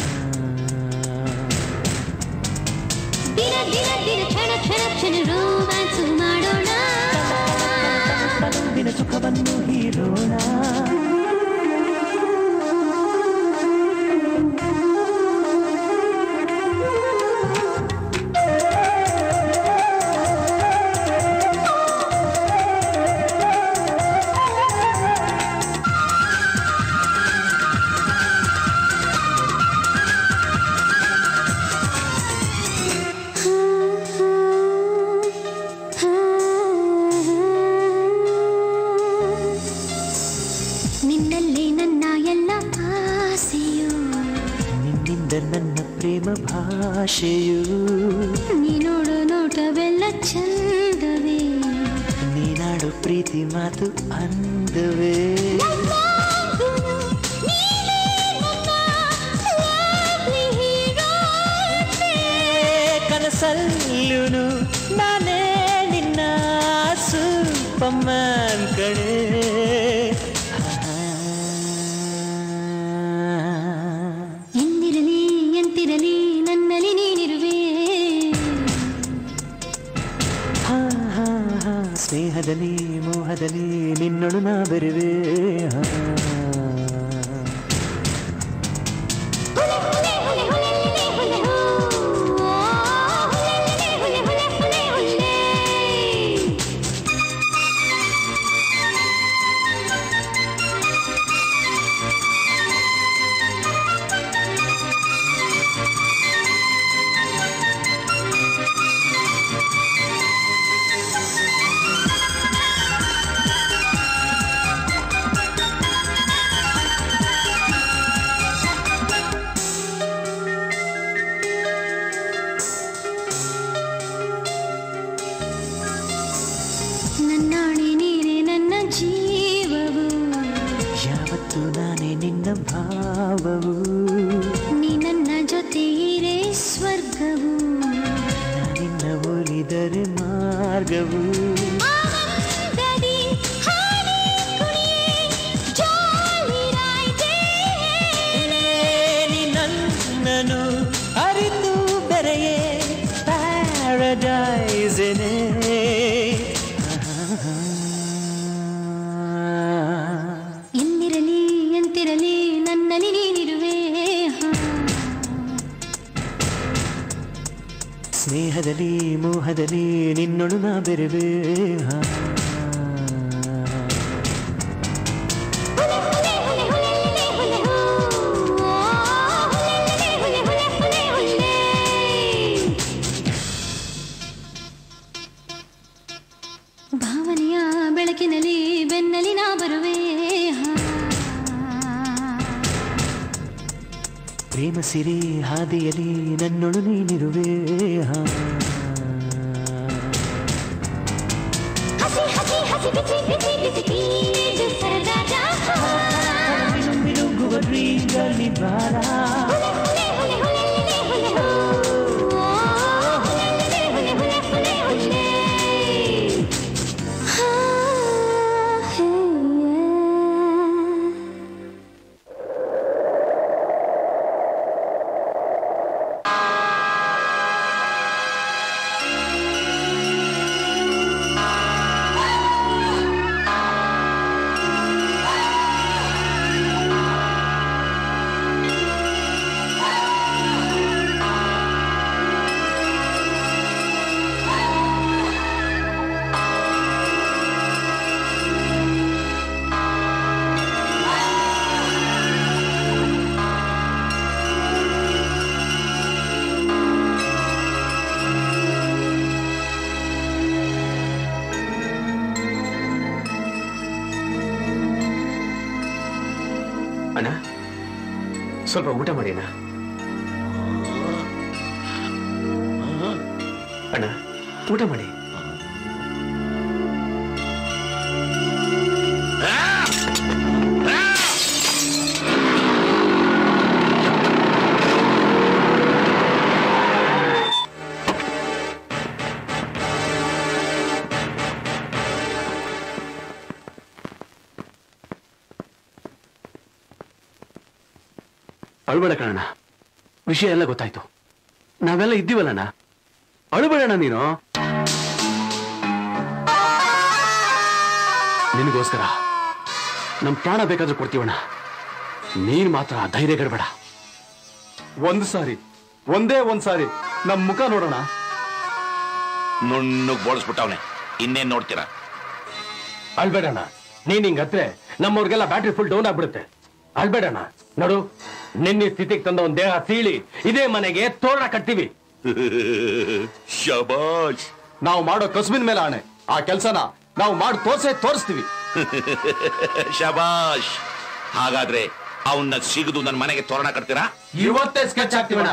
ದಿನ ದಿನ ದಿನ ಕ್ಷಣ ಕ್ಷಣ ಕ್ಷಣ ರೋಮ್ಯಾನ್ಸ್ ಮಾಡೋಣ ದಿನ ಸುಖವನ್ನು ಹೀರೋಣ ನಿನ್ನಲ್ಲಿ ನನ್ನ ಎಲ್ಲ ಆಸೆಯು ನಿನ್ನಿಂದ ನನ್ನ ಪ್ರೇಮ ಭಾಷೆಯು ನೀ ನೋಡು ನೋಟವೆಲ್ಲ ಚಂದವೇ ನೀನಾಡು ಪ್ರೀತಿ ಮಾತು ಅಂದವೇ ಕನಸಲ್ಲೂನು ನಾನೇ ನಿನ್ನ ಸೂಪರ್ಮ್ಯಾನ್ ಕಡೆ ಎಂದಿರಲಿ ಎಂತಿರಲಿ ನನ್ನಲ್ಲಿ ನೀನಿರುವೆ ಹಾ, ಹಾ, ಹಾ, ಸ್ನೇಹದಲ್ಲಿ ಮೋಹದಲ್ಲಿ ನಿನ್ನೊಳು ನಾ ಬೆರುವೆ ಹಾ. ನನ್ನಾಣೆ ನೀನೆ ನನ್ನ ಜೀವವು ಯಾವತ್ತು ನಾನೇ ನಿನ್ನ ಭಾವವು ನೀ ನನ್ನ ಜೊತೆ ಇರೆ ಸ್ವರ್ಗವು ನಿನ್ನ ಒಲಿದರೆ ಮಾರ್ಗವು ಆನಂದದಿ ಹಾಡಿ ಕುಣಿಯೇ ಜಾಲಿ ರಾಯ್ದೇನೆ. ನೀ ನನ್ನನು ಅರಿತು ಬೆರೆಯೇ ಪ್ಯಾರಡೈಸನೆ ಎಂದಿರಲಿ ಎಂತಿರಲಿ ನನ್ನಲ್ಲಿ ನೀನಿರುವೆ ಹಾ. ಸ್ನೇಹದಲ್ಲಿ ಮೋಹದಲ್ಲಿ ನಿನ್ನೊಳು ನಾ ಬೆರುವೆ ಹಾ. ಭಾವನೆಯ ಬೆಳಕಿನಲ್ಲಿ ಬೆನ್ನಲಿ ನಾ ಬರುವೆ ಹಾ. ಪ್ರೇಮ ಸಿರಿ ಹಾದಿಯಲ್ಲಿ ನನ್ನೊಳು ನೀನಿರುವೆ ಹಾ. ಹಸಿ ಹಸಿ ಹಸಿ ಬಿಸಿ ಬಿಸಿ ಬಿಸಿ ಟೀನೇಜ್ ಸರದಾಟ ದ್ವಾರ ಅಣ್ಣ ಸ್ವಲ್ಪ ಊಟ ಮಾಡಿ ಅಣ್ಣ ಅಣ್ಣ ಊಟ ಮಾಡಿ ಅಳ್ಬೇಡ ಕಣಣ್ಣ ವಿಷಯ ಎಲ್ಲ ಗೊತ್ತಾಯ್ತು ನಾವೆಲ್ಲ ಇದ್ದೀವಲ್ಲಣ್ಣ ಅಳ್ಬೇಡಣ್ಣ ನೀನು ನಿನಗೋಸ್ಕರ ನಮ್ ಪ್ರಾಣ ಬೇಕಾದ್ರೂ ಕೊಡ್ತೀವಣ್ಣ ನೀನ್ ಮಾತ್ರ ಧೈರ್ಯ ಗಡಬೇಡ ಒಂದ್ ಸಾರಿ ಒಂದೇ ಒಂದ್ ಸಾರಿ ನಮ್ ಮುಖ ನೋಡೋಣ ನುಣ್ಣಗ್ ಬೋಳಿಸ್ಬಿಟ್ಟವನೆ ಇನ್ನೇನ್ ನೋಡ್ತೀರಾ ಅಳ್ಬೇಡಣ್ಣ ನೀನ್ ಹಿಂಗತ್ರೆ ನಮ್ಮವ್ರಿಗೆಲ್ಲ ಬ್ಯಾಟ್ರಿ ಫುಲ್ ಡೌನ್ ಆಗ್ಬಿಡುತ್ತೆ ಅಳ್ಬೇಡಣ್ಣ ನೋಡು ನಿನ್ನೆ ಸ್ಥಿತಿಗೆ ತಂದ ಒಂದ್ ದೇಹ ಸೀಳಿ ಇದೇ ಮನೆಗೆ ತೋರಣ ಕಟ್ತೀವಿ ಶಬಾಷ್ ನಾವು ಮಾಡೋ ಕಸುಬಿನ ಮೇಲೆ ಆಣೆ ಆ ಕೆಲ್ಸನ ನಾವು ಮಾಡಿ ತೋರ್ಸೇ ತೋರಿಸ್ತೀವಿ ಶಬಾಷ್ ಹಾಗಾದ್ರೆ ಅವನ್ನ ಸಿಗದು ನನ್ನ ಮನೆಗೆ ತೋರಣ ಕಟ್ತೀರಾ ಇವತ್ತೇ ಸ್ಕೆಚ್ ಹಾಕ್ತೀವಣ್ಣ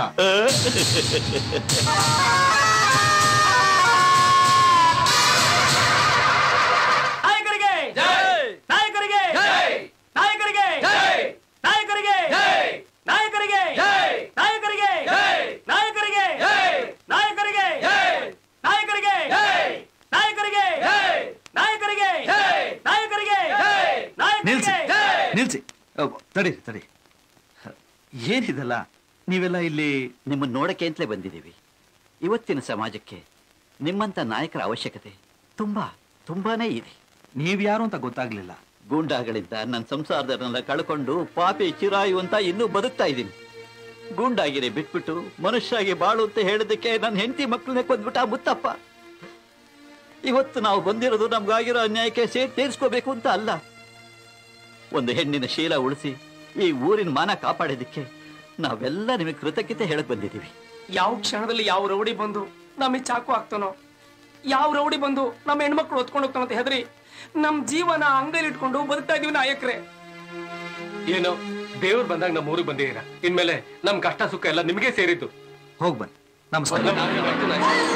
ನಾಯಕರಿಗೆ ನಾಯಕರಿಗೆ ನಾಯಕರಿಗೆ ನಾಯಕರಿಗೆ ನಾಯಕರಿಗೆ ನಾಯಕರಿಗೆ ನಾಯಕರಿಗೆ ನಾಯಕರಿಗೆ ನಾಯಕರಿಗೆ ನಾಯಕರಿಗೆ ನಾಯಕರಿಗೆ ನಾಯಕರಿಗೆ ನಿಲ್ಸಿ ನಾಯಕರಿಗೆ ನಿಲ್ಸಿ ಅಬ್ಬ, ತಡಿ ತಡಿ ಏನಿದೆಲ್ಲ ನೀವೆಲ್ಲ ಇಲ್ಲಿ ನಿಮ್ಮನ್ನು ನೋಡಕ್ಕೆ ಅಂತಲೇ ಬಂದಿದ್ದೀವಿ ಇವತ್ತಿನ ಸಮಾಜಕ್ಕೆ ನಿಮ್ಮಂತ ನಾಯಕರ ಅವಶ್ಯಕತೆ ತುಂಬಾ ತುಂಬಾನೇ ಇದೆ ನೀವ್ಯಾರು ಅಂತ ಗೊತ್ತಾಗ್ಲಿಲ್ಲ ಗೂಂಡಾಗಳಿಂದ ನನ್ನ ಸಂಸಾರದನ್ನೆಲ್ಲ ಕಳ್ಕೊಂಡು ಪಾಪಿ ಚಿರಾಯು ಅಂತ ಇನ್ನೂ ಬದುಕ್ತಾ ಇದ್ದೀನಿ ಗೂಂಡಾಗಿರಿ ಬಿಟ್ಬಿಟ್ಟು ಮನುಷ್ಯಾಗಿ ಬಾಳು ಅಂತ ಹೇಳಿದಕ್ಕೆ ನನ್ನ ಹೆಂಡತಿ ಮಕ್ಕಳನ್ನೇ ಕೊಂದ್ಬಿಟ್ಟ ಆ ಮುತ್ತಪ್ಪ ಇವತ್ತು ನಾವು ಬಂದಿರೋದು ನಮ್ಗಾಗಿರೋ ಅನ್ಯಾಯಕ್ಕೆ ಸೇಟ್ ತೀರಿಸ್ಕೋಬೇಕು ಅಂತ ಅಲ್ಲ ಒಂದು ಹೆಣ್ಣಿನ ಶೀಲ ಉಳಿಸಿ ಈ ಊರಿನ ಮಾನ ಕಾಪಾಡೋದಕ್ಕೆ ನಾವೆಲ್ಲ ನಿಮಗೆ ಕೃತಜ್ಞತೆ ಹೇಳಕ್ ಬಂದಿದ್ದೀವಿ ಯಾವ ಕ್ಷಣದಲ್ಲಿ ಯಾವ ರೌಡಿ ಬಂದು ನಮಗೆ ಚಾಕು ಹಾಕ್ತಾನೋ ಯಾವ ರೌಡಿ ಬಂದು ನಮ್ಮ ಹೆಣ್ಮಕ್ಳು ಹೊತ್ಕೊಂಡು ಹೋಗ್ತಾನೋ ಅಂತ ಹೆದರಿ ನಮ್ ಜೀವನ ಅಂಗೈಲಿ ಇಟ್ಕೊಂಡು ಬದುಕ್ತಾ ಇದೀವಿ ನಾಯಕರೇ ಏನು ದೇವ್ರು ಬಂದಾಗ ನಮ್ಮ ಊರಿಗೆ ಬಂದಿದ್ದೀರಾ ಇನ್ಮೇಲೆ ನಮ್ ಕಷ್ಟ ಸುಖ ಎಲ್ಲ ನಿಮಗೆ ಸೇರಿದ್ದು ಹೋಗ್ ಬನ್ನಿ ನಮಸ್ಕಾರ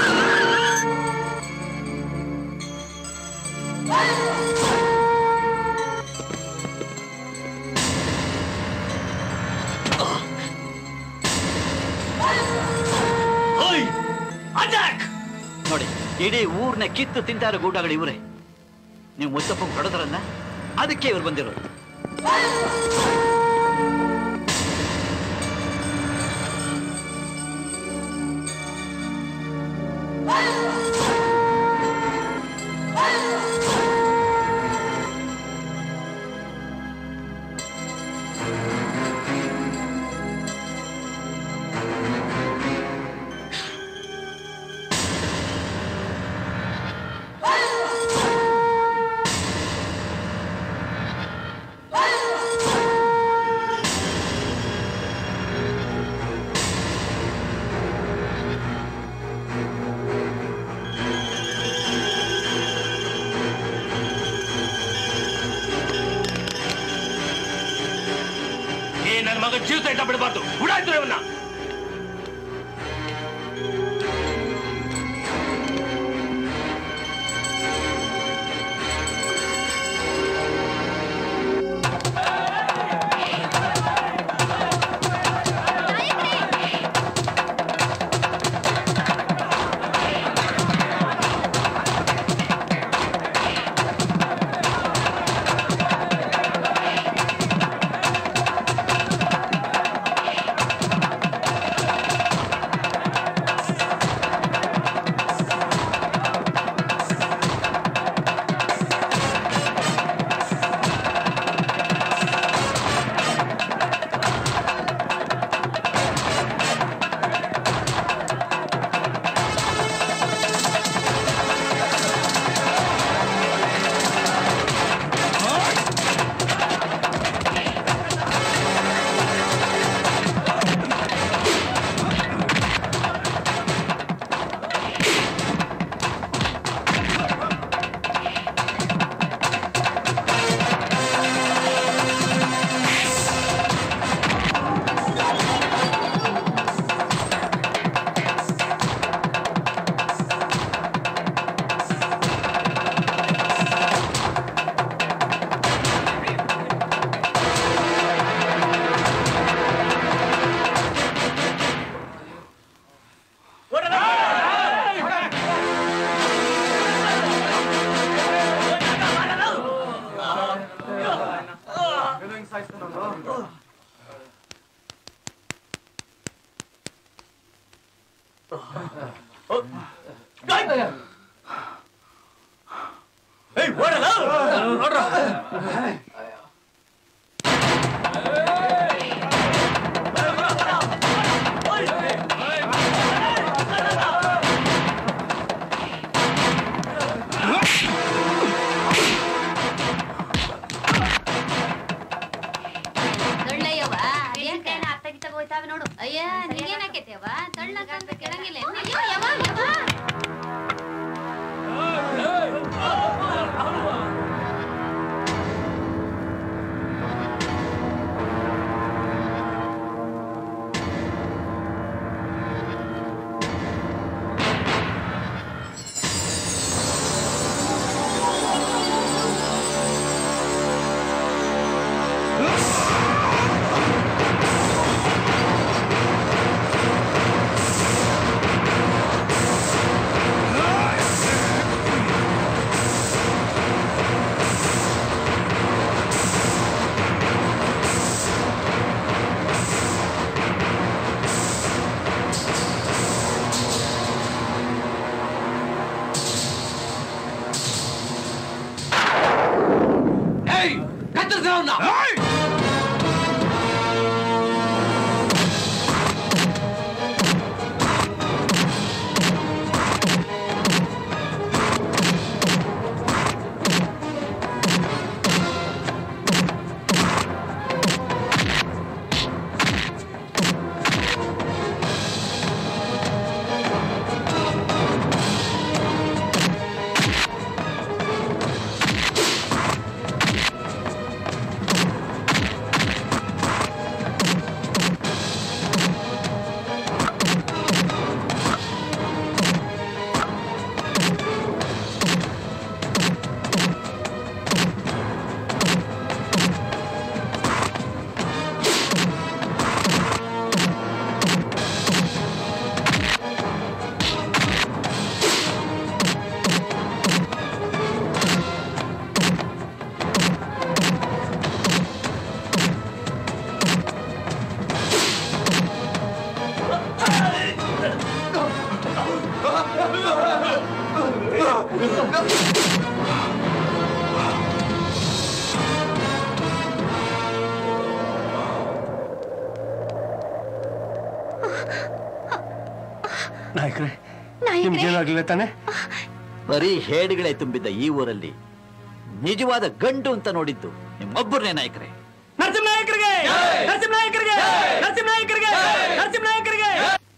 ನೋಡಿ ಇಡೀ ಊರ್ನ ಕಿತ್ತು ತಿಂತಾರ ಗೂಂಡಾಗಳು ಇವರೇ ನೀವು ಮುತ್ತಪ್ಪ ಹೊಡೆದ್ರಲ್ಲ ಅದಕ್ಕೆ ಇವ್ರು ಬಂದಿರೋದು ಏ ನನ್ನ ಮಗ ಜೀವ ಸಹಿತ ಬಿಡಬಾರ್ದು ಉಡಾಯ್ತು ಇವನ್ನ ಅಯ್ಯ ನೀಗೇನಾಕೈತೆವ ತಳ್ಳಕಂತ ಕೆಳಂಗಿಲ್ಲ ಅಯ್ಯೋ ಯವ ಯವ ಏಯ್ ಕತ್ತರಿಸಿ ಅವನ್ನ ನಾಯಕ್ರೆ ನಾಯಕ್ರೇ. ನಿಮ್ಗೇನಾಗ್ಲಿಲ್ಲ ತಾನೆ ಬರೀ ಹೇಡಿಗಳೇ ತುಂಬಿದ್ದ ಈ ಊರಲ್ಲಿ ನಿಜವಾದ ಗಂಡು ಅಂತ ನೋಡಿದ್ದು ನಿಮ್ಮೊಬ್ಬರನೇ ನಾಯಕರೇ ನರಸಿಂಹ ನಾಯಕರಿಗೆ ನರಸಿಂಹ ನಾಯಕರಿಗೆ ನರಸಿಂಹ ನಾಯಕರಿಗೆ ನರಸಿಂಹ ನಾಯಕರಿಗೆ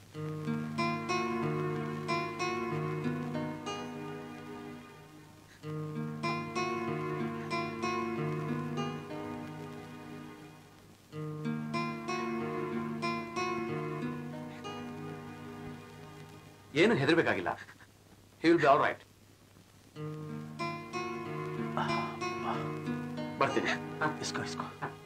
ಏನು ಹೆದರ್ಬೇಕಾಗಿಲ್ಲ he will be all right ಬರ್ತೀನಿ ಇಸ್ಕೋ ಇಸ್ಕೋ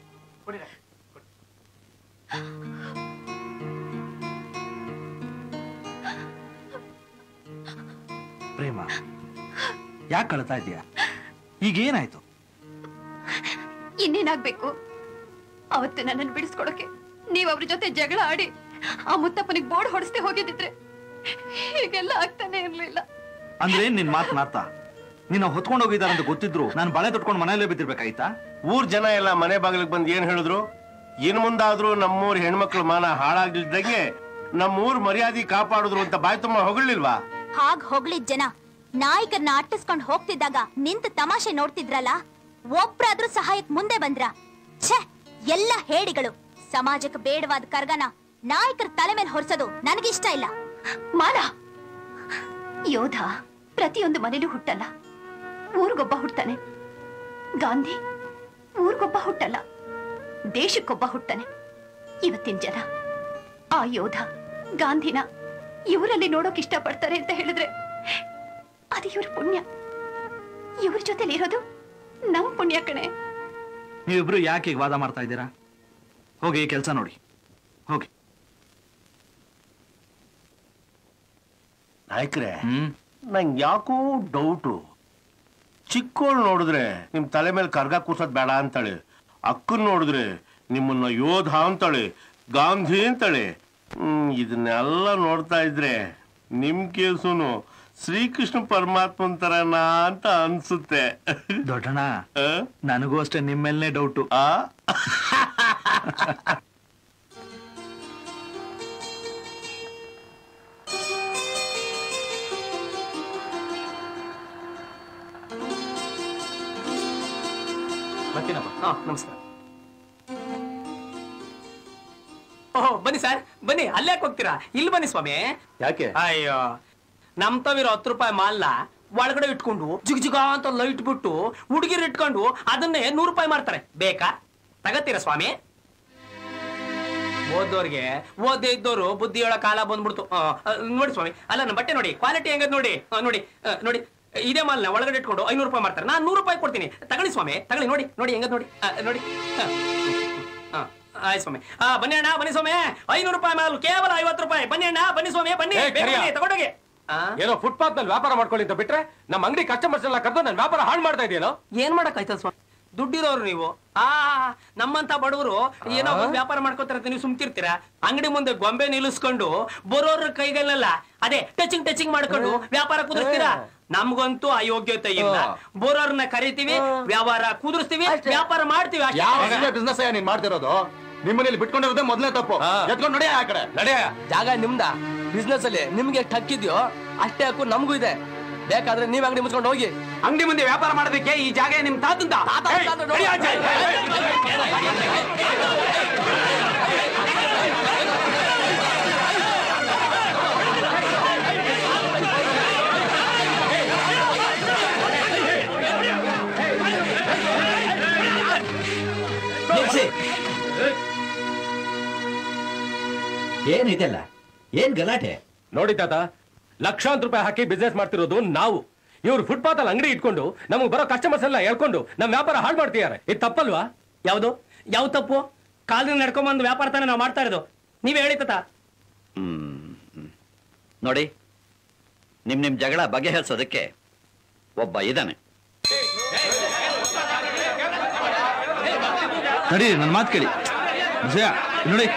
ಪ್ರೇಮ ಯಾಕೆ ಕಳ್ತಾ ಇದೀಯಾ ಈಗ ಏನಾಯ್ತು ಇನ್ನೇನಾಗ್ಬೇಕು ಅವತ್ತು ನನ್ನನ್ನು ಬಿಡಿಸ್ಕೊಡಕ್ಕೆ ನೀವ್ ಅವ್ರ ಜೊತೆ ಜಗಳ ಆಡಿ ಆ ಮುತ್ತಪ್ಪನಿಗೆ ಬೋರ್ಡ್ ಹೊಡೆಸ್ದೆ ಹೋಗಿದ್ದಿದ್ರೆ ಹೀಗೆಲ್ಲ ಆಗ್ತಾನೆ ಇರ್ಲಿಲ್ಲ ಅಂದ್ರೆ ನಿನ್ ಮಾತನಾಡ್ತ ನಿನ್ನ ಹೊತ್ಕೊಂಡು ಹೋಗಿದ್ದಾರೆ ಅಂತ ಗೊತ್ತಿದ್ರು ನಾನು ಬಳೆ ತೊಟ್ಕೊಂಡು ಮನೆಯಲ್ಲೇ ಬಿದ್ದಿರ್ಬೇಕಾಯ್ತಾ ಊರ್ ಜನ ಎಲ್ಲ ಮನೆ ಬಾಗಿಲಿಗೆ ಬಂದು ಏನ್ ಹೇಳಿದ್ರು ಇನ್ ಮುಂದಾದ್ರೂ ನಮ್ಮೂರ್ ಹೆಣ್ಮಕ್ಳು ಮಾನ ಹಾಳಾಗ್ಲಿದ್ದಂಗೆ ನಮ್ಮೂರ್ ಮರ್ಯಾದೆ ಕಾಪಾಡಿದ್ರು ಅಂತ ಬಾಯ್ ತುಂಬ ಹೊಗಳಿಲ್ವಾ ಹಾಗ್ ಹೊಗಳಿದ್ ಜನ ನಾಯಕರನ್ನ ಅಟ್ಟಿಸ್ಕೊಂಡ್ ಹೋಗ್ತಿದ್ದಾಗ ನಿಂತು ತಮಾಷೆ ನೋಡ್ತಿದ್ರಲ್ಲ ಒಬ್ರಾದ್ರೂ ಸಹಾಯಕ್ ಮುಂದೆ ಬಂದ್ರ ಛೆ ಎಲ್ಲ ಹೇಡಿಗಳು ಸಮಾಜಕ್ಕೆ ಬೇಡವಾದ ಕರ್ಗನ ನಾಯಕರ ತಲೆ ಮೇಲೆ ಹೊರಿಸೋದು ನನಗಿಷ್ಟ ಇಲ್ಲ ಮಾಲ ಯೋಧ ಪ್ರತಿಯೊಂದು ಮನೇಲೂ ಹುಟ್ಟಲ್ಲ ಊರಿಗೊಬ್ಬ ಹುಟ್ತಾನೆ ಗಾಂಧಿ ಊರಿಗೊಬ್ಬ ಹುಟ್ಟಲ್ಲ ದೇಶಕ್ಕೊಬ್ಬ ಹುಟ್ತಾನೆ ಇವತ್ತಿನ ಜನ ಆ ಯೋಧ ಗಾಂಧಿನ ಇವರಲ್ಲಿ ನೋಡೋಕ್ ಇಷ್ಟಪಡ್ತಾರೆ ಅಂತ ಹೇಳಿದ್ರೆ ಅದು ಇವ್ರ ಪುಣ್ಯ ಇವ್ರ ಜೊತೆಲಿ ಇರೋದು ನಮ್ ಪುಣ್ಯ ಕಣೆ ನೀವಿಬ್ರು ಯಾಕೆ ಈಗ ವಾದ ಮಾಡ್ತಾ ಇದ್ದೀರಾ ಹೋಗಿ ಕೆಲಸ ನೋಡಿ ಹೋಗಿ ನಾಯ್ಕ್ರೆ ನಂಗೆ ಯಾಕೋ ಡೌಟು ಚಿಕ್ಕೋಳು ನೋಡಿದ್ರೆ ನಿಮ್ ತಲೆ ಮೇಲೆ ಕರ್ಗ ಕೂರ್ಸೋದ್ ಬೇಡ ಅಂತಾಳೆ ಅಕ್ಕನ್ ನೋಡಿದ್ರೆ ನಿಮ್ಮನ್ನ ಯೋಧ ಅಂತಾಳೆ ಗಾಂಧಿ ಅಂತಾಳೆ ಹ್ಮ್ ಇದನ್ನೆಲ್ಲ ನೋಡ್ತಾ ಇದ್ರೆ ನಿಮ್ ಕೇಸುನು ಶ್ರೀಕೃಷ್ಣ ಪರಮಾತ್ಮನ್ ತರನಾ ಅಂತ ಅನ್ಸುತ್ತೆ ದೊಡ್ಡಣ್ಣ ನನಗೂ ಅಷ್ಟೇ ನಿಮ್ಮೆಲ್ಲೇ ಡೌಟು ಆ ಬರ್ತೀನಪ್ಪ ಹಾ ನಮಸ್ಕಾರ ಓಹ್ ಬನ್ನಿ ಸರ್ ಬನ್ನಿ ಅಲ್ಲೇ ಹೋಗ್ತೀರಾ ಇಲ್ಲಿ ಬನ್ನಿ ಸ್ವಾಮಿ ಯಾಕೆ ಅಯ್ಯೋ ನಮ್ ತವಿರೋ ಹತ್ತು ರೂಪಾಯಿ ಮಾಲ್ನ ಒಳಗಡೆ ಇಟ್ಕೊಂಡು ಜಿಗ್ ಜಿಗ ಅಂತ ಲೈಟ್ ಬಿಟ್ಟು ಹುಡುಗಿರು ಇಟ್ಕೊಂಡು ಅದನ್ನೇ ನೂರು ರೂಪಾಯಿ ಮಾಡ್ತಾರೆ ಬೇಕಾ ತಗತ್ತೀರಾ ಸ್ವಾಮಿ ಓದೋರ್ಗೆ ಓದೇ ಇದ್ದೋರು ಬುದ್ಧಿ ಹೇಳೋ ಕಾಲ ಬಂದ್ಬಿಡ್ತು ಆ, ಆ, ನೋಡಿ ಸ್ವಾಮಿ ಅಲ್ಲ ನಮ್ಮ ಬಟ್ಟೆ ನೋಡಿ ಕ್ವಾಲಿಟಿ ಹೆಂಗದ್ ನೋಡಿ ಆ, ನೋಡಿ ಆ, ನೋಡಿ ಇದೇ ಮಾಲ್ನ ಒಳಗಡೆ ಇಟ್ಕೊಂಡು ಐನೂರು ರೂಪಾಯಿ ಮಾಡ್ತಾರೆ ನಾನು ನೂರು ರೂಪಾಯಿ ಕೊಡ್ತೀನಿ ತಗೊಳ್ಳಿ ಸ್ವಾಮಿ ತಗೊಳ್ಳಿ ನೋಡಿ ನೋಡಿ ಹೆಂಗದ್ ನೋಡಿ ಆ, ನೋಡಿ ಆ, ಆ, ಆಯ್ತು ಸ್ವಾಮಿ ಆ ಬನ್ನಿ ಅಣ್ಣ ಬನ್ನಿ ಸ್ವಾಮಿ ಐನೂರು ರೂಪಾಯಿ ಮಾಲ್ ಕೇವಲ ಐವತ್ತು ರೂಪಾಯಿ ಬನ್ನಿ ಅಣ್ಣ ಬನ್ನಿ ಸ್ವಾಮಿ ಬನ್ನಿ ಏ, ಬೇಗ ಕರಿಯ. ಬನ್ನಿ, ತಗೊಂಡೋಗಿ ಏನೋ ಫುಟ್ಪಾತ್ ನಲ್ಲಿ ವ್ಯಾಪಾರ ಮಾಡ್ಕೊಳ್ಳಿ ಅಂತ ಬಿಟ್ರೆ ನಮ್ಮ ಅಂಗಡಿ ಕಸ್ಟಮರ್ಸ್ ಎಲ್ಲ ಕರೆದು ನನ್ನ ವ್ಯಾಪಾರ ಹಾಳು ಮಾಡ್ತಾ ಇದೆಯೇನೋ ಏನ್ ಮಾಡಕ್ಕಾಯ್ತದ ಸ್ವಾಮಿ ದುಡ್ಡಿರೋರು ನೀವು ಆ ನಮ್ಮಂತ ಬಡವರು ಏನೋ ಒಂದ್ ವ್ಯಾಪಾರ ಮಾಡ್ಕೋತಾರ ಅಂತ ನೀವು ಸುಮ್ತಿರ್ತೀರಾ ಅಂಗಡಿ ಮುಂದೆ ಗೊಂಬೆ ನಿಲ್ಲಿಸ್ಕೊಂಡು ಬರೋರ ಕೈಗಳನ್ನೆಲ್ಲ ಅದೇ ಟಚಿಂಗ್ ಟಚಿಂಗ್ ಮಾಡ್ಕೊಂಡು ವ್ಯಾಪಾರ ಕುದುರ್ತೀರಾ ನಮ್ಗಂತೂ ಅಯೋಗ್ಯತೆ ಇಲ್ಲ ಬರೋರ್ನ ಕರಿತೀವಿ ವ್ಯವಹಾರ ಕುದುರಿಸ್ತೀವಿ ವ್ಯಾಪಾರ ಮಾಡ್ತೀವಿ ಅಷ್ಟೇ. ಯಾವ ಬಿಸ್ನೆಸ್ ನೀನ್ ಮಾಡ್ತಿರೋದು ನಿಮ್ಮನೇಲಿ ಬಿಟ್ಕೊಂಡಿರೋದೇ ಮೊದಲೇ ತಪ್ಪು ಎತ್ಕೊಂಡು ನೋಡಿ ಆ ಕಡೆ ನಡೆಯ ಜಾಗ ನಿಮ್ದ ಬಿಸ್ನೆಸ್ ಅಲ್ಲಿ ನಿಮ್ಗೆ ಎಷ್ಟು ಹಕ್ಕಿದ್ಯೋ ಅಷ್ಟೇ ಹಕ್ಕು ನಮಗೂ ಇದೆ ಬೇಕಾದ್ರೆ ನೀವ್ ಅಂಗಡಿ ಮುಚ್ಕೊಂಡು ಹೋಗಿ ಅಂಗಡಿ ಮುಂದೆ ವ್ಯಾಪಾರ ಮಾಡೋದಕ್ಕೆ ಈ ಜಾಗ ನಿಮ್ ತಾತಂದ ಏನಿದೆಲ್ಲ ಏನ್ ಗಲಾಟೆ ನೋಡಿ ತಾತ ಲಕ್ಷಾಂತರ ರೂಪಾಯಿ ಹಾಕಿ ಬಿಸ್ನೆಸ್ ಮಾಡ್ತಿರೋದು ನಾವು ಇವ್ರು ಫುಟ್ಪಾತ್ ಅಲ್ಲಿ ಅಂಗಡಿ ಇಟ್ಕೊಂಡು ನಮಗೆ ಬರೋ ಕಸ್ಟಮರ್ಸ್ ಎಲ್ಲ ಹೇಳ್ಕೊಂಡು ನಮ್ಮ ವ್ಯಾಪಾರ ಹಾಳು ಮಾಡ್ತಿದ್ದಾರೆ ಇದು ತಪ್ಪಲ್ವಾ ಯಾವುದು ಯಾವ ತಪ್ಪು ಕಾಲದಿಂದ ನಡ್ಕೊಂಬಂದು ವ್ಯಾಪಾರ ತಾನೇ ನಾವು ಮಾಡ್ತಾ ಇರೋದು ನೀವೇ ಹೇಳಿ ತಾತ ನೋಡಿ ನಿಮ್ ನಿಮ್ ಜಗಳ ಬಗೆಹರಿಸೋದಕ್ಕೆ ಒಬ್ಬ ಇದ್ದಾನೆ ನಡಿ ನನ್ನ ಮಾತು ಕೇಳಿ ವಿಜಯ ಇಲ್ಲಿ ನೋಡಿ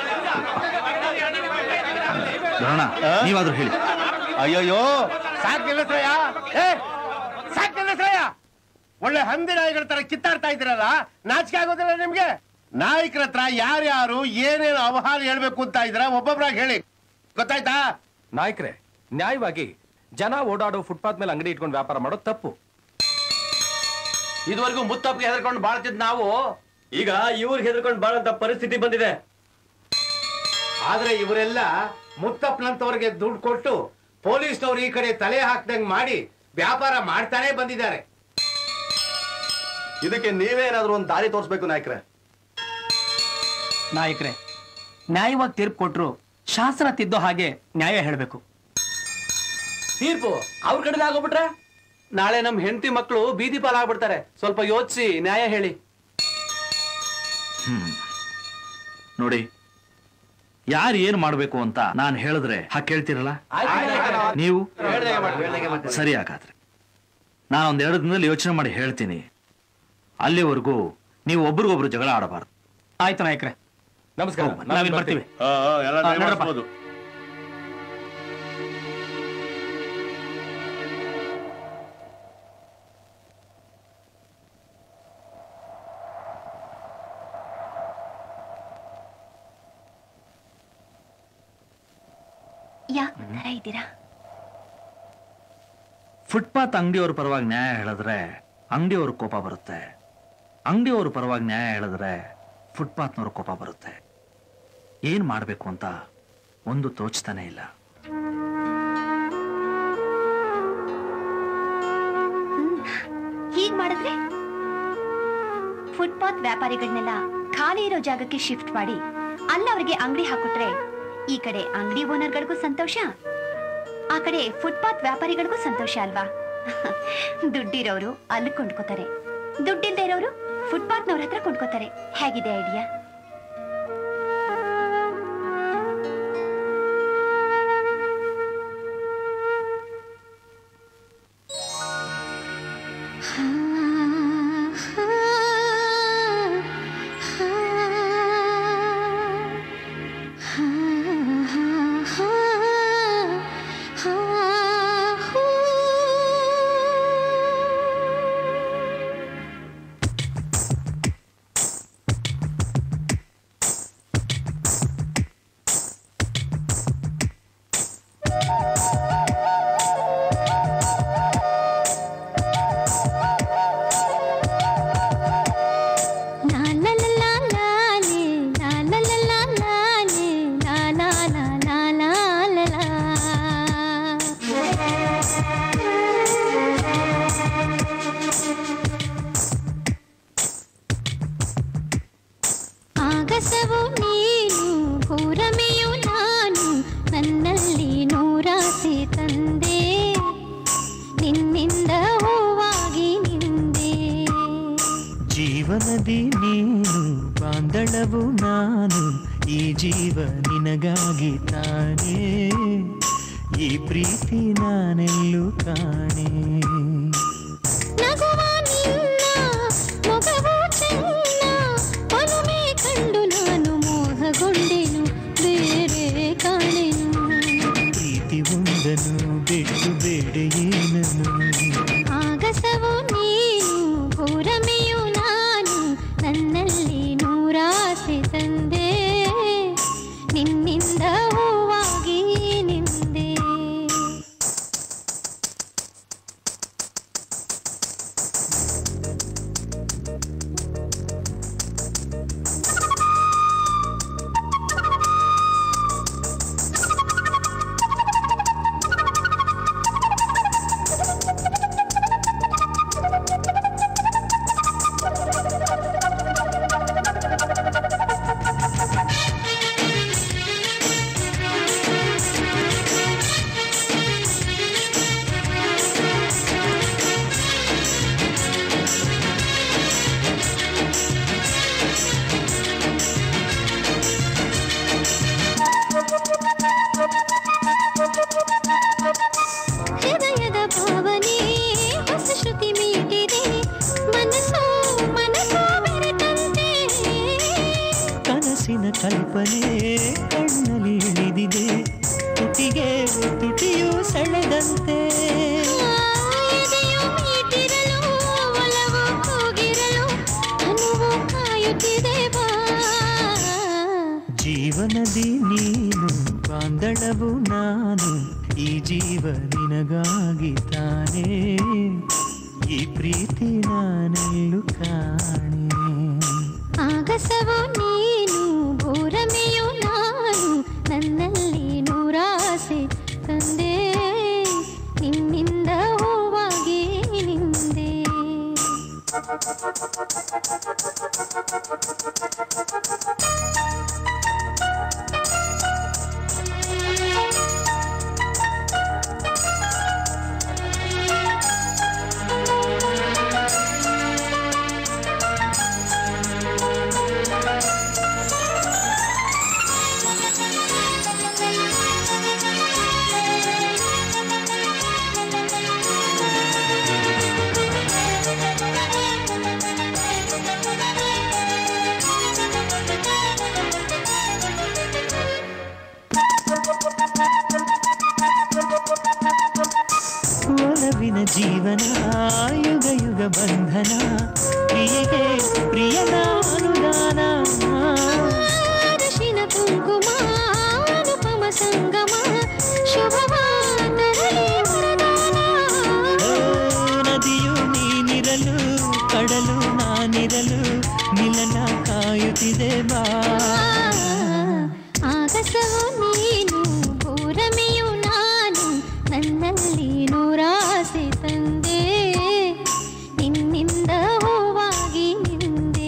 ಬರೋಣ ನೀವಾದ್ರೂ ಹೇಳಿ ಅಯ್ಯೋಯ್ಯೋ ಸಾಕ್ ನಿಲ್ಲಿಸ್ರಯ್ಯ ಏ ಸಾಕ್ ನಿಲ್ಲಿಸ್ರಯ್ಯ ಒಳ್ಳೆ ಹಂದಿ ನಾಯಿಗಳ ತರ ಕಿತ್ತಾಡ್ತಾ ಇದ್ದೀರಲ್ಲ ನಾಚಿಕೆ ಆಗೋದಿಲ್ಲ ನಿಮ್ಗೆ ನಾಯಕರ ಹತ್ರ ಯಾರ್ಯಾರು ಏನೇನು ಅವಹಾರ ಹೇಳ್ಬೇಕು ಅಂತ ಇದ್ರ ಒಬ್ಬೊಬ್ರಾಗ ಹೇಳಿ ಗೊತ್ತಾಯ್ತಾ ನಾಯಕ್ರೆ ನ್ಯಾಯವಾಗಿ ಜನ ಓಡಾಡೋ ಫುಟ್ಪಾತ್ ಮೇಲೆ ಅಂಗಡಿ ಇಟ್ಕೊಂಡು ವ್ಯಾಪಾರ ಮಾಡೋದು ತಪ್ಪು ಇದುವರೆಗೂ ಮುತ್ತಪ್ಪಿಗೆ ಹೆದರ್ಕೊಂಡು ಬಾಳ್ತಿದ್ ನಾವು ಈಗ ಇವ್ರಿಗೆ ಹೆದರ್ಕೊಂಡು ಬಾಳಂತ ಪರಿಸ್ಥಿತಿ ಬಂದಿದೆ ಆದ್ರೆ ಇವರೆಲ್ಲ ಮುತ್ತಪ್ಪನಂತವ್ರಿಗೆ ದುಡ್ಡು ಕೊಟ್ಟು ಪೊಲೀಸ್ನವ್ರು ಈ ಕಡೆ ತಲೆ ಹಾಕ್ದಂಗ್ ಮಾಡಿ ವ್ಯಾಪಾರ ಮಾಡ್ತಾನೆ ಬಂದಿದ್ದಾರೆ ಇದಕ್ಕೆ ನೀವೇನಾದ್ರೂ ಒಂದು ದಾರಿ ತೋರಿಸ್ಬೇಕು ನಾಯಕ್ರೆ ನಾಯಕರೇ ನ್ಯಾಯವಾಗಿ ತೀರ್ಪು ಕೊಟ್ರು ಶಾಸ್ತ್ರ ತಿದ್ದೋ ಹಾಗೆ ನ್ಯಾಯ ಹೇಳ್ಬೇಕು ತೀರ್ಪು ಅವ್ರ ಕಡೆ ಆಗೋಗ್ಬಿಟ್ರೆ ನಾಳೆ ನಮ್ ಹೆಂಡತಿ ಮಕ್ಕಳು ಬೀದಿ ಪಾಲಾಗ್ಬಿಡ್ತಾರೆ ಸ್ವಲ್ಪ ಯೋಚಿಸಿ ನ್ಯಾಯ ಹೇಳಿ ಹ್ಮ್ ನೋಡಿ ಯಾರು ಏನು ಮಾಡ್ಬೇಕು ಅಂತ ನಾನು ಹೇಳಿದ್ರೆ ಹಾಗೆ ಕೇಳ್ತೀರಲ್ಲ ನೀವು ಸರಿ ಹಾಗಾದ್ರೆ ನಾನು ಒಂದ್ ಎರಡು ದಿನದಲ್ಲಿ ಯೋಚನೆ ಮಾಡಿ ಹೇಳ್ತೀನಿ ಅಲ್ಲಿವರೆಗೂ ನೀವು ಒಬ್ರಿಗೊಬ್ರು ಜಗಳ ಆಡಬಾರ್ದು ಆಯ್ತು ನಾಯಕರೇ ನಮಸ್ಕಾರ ನಾವಿನ್ ಬರ್ತೀವಿ ಆ, ಆ, ಎಲ್ಲ ಆ, ಟ್ರೈ ನೋಡಪ್ಪ. ಮಾಡಿಸ್ಬೋದು. ಯಾಕೆ ತರ ಇದ್ದೀರಾ ಫುಟ್ಪಾತ್ ಅಂಗಡಿಯವ್ರ ಪರವಾಗಿ ನ್ಯಾಯ ಹೇಳಿದ್ರೆ ಅಂಗಡಿಯವ್ರ ಕೋಪ ಬರುತ್ತೆ ಅಂಗಡಿಯವ್ರ ಪರವಾಗಿ ನ್ಯಾಯ ಹೇಳಿದ್ರೆ ಫುಟ್ಪಾತ್ನವ್ರ ಕೋಪ ಬರುತ್ತೆ ಏನ್ ಮಾಡ್ಬೇಕು ಅಂತ ಒಂದು ತೋಚ್ತಾನೆ ಇಲ್ಲ ಹೀಗ್ ಮಾಡಿದ್ರೆ ಫುಟ್ಪಾತ್ ವ್ಯಾಪಾರಿಗಳನ್ನೆಲ್ಲ ಖಾಲಿ ಇರೋ ಜಾಗಕ್ಕೆ ಶಿಫ್ಟ್ ಮಾಡಿ ಅಲ್ಲ ಅವ್ರಿಗೆ ಅಂಗಡಿ ಹಾಕೊಟ್ರೆ ಈ ಕಡೆ ಅಂಗಡಿ ಓನರ್ಗಳಿಗೂ ಸಂತೋಷ ಆ ಕಡೆ ಫುಟ್ಪಾತ್ ವ್ಯಾಪಾರಿಗಳಿಗೂ ಸಂತೋಷ ಅಲ್ವಾ ದುಡ್ಡಿರೋರು ಅಲ್ಲಿ ಕೊಂಡ್ಕೋತಾರೆ ದುಡ್ಡಿಲ್ದೇ ಇರೋರು ಫುಟ್ಪಾತ್ನವ್ರ ಹತ್ರ ಕೊಂಡ್ಕೋತಾರೆ ಹೇಗಿದೆ ಐಡಿಯಾ ಆಗಸವು ನೀನು ಭೂರಮೆಯು ನಾನು ನನ್ನಲ್ಲಿ ನೂರಾಸೆ ತಂದೆ ನಿನ್ನಿಂದ ಹೂವಾಗಿ ನಿಂದೆ ಜೀವನದಿ ನೀನು ಬಾಂಧಳವು ನಾನು ಈ ಜೀವ ನಿನಗಾಗಿ ತಾನೇ ಈ ಪ್ರೀತಿ ನಾನೆಲ್ಲೂ ಕಾಣೆ ನಗುವ ನಿನ್ನ ಮೊಗವು ಚೆನ್ನ ಒಲುಮೆ ಕಂಡು ನಾನು ಮೋಹಗೊಂಡೆನು ಬೇರೆ ಕಾಣೆನು ಪ್ರೀತಿ ಒಂದನು ಬಿಟ್ಟು ಬೇಡ ಏನನು ಆಗಸವು ನೀನು ಭೂರಮೆಯು ನಾನು ನನ್ನಲ್ಲಿ ನೂರಾಸೆ ತಂದೆ ನಿನ್ನಿಂದ ಹೂವಾಗಿ ನಿಂದೆ ಹೃದಯದ ಭಾವನೆ ಹೊಸ ಶ್ರುತಿ ಮೀಟಿದೆ ಮನಸ್ಸು ಮನಸ್ಸು ಬೆರೆತಂತೆ ಕನಸಿನ ಕಲ್ಪನೆ ಕಣ್ಣಲ್ಲಿ ಇಳಿದಿದೆ ತುಟಿಗೆ ತುಟಿಯು ಸೆಳೆದಂತೆ ಎದೆಯು ಮೀಟಿರಲು ಒಲವು ಕೂಗಿರಲು ಅನುವು ಕಾಯುತ್ತಿದೆ ಬಾ ಜೀವನದಿ ನೀನು ಬಾಂಧಳವು ನಾನು ಈ ಜೀವ ನಿನಗಾಗಿ ತಾನೇ ಈ ಪ್ರೀತಿ ನಾನೆಲ್ಲೂ ಕಾಣೆ ಆಗಸವು ನೀನು ಭೂರಮೆಯು ನಾನು ನನ್ನಲ್ಲಿ ನೂರಾಸೆ ತಂದೆ ನಿನ್ನಿಂದ ಹೂವಾಗಿ ನಿಂದೆ ಒಲವಿನ ಜೀವನ ಯುಗ ಯುಗ ಬಂಧನ ಪ್ರಿಯಗೆ ಪ್ರಿಯನ ಅನುದಾನ ಅರಶಿನ ಕುಂಕುಮ ಅನುಪಮ ಸಂಗಮ ಶುಭವ ತರಲಿ ವರದಾನ ನದಿಯು ನೀನಿರಲು ಕಡಲು ನಾನಿರಲು ಮಿಲನ ಕಾಯುತ್ತಿದೆ ಬಾ ಆಗಸವು ನೀನು ಭೂರಮೆಯು ನಾನು ನನ್ನಲ್ಲಿ ನೂರಾಸೆ ತಂದೆ ನಿನ್ನಿಂದ ಹೂವಾಗಿ ನಿಂದೆ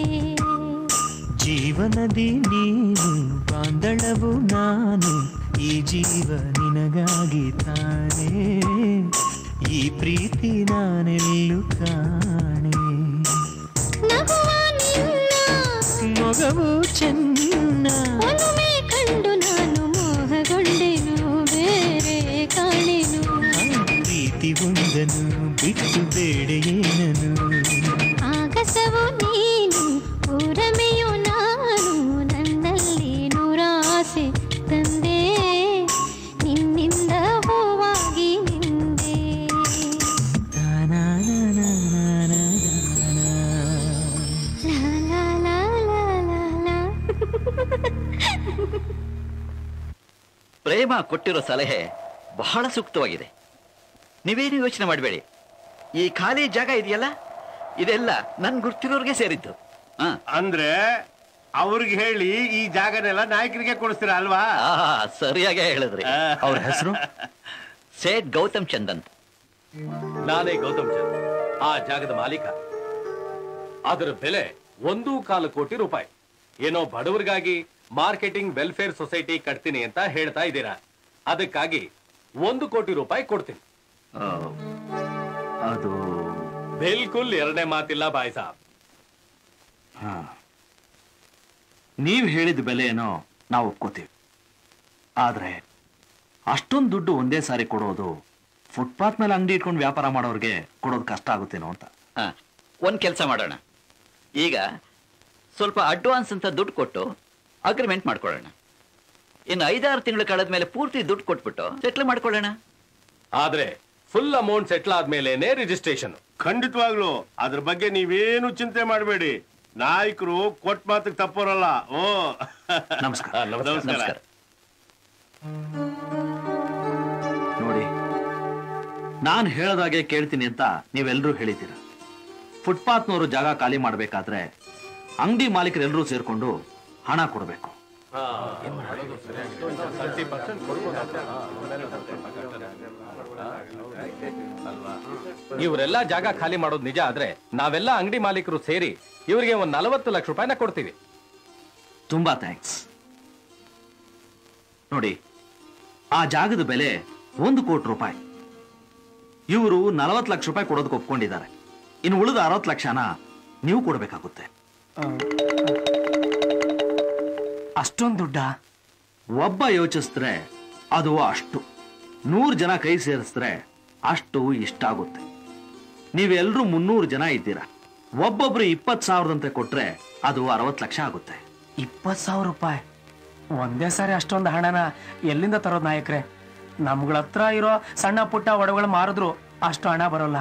ಜೀವನದಿ ನೀನು ಬಾಂಧಳವು ನಾನು ಈ ಜೀವ ನಿನಗಾಗಿ ತಾನೇ ಈ ಪ್ರೀತಿ ನಾನೆಲ್ಲೂ ಕಾಣೆ ನಗುವ ನಿನ್ನ ಮೊಗವು ಚೆನ್ನ ಒಲುಮೆ ಕಂಡು ನಾನು ಮೋಹಗೊಂಡೆನು ಬೇರೆ ಕಾಣೆನು ಪ್ರೀತಿ ಒಂದನು ಬಿಟ್ಟು ಬೇಡ ಏನನು ಆಗಸವು ನೀನು ಪೂರಮೆಯು ನಾನು ನನ್ನಲ್ಲಿ ನೂರಾಸೆ ತಂದೆ ನಿನ್ನಿಂದ ಹೂವಾಗಿ ನಿಂದೆ ಲಾ ಲಾ ಲಾ ಲಾ ಲಾ ಪ್ರೇಮ ಕೊಟ್ಟಿರೋ ಸಲಹೆ ಬಹಳ ಸೂಕ್ತವಾಗಿದೆ ನೀವೇನು ಯೋಚನೆ ಮಾಡಬೇಡಿ ಈ ಖಾಲಿ ಜಾಗ ಇದೆಯಲ್ಲ ಇದೆಲ್ಲ ನನ್ ಗುರ್ತಿರೋರ್ಗೆ ಸೇರಿದ್ದು ಅಂದ್ರೆ ಅವ್ರಿಗೆ ಹೇಳಿ ಈ ಜಾಗನೆಲ್ಲ ನಾಯಕರಿಗೆ ಕೊಡಿಸ್ತೀರಾ ಅಲ್ವಾ ಸರಿಯಾಗಿ ಹೇಳಿದ್ರಿ ಅವ್ರ ಹೆಸರು ಸೇಠ್ ಗೌತಮ್ ಚಂದನ್ ನಾನೇ ಗೌತಮ್ ಚಂದ್ ಆ ಜಾಗದ ಮಾಲೀಕ ಅದರ ಬೆಲೆ ಒಂದು ಕಾಲು ಕೋಟಿ ರೂಪಾಯಿ ಏನೋ ಬಡವರಿಗಾಗಿ ಮಾರ್ಕೆಟಿಂಗ್ ವೆಲ್ಫೇರ್ ಸೊಸೈಟಿ ಕಟ್ತೀನಿ ಅಂತ ಹೇಳ್ತಾ ಇದ್ದೀರಾ ಅದಕ್ಕಾಗಿ ಒಂದು ಕೋಟಿ ರೂಪಾಯಿ ಕೊಡ್ತೀನಿ ಅದು ಬಿಲ್ಕುಲ್ ಎರಡನೇ ಮಾತಿಲ್ಲ ಬಾಯ್ ಸಾಬ್ ಹಾ ನೀವು ಹೇಳಿದ ಬೆಲೆ ಏನೋ ನಾವು ಒಪ್ಕೋತೀವಿ ಆದ್ರೆ ಅಷ್ಟೊಂದು ದುಡ್ಡು ಒಂದೇ ಸಾರಿ ಕೊಡೋದು ಫುಟ್ಪಾತ್ ಮೇಲೆ ಅಂಗಡಿ ಇಟ್ಕೊಂಡು ವ್ಯಾಪಾರ ಮಾಡೋರಿಗೆ ಕೊಡೋದು ಕಷ್ಟ ಆಗುತ್ತೇನೋ ಅಂತ ಹಾ ಒಂದ್ ಕೆಲಸ ಮಾಡೋಣ ಈಗ ಸ್ವಲ್ಪ ಅಡ್ವಾನ್ಸ್ ಅಂತ ದುಡ್ಡು ಕೊಟ್ಟು ಅಗ್ರಿಮೆಂಟ್ ಮಾಡ್ಕೊಳ್ಳೋಣ ಇನ್ನು ಐದಾರು ತಿಂಗಳು ಕಳೆದ ಮೇಲೆ ಪೂರ್ತಿ ದುಡ್ಡು ಕೊಟ್ಬಿಟ್ಟು ಸೆಟ್ಲ್ ಮಾಡ್ಕೊಳ್ಳೋಣ ಆದ್ರೆ ಫುಲ್ ಅಮೌಂಟ್ ಸೆಟ್ಲ್ ಆದ್ಮೇಲೆನೆ ರಿಜಿಸ್ಟ್ರೇಷನ್ ಖಂಡಿತವಾಗ್ಲು ಅದ್ರ ಬಗ್ಗೆ ನೀವೇನು ಚಿಂತೆ ಮಾಡಬೇಡಿ ನಾಯಕರು ಕೊಟ್ ಮಾತಿಗೆ ತಪ್ಪೋರಲ್ಲ ಓ ನಮಸ್ಕಾರ ನಮಸ್ಕಾರ ನೋಡಿ ನಾನು ಹೇಳದಾಗೆ ಕೇಳ್ತೀನಿ ಅಂತ ನೀವೆಲ್ಲರೂ ಹೇಳಿದ್ದೀರ ಫುಟ್ಪಾತ್ನವರು ಜಾಗ ಖಾಲಿ ಮಾಡಬೇಕಾದ್ರೆ ಅಂಗಡಿ ಮಾಲೀಕರೆಲ್ಲರೂ ಸೇರ್ಕೊಂಡು ಹಣ ಕೊಡಬೇಕು ಇವರೆಲ್ಲ ಜಾಗ ಖಾಲಿ ಮಾಡೋದು ನಿಜ ಆದ್ರೆ ನಾವೆಲ್ಲ ಅಂಗಡಿ ಮಾಲೀಕರು ಸೇರಿ ಇವರಿಗೆ ಒಂದ್ ನಲವತ್ತು ಲಕ್ಷ ರೂಪಾಯಿನ ಕೊಡ್ತೀವಿ ತುಂಬಾ ಥ್ಯಾಂಕ್ಸ್ ನೋಡಿ ಆ ಜಾಗದ ಬೆಲೆ ಒಂದು ಕೋಟಿ ರೂಪಾಯಿ ಇವರು ನಲವತ್ತು ಲಕ್ಷ ರೂಪಾಯಿ ಕೊಡೋದಕ್ಕೆ ಒಪ್ಕೊಂಡಿದ್ದಾರೆ ಇನ್ನು ಉಳಿದ ಅರವತ್ತು ಲಕ್ಷನ ನೀವು ಕೊಡಬೇಕಾಗುತ್ತೆ ಅಷ್ಟೊಂದು ದುಡ್ಡ ಒಬ್ಬ ಯೋಚಿಸಿದ್ರೆ ಅದು ಅಷ್ಟು ನೂರು ಜನ ಕೈ ಸೇರಿಸಿದ್ರೆ ಅಷ್ಟು ಇಷ್ಟಾಗುತ್ತೆ ನೀವೆಲ್ಲರೂ ಮುನ್ನೂರು ಜನ ಇದ್ದೀರಾ ಒಬ್ಬೊಬ್ರು ಇಪ್ಪತ್ತು ಸಾವಿರದಂತೆ ಕೊಟ್ರೆ ಅದು ಅರವತ್ತು ಲಕ್ಷ ಆಗುತ್ತೆ ಇಪ್ಪತ್ ಸಾವಿರ ರೂಪಾಯಿ ಒಂದೇ ಸಾರಿ ಅಷ್ಟೊಂದು ಹಣನ ಎಲ್ಲಿಂದ ತರೋದ್ ನಾಯಕ್ರೆ ನಮ್ಗಳ ಹತ್ರ ಇರೋ ಸಣ್ಣ ಪುಟ್ಟ ಒಡಗಳು ಮಾರಿದ್ರು ಅಷ್ಟು ಹಣ ಬರೋಲ್ಲ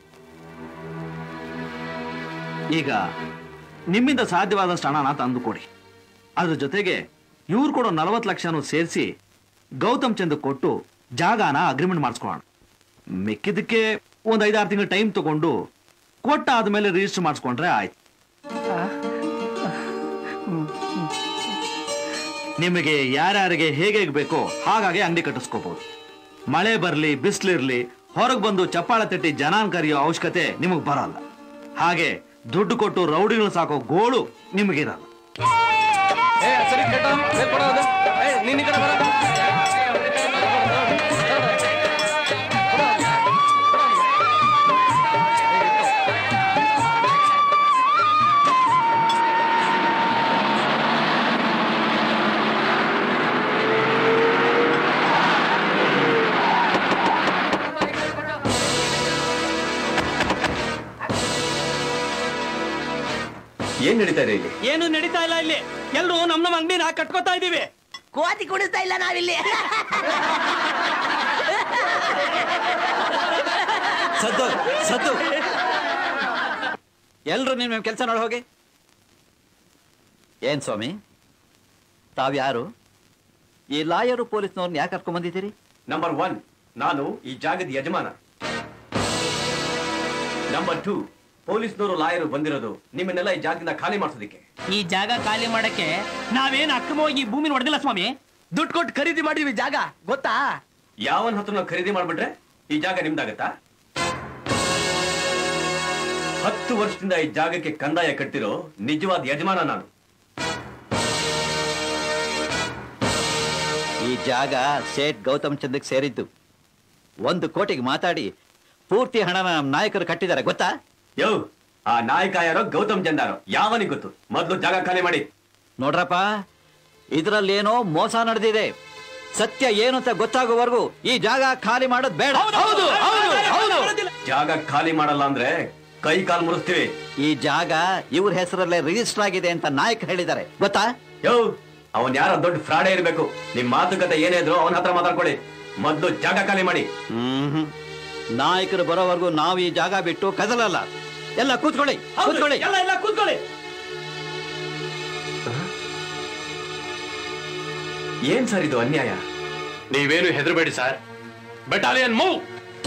ಈಗ ನಿಮ್ಮಿಂದ ಸಾಧ್ಯವಾದಷ್ಟು ಹಣನ ತಂದು ಕೊಡಿ ಅದ್ರ ಜೊತೆಗೆ ಇವ್ರು ಕೊಡೋ ನಲವತ್ತು ಲಕ್ಷನೂ ಸೇರಿಸಿ ಗೌತಮ್ ಚಂದ್ ಕೊಟ್ಟು ಜಾಗನ ಅಗ್ರಿಮೆಂಟ್ ಮಾಡಿಸ್ಕೊಳ್ಳೋಣ ಮಿಕ್ಕಿದ್ದಕ್ಕೆ ಒಂದ್ ಐದಾರು ತಿಂಗಳು ಟೈಮ್ ತಗೊಂಡು ಕೊಟ್ಟ ಆದ್ಮೇಲೆ ರಿಜಿಸ್ಟರ್ ಮಾಡಿಸ್ಕೊಂಡ್ರೆ ಆಯ್ತು ನಿಮಗೆ ಯಾರ್ಯಾರಿಗೆ ಹೇಗೆ ಹೇಗೆ ಬೇಕೋ ಹಾಗಾಗಿ ಅಂಗಡಿ ಕಟ್ಟಿಸ್ಕೋಬಹುದು ಮಳೆ ಬರ್ಲಿ ಬಿಸಿಲಿರ್ಲಿ ಹೊರಗೆ ಬಂದು ಚಪ್ಪಾಳೆ ತಟ್ಟಿ ಜನಾನ್ ಕರೆಯೋ ಅವಶ್ಯಕತೆ ನಿಮಗೆ ಬರಲ್ಲ ಹಾಗೆ ದುಡ್ಡು ಕೊಟ್ಟು ರೌಡಿಗಳು ಸಾಕೋ ಗೋಳು ನಿಮಗಿರಲ್ಲ ಏ, ಸರಿ ಕೆಟ್ಟ ಮೇಲ್ಕೊಡು ಅದು. ಏ, ನೀನ್ ಈ ಕಡೆ ಬರ. ಏನ್ ನಡೀತಾ ಇದೆ ಇಲ್ಲಿ ಏನು ನಡೀತಾ ಇಲ್ಲ ಇಲ್ಲಿ ಎಲ್ರು ನಮ್ ನಮ್ ಅಂಗಡಿನ ಕಟ್ಕೋತಾ ಇದೀವಿ ಕೋತಿ ಕುಡಿಸ್ತಾ ಇಲ್ಲ ನಾವಿಲ್ಲಿ ಸದ್ದು ಸದ್ದು ಎಲ್ರು ನಿಮ್ಮ ಕೆಲಸ ನೋಡಿ ಹೋಗಿ ಏನ್ ಸ್ವಾಮಿ ತಾವ್ಯಾರು ಈ ಲಾಯರು ಪೊಲೀಸ್ನವ್ರನ್ನ ಯಾಕೆ ಕರ್ಕೊಂಡ್ ಬಂದಿದ್ದೀರಿ ನಂಬರ್ ಒನ್ ನಾನು ಈ ಜಾಗದ ಯಜಮಾನ ನಂಬರ್ ಟೂ ಪೊಲೀಸ್ನವರು ಲಾಯರು ಬಂದಿರೋದು ನಿಮ್ಮನ್ನೆಲ್ಲ ಈ ಜಾಗದಿಂದ ಖಾಲಿ ಮಾಡಿಸೋದಕ್ಕೆ ಈ ಜಾಗ ಖಾಲಿ ಮಾಡಕ್ಕೆ ನಾವೇನ್ ಅಕ್ರಮವಾಗಿ ಈ ಭೂಮಿನ ಹೊಡೆದಿಲ್ಲ ಸ್ವಾಮಿ ದುಡ್ಡು ಕೊಟ್ಟು ಖರೀದಿ ಮಾಡಿದ್ವಿ ಜಾಗ ಗೊತ್ತಾ ಯಾವನ್ ಹತ್ರ ನಾವು ಖರೀದಿ ಮಾಡ್ಬಿಟ್ರೆ ಈ ಜಾಗ ನಿಮ್ದಾಗತ್ತಾ ಹತ್ತು ವರ್ಷದಿಂದ ಈ ಜಾಗಕ್ಕೆ ಕಂದಾಯ ಕಟ್ಟಿರೋ ನಿಜವಾದ ಯಜಮಾನ ನಾನು ಈ ಜಾಗ ಸೇಠ್ ಗೌತಮ್ ಚಂದಕ್ಕೆ ಸೇರಿದ್ದು ಒಂದು ಕೋಟಿಗೆ ಮಾತಾಡಿ ಪೂರ್ತಿ ಹಣನ ನಮ್ಮ ನಾಯಕರು ಕಟ್ಟಿದ್ದಾರೆ ಗೊತ್ತಾ ಯೋ ಆ ನಾಯಕ ಯಾರೋ ಗೌತಮ್ ಚಂದಾರೋ ಯಾವನಿಗೆ ಗೊತ್ತು ಮೊದ್ಲು ಜಾಗ ಖಾಲಿ ಮಾಡಿ ನೋಡ್ರಪ್ಪ ಇದರಲ್ಲೇನೋ ಮೋಸ ನಡೆದಿದೆ ಸತ್ಯ ಏನು ಅಂತ ಗೊತ್ತಾಗುವವರೆಗೂ ಈ ಜಾಗ ಖಾಲಿ ಮಾಡೋದು ಬೇಡ ಜಾಗ ಖಾಲಿ ಮಾಡಲ್ಲ ಅಂದ್ರೆ ಕೈ ಕಾಲ್ ಮುರಿಸ್ತೀವಿ ಈ ಜಾಗ ಇವ್ರ ಹೆಸರಲ್ಲೇ ರಿಜಿಸ್ಟರ್ ಆಗಿದೆ ಅಂತ ನಾಯಕ ಹೇಳಿದ್ದಾರೆ ಗೊತ್ತಾ ಯೋ ಅವನ್ ಯಾರೋ ದೊಡ್ಡ ಫ್ರಾಡೇ ಇರ್ಬೇಕು ನಿಮ್ ಮಾತುಕತೆ ಏನೇ ಇದ್ರು ಅವನ ಹತ್ರ ಮಾತಾಡ್ಕೊಳ್ಳಿ ಮೊದ್ಲು ಜಾಗ ಖಾಲಿ ಮಾಡಿ ಹ್ಮ್ ನಾಯಕರು ಬರೋವರೆಗೂ ನಾವು ಈ ಜಾಗ ಬಿಟ್ಟು ಕದಲಲ್ಲ ಎಲ್ಲ ಕೂತ್ಕೊಳ್ಳಿ ಕೂತ್ಕೊಳ್ಳಿ ಎಲ್ಲ ಎಲ್ಲ ಕೂತ್ಕೊಳ್ಳಿ ಏನ್ ಸರ್ ಇದು ಅನ್ಯಾಯ ನೀವೇನು ಹೆದರಬೇಡಿ ಸರ್ ಬೆಟಾಲಿಯನ್ ಮೂವ್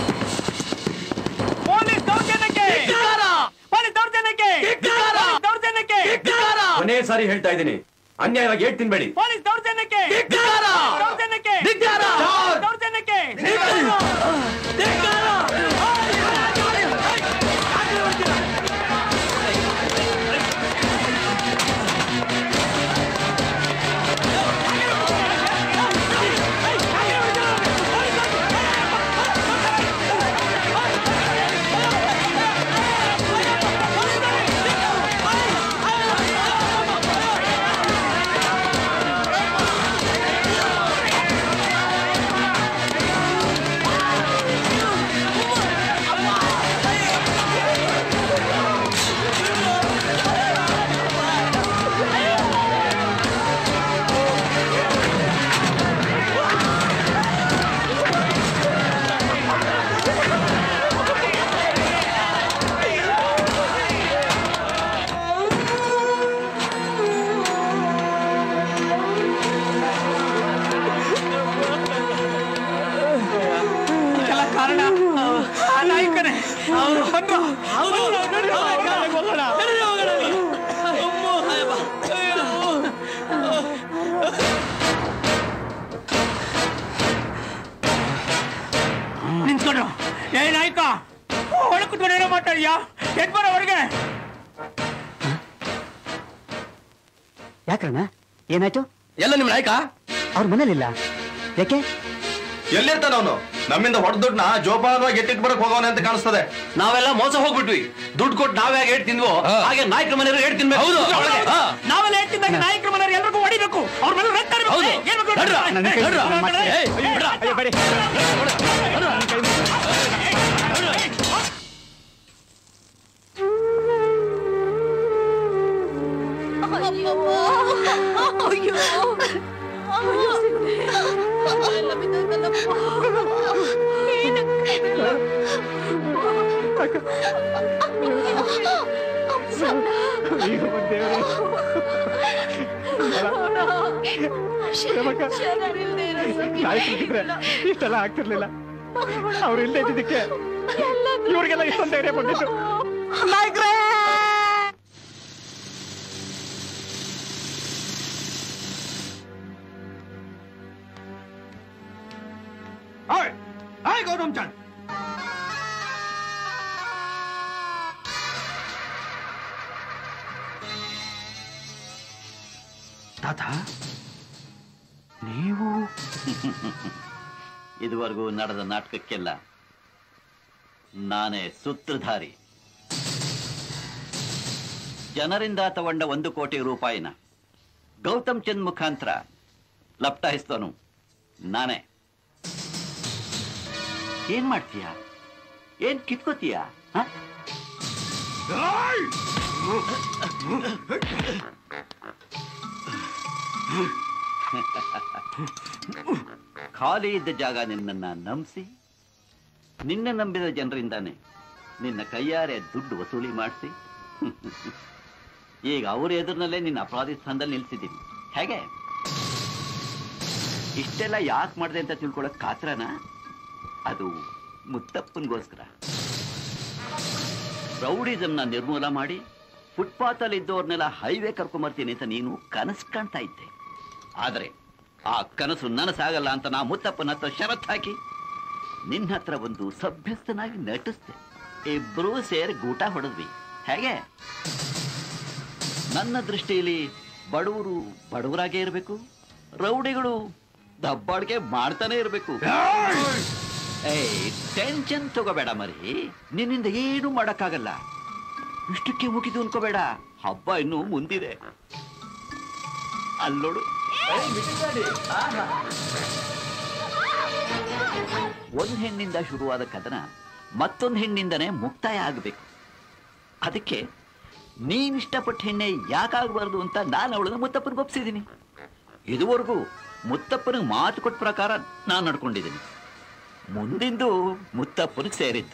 ಪೊಲೀಸ್ ದೌರ್ಜನ್ಯಕ್ಕೆ ಪೊಲೀಸ್ ದೌರ್ಜನ್ಯಕ್ಕೆ ಪೊಲೀಸ್ ದೌರ್ಜನ್ಯಕ್ಕೆ ಕೊನೆ ಸಾರಿ ಹೇಳ್ತಾ ಇದ್ದೀನಿ ಅನ್ಯಾಯವಾಗಿ ಏಟ್ ತಿನ್ಬೇಡಿ ಪೊಲೀಸ್ ದೌರ್ಜನ್ಯಕ್ಕೆ ದೌರ್ಜನ್ಯಕ್ಕೆ ದೌರ್ಜನ್ಯಕ್ಕೆ ಬಂದ್ರು ನಿಂತ್ಕೊಂಡು ಏನಾಯ್ಕ ಒಳಗೆ ಕುತ್ಕೊಂಡು ಏನೋ ಮಾತಾಡಿಯಾ ಎದ್ ಬರೋ ಹೊರಗೆ ಯಾಕಣ್ಣ ಏನಾಯ್ತು ಎಲ್ಲ ನಿಮ್ ನಾಯಕ ಅವ್ರ ಮನೇಲಿಲ್ಲ ಯಾಕೆ ಎಲ್ಲಿರ್ತಾನ ಅವನು ನಮ್ಮಿಂದ ಹೊಡೆದ ದುಡ್ಡನ್ನ ಜೋಪಾನವಾಗಿ ಎತ್ತಿಟ್ಟು ಬರಕ್ ಹೋಗೋನೆ ಅಂತ ಕಾಣಿಸ್ತದೆ ನಾವೆಲ್ಲ ಮೋಸ ಹೋಗ್ಬಿಟ್ವಿ ದುಡ್ಡು ಕೊಟ್ಟು ನಾವೇ ಹೇಗೆ ಹೇಳಿ ತಿಂದ್ವೋ ಹಾಗೆ ನಾಯಕರ ಮನೆಯವರು ಹೇಳಿ ತಿನ್ಬೇಕು ಹೌದು. ಒಳಗೆ. ಹಾ. ನಾವೆಲ್ಲ ಹೇಳ್ತಿದ್ದಾಗ ನಾಯಕರ ಮನೆಯವ್ರು ಎಲ್ರಿಗೂ ಹೊಡಿಬೇಕು ಅವ್ರ ಮೇಲೆ ರಕ್ತ ಇರ್ಬೇಕು. ಹೌದು. ಏನ್ ಬೇಕು? ನಡ್ರ, ನನ್ನ ಕೈ ನಡ್ರ. ಮತ್ತೆ. ಏಯ್, ಬಿಡ್ರ. ಅಯ್ಯೋ, ಬೇಡಿ. ಇಷ್ಟೆಲ್ಲ ಆಗ್ತಿರ್ಲಿಲ್ಲ ಅವ್ರು ಇಲ್ಲದೆ ಇದ್ದಿದ್ದಕ್ಕೆ ಇವ್ರಿಗೆಲ್ಲ ಇಷ್ಟೊಂದು ಧೈರ್ಯ ಬಂದಿತ್ತು ಹಾಯ್ ಹಾಯ್ ಗೌತಮ್ ಚಂದ್ ತಾತ ನೀವು ಇದುವರೆಗೂ ನಡೆದ ನಾಟಕಕ್ಕೆಲ್ಲ ನಾನೇ ಸೂತ್ರಧಾರಿ ಜನರಿಂದ ತಗೊಂಡ ಒಂದು ಕೋಟಿ ರೂಪಾಯಿನ ಗೌತಮ್ ಚಂದ್ ಮುಖಾಂತರ ಲಪ್ಟಾಯಿಸ್ತವನು ನಾನೇ ಏನ್ ಮಾಡ್ತೀಯ ಏನ್ ಕಿತ್ಕೋತೀಯ ಹ? ಖಾಲಿ ಇದ್ದ ಜಾಗ ನಿನ್ನನ್ನ ನಂಬಿಸಿ ನಿನ್ನ ನಂಬಿದ ಜನರಿಂದಾನೆ ನಿನ್ನ ಕೈಯಾರೆ ದುಡ್ಡು ವಸೂಲಿ ಮಾಡಿಸಿ ಈಗ ಅವ್ರ ಎದುರಿನಲ್ಲೇ ನಿನ್ನ ಅಪರಾಧಿ ಸ್ಥಾನದಲ್ಲಿ ನಿಲ್ಸಿದ್ದೀನಿ ಹೇಗೆ ಇಷ್ಟೆಲ್ಲ ಯಾಕೆ ಮಾಡಿದೆ ಅಂತ ತಿಳ್ಕೊಳಕ್ ಕಾತ್ರನ ಅದು ಮುತ್ತಪ್ಪನಿಗೋಸ್ಕರ ರೌಡಿಸಮ್ನ ನಿರ್ಮೂಲ ಮಾಡಿ ಫುಟ್ಪಾತ್ ಅಲ್ಲಿ ಇದ್ದವ್ರನ್ನೆಲ್ಲ ಹೈವೇ ಕರ್ಕೊಂಬರ್ತೀನಿ ಅಂತ ನೀನು ಕನಸು ಕಾಣ್ತಾ ಇದ್ದೆ ಆದರೆ ಆ ಕನಸು ನನಸಾಗಲ್ಲ ಅಂತ ನಾ ಮುತ್ತಪ್ಪನ ಹತ್ರ ಷರತ್ ಹಾಕಿ ನಿನ್ನ ಹತ್ರ ಒಂದು ಸಭ್ಯಸ್ಥನಾಗಿ ನಟಿಸ್ದೆ ಇಬ್ರೂ ಸೇರಿ ಗೂಟ ಹೊಡೆದ್ವಿ ಹೇಗೆ ನನ್ನ ದೃಷ್ಟಿಯಲ್ಲಿ ಬಡವರು ಬಡವರಾಗೇ ಇರಬೇಕು ರೌಡಿಗಳು ದಬ್ಬಾಳಿಕೆ ಮಾಡ್ತಾನೆ ಇರಬೇಕು ಏಯ್ ಟೆನ್ಷನ್ ತಗೋಬೇಡ ಮರಿ ನಿನ್ನಿಂದ ಏನು ಮಾಡಕ್ಕಾಗಲ್ಲ ಇಷ್ಟಕ್ಕೆ ಮುಗಿದು ಅನ್ಕೋಬೇಡ ಹಬ್ಬ ಇನ್ನು ಮುಂದಿದೆ ಅಲ್ಲೋಡು ಒಂದ್ ಹೆಣ್ಣಿಂದ ಶುರುವಾದ ಕದನ ಮತ್ತೊಂದು ಹೆಣ್ಣಿಂದನೇ ಮುಕ್ತಾಯ ಆಗಬೇಕು ಅದಕ್ಕೆ ನೀನ್ ಇಷ್ಟಪಟ್ಟ ಹೆಣ್ಣೆ ಯಾಕಾಗಬಾರ್ದು ಅಂತ ನಾನು ಅವಳನ್ನ ಮುತ್ತಪ್ಪನಿಗೆ ಒಪ್ಸಿದ್ದೀನಿ ಇದುವರೆಗೂ ಮುತ್ತಪ್ಪನಿಗೆ ಮಾತು ಕೊಟ್ಟ ಪ್ರಕಾರ ನಾನು ನಡ್ಕೊಂಡಿದ್ದೀನಿ ಮುಂದಿಂದು ಮುತ್ತಪ್ಪನಿಗೆ ಸೇರಿದ್ದು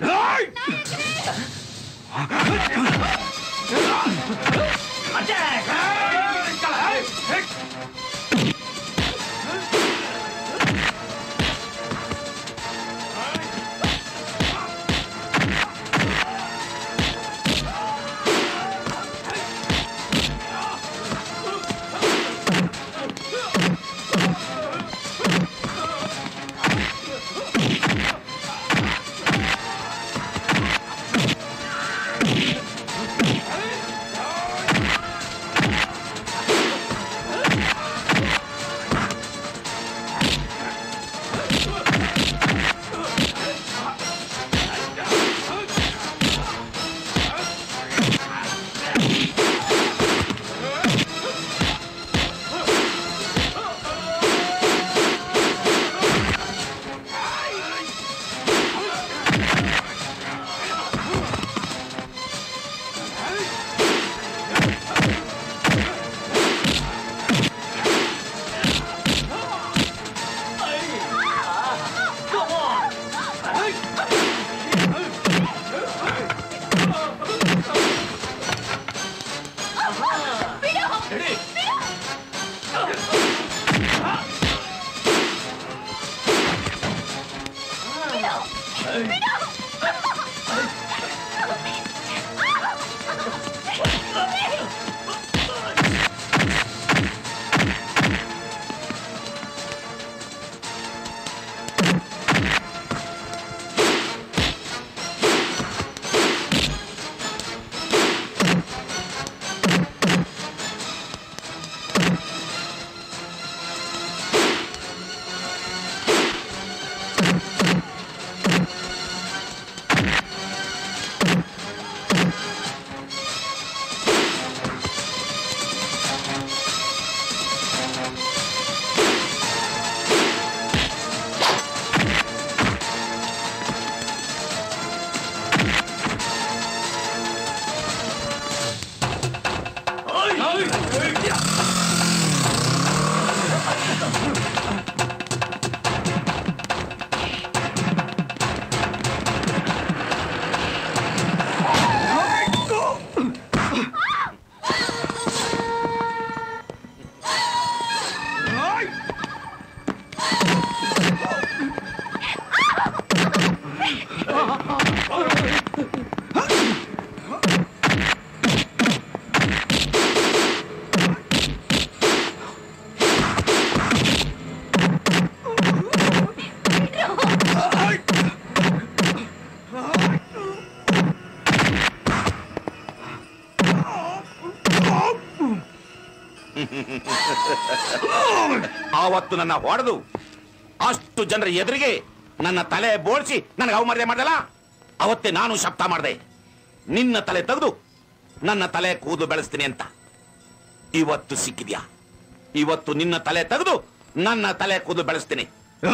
ಆವತ್ತು ನನ್ನ ಹೊಡೆದು ಅಷ್ಟು ಜನರ ಎದುರಿಗೆ ನನ್ನ ತಲೆ ಬೋಳ್ಸಿ ನನಗೆ ಅವಮರ್ಯಾದೆ ಮಾಡ್ದಲ್ಲ ಅವತ್ತೇ ನಾನು ಶಬ್ದ ಮಾಡಿದೆ ನಿನ್ನ ತಲೆ ತೆಗೆದು ನನ್ನ ತಲೆ ಕೂದಲು ಬೆಳೆಸ್ತೀನಿ ಅಂತ ಇವತ್ತು ಸಿಕ್ಕಿದ್ಯಾ ಇವತ್ತು ನಿನ್ನ ತಲೆ ತೆಗೆದು ನನ್ನ ತಲೆ ಕೂದಲು ಬೆಳೆಸ್ತೀನಿ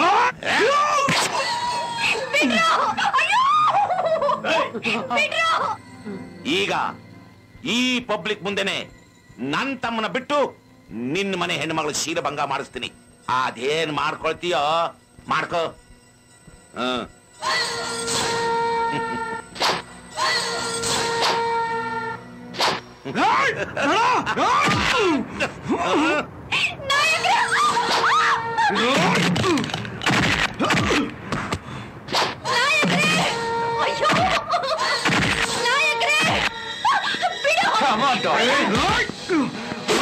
ಈಗ ಈ ಪಬ್ಲಿಕ್ ಮುಂದೆನೆ ನನ್ ತಮ್ಮನ ಬಿಟ್ಟು ನಿನ್ನ ಮನೆ ಹೆಣ್ಮಗಳು ಶೀಲಭಂಗ ಮಾಡಿಸ್ತೀನಿ ಅದೇನ್ ಮಾಡ್ಕೊಳ್ತೀಯೋ ಮಾಡ್ಕೋ ಹ್ಮ್ Come on, darling.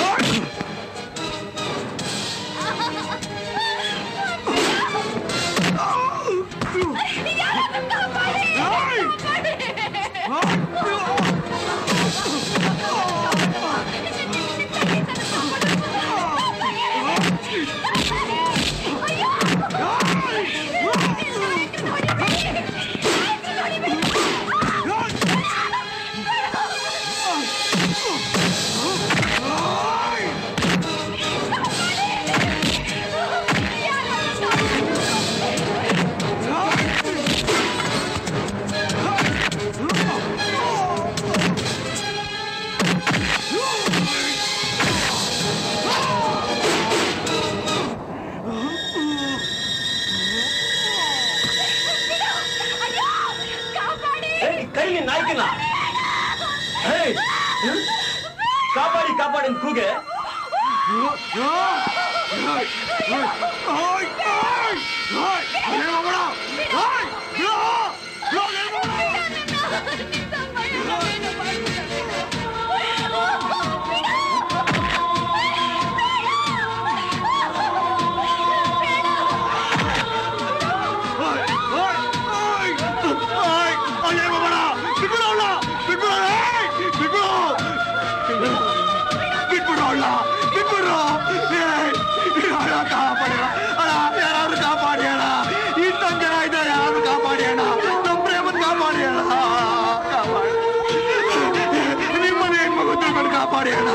ಕೈಲಿ ನಾಯ್ಕನ ಏಯ್! ಕಾಪಾಡಿ ಕಾಪಾಡಿ ಅಂತ ಕೂಗೆ ಯಾರು ಕಾಪಾಡಿ ಅಣ್ಣ ಇಷ್ಟೊಂದು ಜನ ಇದ್ದಾರೆ ಯಾರು ಕಾಪಾಡಿ ಅಣ್ಣ ನಮ್ಮ ಪ್ರೇಮನ್ ಕಾಪಾಡಿ ಅಣ್ಣ ಕಾಪಾಡಿ ನಿಮ್ಮನೆ ಹೆಣ್ಮಗು ತಿಳ್ಕೊಂಡು ಕಾಪಾಡಿ ಅಣ್ಣ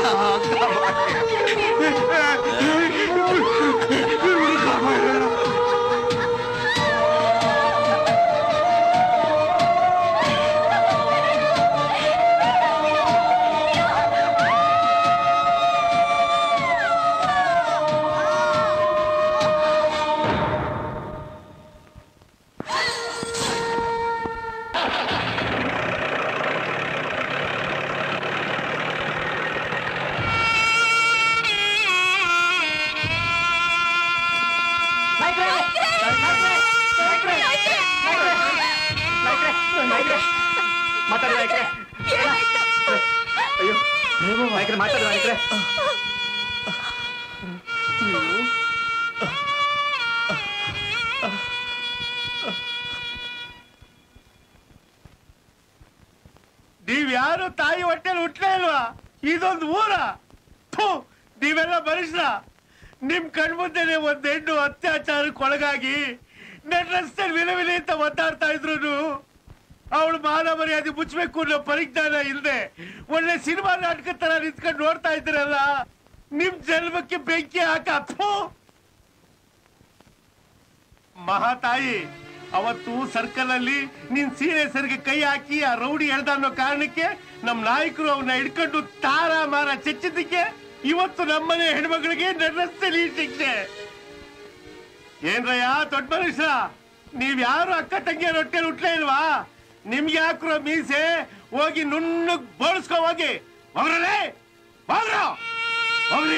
ಕಾಪಾಡಿ ಅಣ್ಣ ಮಾತಾಡಿ ನಾಯ್ಕ್ರೆ ಅಯ್ಯೋ ನೀವು ನಾಯ್ಕ್ರೆ ಮಾತಾಡಿ ನಾಯ್ಕ್ರೆ ನೀವ್ ಯಾರು ತಾಯಿ ಹೊಟ್ಟೆಲಿ ಹುಟ್ಟಲೇ ಇಲ್ವಾ ಇದೊಂದು ಊರ ಥು, ನೀವೆಲ್ಲ ಮನುಷ್ಯ ನಿಮ್ ಕಣ್ಮುಂದೆನೆ ಒಂದ್ ಹೆಣ್ಣು ಅತ್ಯಾಚಾರಕ್ಕೆ ಒಳಗಾಗಿ ನನ್ನ ರಸ್ತೆ ವಿಲ ವಿಲೆ ಅಂತ ಒತ್ತಾಡ್ತಾ ಇದ್ರು ಅವಳು ಮಾನ ಮರ್ಯಾದೆ ಮುಚ್ಚಬೇಕು ಅನ್ನೋ ಪರಿಜ್ಞಾನ ಇಲ್ದೆ ಒಳ್ಳೆ ಸಿನಿಮಾ ನಾಟಕ ತರ ನಿಂತ್ಕೊಂಡು ನೋಡ್ತಾ ಇದ್ರಲ್ಲ ನಿಮ್ ಜನ್ಮಕ್ಕೆ ಬೆಂಕಿ ಹಾಕ ಥು. ಮಹಾತಾಯಿ ಅವತ್ತು ಸರ್ಕಲ್ ಅಲ್ಲಿ ನಿನ್ ಸೀರೆ ಸರಿಗೆ ಕೈ ಹಾಕಿ ಆ ರೌಡಿ ಎಳ್ದ ಅನ್ನೋ ಕಾರಣಕ್ಕೆ ನಮ್ ನಾಯಕರು ಅವನ್ನ ಹಿಡ್ಕೊಂಡು ತಾರ ಮಾರ ಚೆಚ್ಚಿದ್ದಕ್ಕೆ ಇವತ್ತು ನಮ್ಮನೆ ಹೆಣ್ಮಗಳಿಗೆ ನಡೆಸ್ತೇನೆ ಈ ಶಿಕ್ಷೆ ಏನ್ರಯ್ಯ ದೊಡ್ಡ ಮನುಷ್ಯ ನೀವ್ ಯಾರು ಅಕ್ಕ ತಂಗಿಯರ ಹೊಟ್ಟೆಲಿ ಹುಟ್ಲೇ ಇಲ್ವಾ ನಿಮ್ಗೆ ಹಾಕ್ರೋ ಮೀಸೆ ಹೋಗಿ ನುಣ್ಣಗ್ ಬೋಳಿಸ್ಕೊ ಹೋಗಿ ಹೋಗ್ರಲೇ ಹೋಗ್ರ ಹೋಗ್ರಿ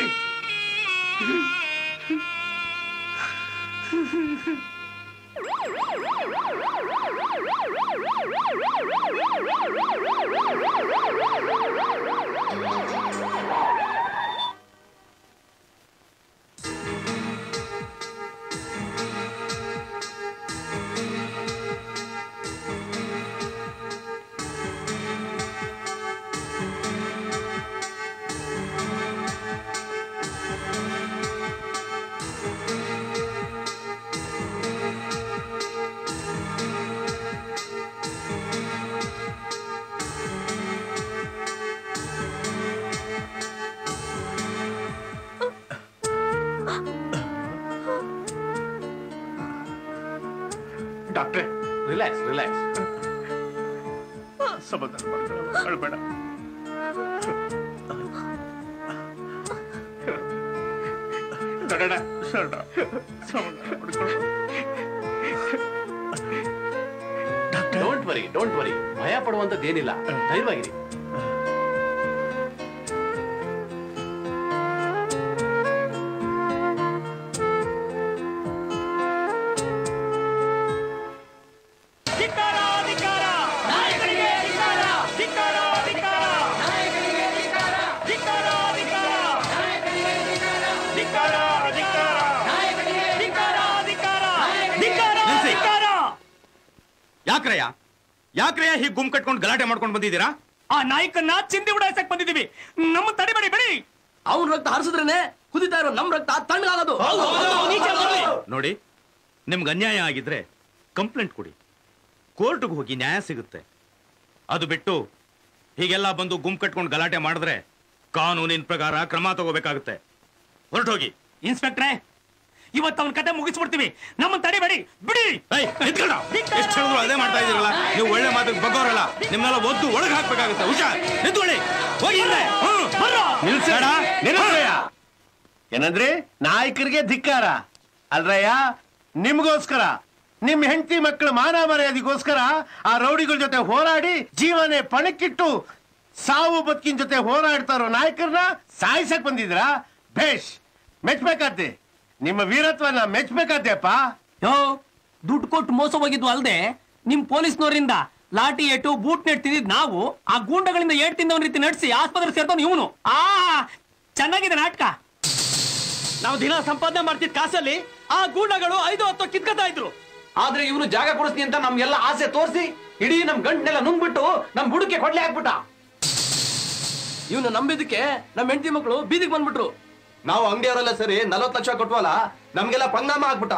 Thank ಡಾಕ್ಟ್ರೆ ರಿಲ್ಯಾಕ್ಸ್ ರಿಲ್ಯಾಕ್ಸ್ ಸಮಾಧಾನ ಮಾಡ್ಕೊಳ್ಳೋ ಅಳ್ಬೇಡ ದೊಡ್ಡಣ್ಣ ಶರಣ ಸಮಾಧಾನ ಮಾಡ್ಕೊಳ್ಳೋ ಡೋಂಟ್ ವರಿ ಡೋಂಟ್ ವರಿ ಭಯ ಪಡುವಂತದ್ದೇನಿಲ್ಲ ಧೈರ್ಯವಾಗಿರಿ ಧಿಕ್ಕಾರ ಧಿಕ್ಕಾರ ನಾಯಕರಿಗೆ ಧಿಕ್ಕಾರ ಧಿಕ್ಕಾರ ಧಿಕ್ಕಾರ ನಾಯಕರಿಗೆ ಧಿಕ್ಕಾರ ಧಿಕ್ಕಾರ ಧಿಕ್ಕಾರ ನಾಯಕರಿಗೆ ಧಿಕ್ಕಾರ ಧಿಕ್ಕಾರ ಧಿಕ್ಕಾರ ನಾಯಕರಿಗೆ ಧಿಕ್ಕಾರ ಧಿಕ್ಕಾರ ಧಿಕ್ಕಾರ ನಿಲ್ಸಿ. ಧಿಕ್ಕಾರ ಯಾಕ್ರಯ್ಯ ಯಾಕ್ರಯ್ಯ ಹೀಗೆ ಗುಮ್ ಕಟ್ಕೊಂಡು ಗಲಾಟೆ ಮಾಡ್ಕೊಂಡು ಬಂದಿದ್ದೀರಾ ಆ ನಾಯಕನ್ನ ಚಿಂದಿ ಉಡಾಯಿಸಕ್ ಬಂದಿದ್ದೀವಿ ನಮ್ಮ ತಡಿಬೇಡಿ ಬಿಡಿ ಅವ್ನ ರಕ್ತ ಹರಿಸಿದ್ರೇನೆ ಕುದಿತಾ ಇರೋ ನಮ್ ರಕ್ತ ತಣ್ಣಗಾಗೋದು ನೋಡಿ ನಿಮ್ಗೆ ಅನ್ಯಾಯ ಆಗಿದ್ರೆ ಕಂಪ್ಲೇಂಟ್ ಕೊಡಿ ಕೋರ್ಟ್ಗೆ ಹೋಗಿ ನ್ಯಾಯ ಸಿಗುತ್ತೆ ಅದು ಬಿಟ್ಟು ಹೀಗೆಲ್ಲ ಬಂದು ಗುಂಪು ಕಟ್ಕೊಂಡು ಗಲಾಟೆ ಮಾಡಿದ್ರೆ ಕಾನೂನಿನ ಪ್ರಕಾರ ಕ್ರಮ ತಗೋಬೇಕಾಗುತ್ತೆ ಹೊರಟೋಗಿ ಇನ್ಸ್ಪೆಕ್ಟ್ರೆ ಇವತ್ತು ಅವನ ಕತೆ ಮುಗಿಸ್ಬಿಡ್ತೀವಿ ನಮ್ಮನ್ನ ತಡಿಬೇಡಿ ಬಿಡಿ ಎಷ್ಟು ಹೇಳಿದ್ರು ಅದೇ ಮಾಡ್ತಾ ಇದೀರಲ್ಲ ನೀವು ಒಳ್ಳೆ ಮಾತಿಗೆ ಬಗ್ಗೋರಲ್ಲ ನಿಮ್ನೆಲ್ಲ ಒದ್ದು ಒಳಗೆ ಹಾಕ್ಬೇಕಾಗುತ್ತೆ ಹುಷಾರ್ ನಿಂತ್ಕೊಳ್ಳಿ ಹೋಗಿ ಹಿಂದೆ. ಹ್ಮ್. ನಿಲ್ಸೇಡ ನಿಲ್ಸಯ್ಯ ಏನಂದ್ರಿ ನಾಯಕರಿಗೆ ಧಿಕ್ಕಾರ ಅಲ್ರಯ್ಯ ನಿಮ್ಗೋಸ್ಕರ ನಿಮ್ ಹೆಂಡತಿ ಮಕ್ಕಳ ಮಾನ ಮರ್ಯಾದೆಗೋಸ್ಕರ ಆ ರೌಡಿಗಳ ಜೊತೆ ಹೋರಾಡಿ ಜೀವನೇ ಪಣಕ್ಕಿಟ್ಟು ಸಾವು ಬದುಕಿನ ಜೊತೆ ಹೋರಾಡ್ತಾರೋ ನಾಯಕರನ್ನ ಸಾಯಿಸಕ್ ಬಂದಿದ್ರಾ ಭೇಷ್ ಮೆಚ್ಬೇಕಾದ್ದೆ ನಿಮ್ಮ ವೀರತ್ವನ ಮೆಚ್ಬೇಕಾದ್ದೆಪ್ಪ ಯೋ ದುಡ್ಡು ಕೊಟ್ಟು ಮೋಸ ಹೋಗಿದ್ವು ಅಲ್ದೆ ನಿಮ್ ಪೊಲೀಸ್ನವರಿಂದ ಲಾಠಿ ಏಟು ಬೂಟ್ ನೆಟ್ ತಿಂದಿದ್ ನಾವು ಆ ಗೂಂಡಗಳಿಂದ ಏಟ್ ತಿಂದವನ್ ರೀತಿ ನಡೆಸಿ ಆಸ್ಪತ್ರೆ ಸೇರ್ತವನು ಇವನು ಆ ಚೆನ್ನಾಗಿದೆ ನಾಟಕ ನಾವು ದಿನ ಸಂಪಾದನೆ ಮಾಡ್ತಿದ್ ಕಾಸಲ್ಲಿ ಆ ಗೂಂಡಗಳು ಐದು ಹತ್ತು ಕಿತ್ಕೊತಾ ಇದ್ರು ಆದ್ರೆ ಇವನು ಜಾಗ ಕೊಡಿಸ್ತೀನಿ ಅಂತ ನಮ್ಗೆಲ್ಲ ಆಸೆ ತೋರಿಸಿ ಇಡೀ ನಮ್ ಗಂಟನೆಲ್ಲ ನುಂಗ್ಬಿಟ್ಟು ನಮ್ ಬುಡಕ್ಕೆ ಕೊಡ್ಲೆ ಹಾಕ್ಬಿಟ್ಟ ಇವನು ನಂಬಿದಕ್ಕೆ ನಮ್ ಹೆಂಡತಿ ಮಕ್ಕಳು ಬೀದಿಗೆ ಬಂದ್ಬಿಟ್ರು ನಾವು ಅಂಗಡಿಯವರೆಲ್ಲ ಸರಿ ನಲವತ್ತು ಲಕ್ಷ ಕೊಟ್ವಲ್ಲ ನಮ್ಗೆಲ್ಲ ಪರಿಣಾಮ ಆಗ್ಬಿಟ್ಟ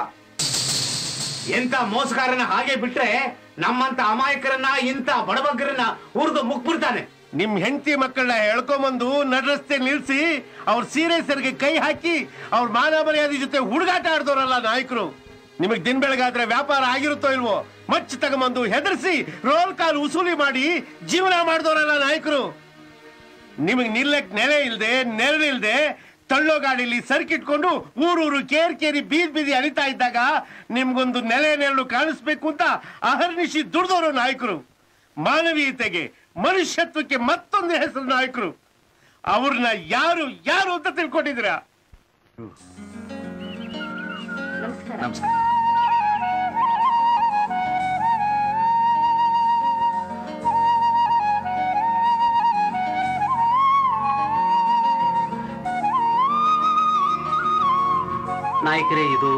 ಎಂತ ಮೋಸಗಾರನ ಹಾಗೆ ಬಿಟ್ರೆ ನಮ್ಮಂತ ಅಮಾಯಕರನ್ನ ಇಂತ ಬಡಬಗ್ಗರನ್ನ ಹುರಿದು ಮುಕ್ಬಿಡ್ತಾನೆ ನಿಮ್ ಹೆಂಡತಿ ಮಕ್ಕಳನ್ನ ಹೇಳ್ಕೊಂಬಂದು ನಡ್ರಸ್ತೆ ನಿಲ್ಸಿ ಅವ್ರ ಸೀರೆ ಸರಿಗೆ ಕೈ ಹಾಕಿ ಅವ್ರ ಮಾನ ಮರ್ಯಾದೆ ಜೊತೆ ಹುಡುಗಾಟ ಆಡ್ದವ್ರಲ್ಲ ನಾಯಕರು ನಿಮಗ್ ದಿನ ಬೆಳಗಾದ್ರೆ ವ್ಯಾಪಾರ ಆಗಿರುತ್ತೋ ಇಲ್ವೋ ಮಚ್ಚ ತಗೊಂಬಂದು ಹೆದರ್ಸಿ ರೋಲ್ ಕಾಲ್ ಉಸೂಲಿ ಮಾಡಿ ಜೀವನ ಮಾಡಿದವರಲ್ಲ ನಾಯಕರು ನಿಮಗ್ ನಿಲ್ಲಕ್ ನೆಲೆ ಇಲ್ದೆ ನೆರಳಿಲ್ದೆ ತಳ್ಳೋ ಗಾಡಿಲಿ ಸರ್ಕಿಟ್ಕೊಂಡು ಊರೂರು ಕೇರ್ ಕೇರಿ ಬೀದ್ ಬೀದಿ ಅಲಿತಾ ಇದ್ದಾಗ ನಿಮ್ಗೊಂದು ನೆಲೆ ನೆರಳು ಕಾಣಿಸ್ಬೇಕು ಅಂತ ಅಹರ್ನಿಶಿ ದುಡ್ದವರು ನಾಯಕರು ಮಾನವೀಯತೆಗೆ ಮನುಷ್ಯತ್ವಕ್ಕೆ ಮತ್ತೊಂದು ಹೆಸರು ನಾಯಕರು ಅವ್ರನ್ನ ಯಾರು ಯಾರು ಅಂತ ತಿಳ್ಕೊಂಡಿದ್ದೀರಾ ನಮಸ್ಕಾರ ನಾಯಕರೇ ಇದು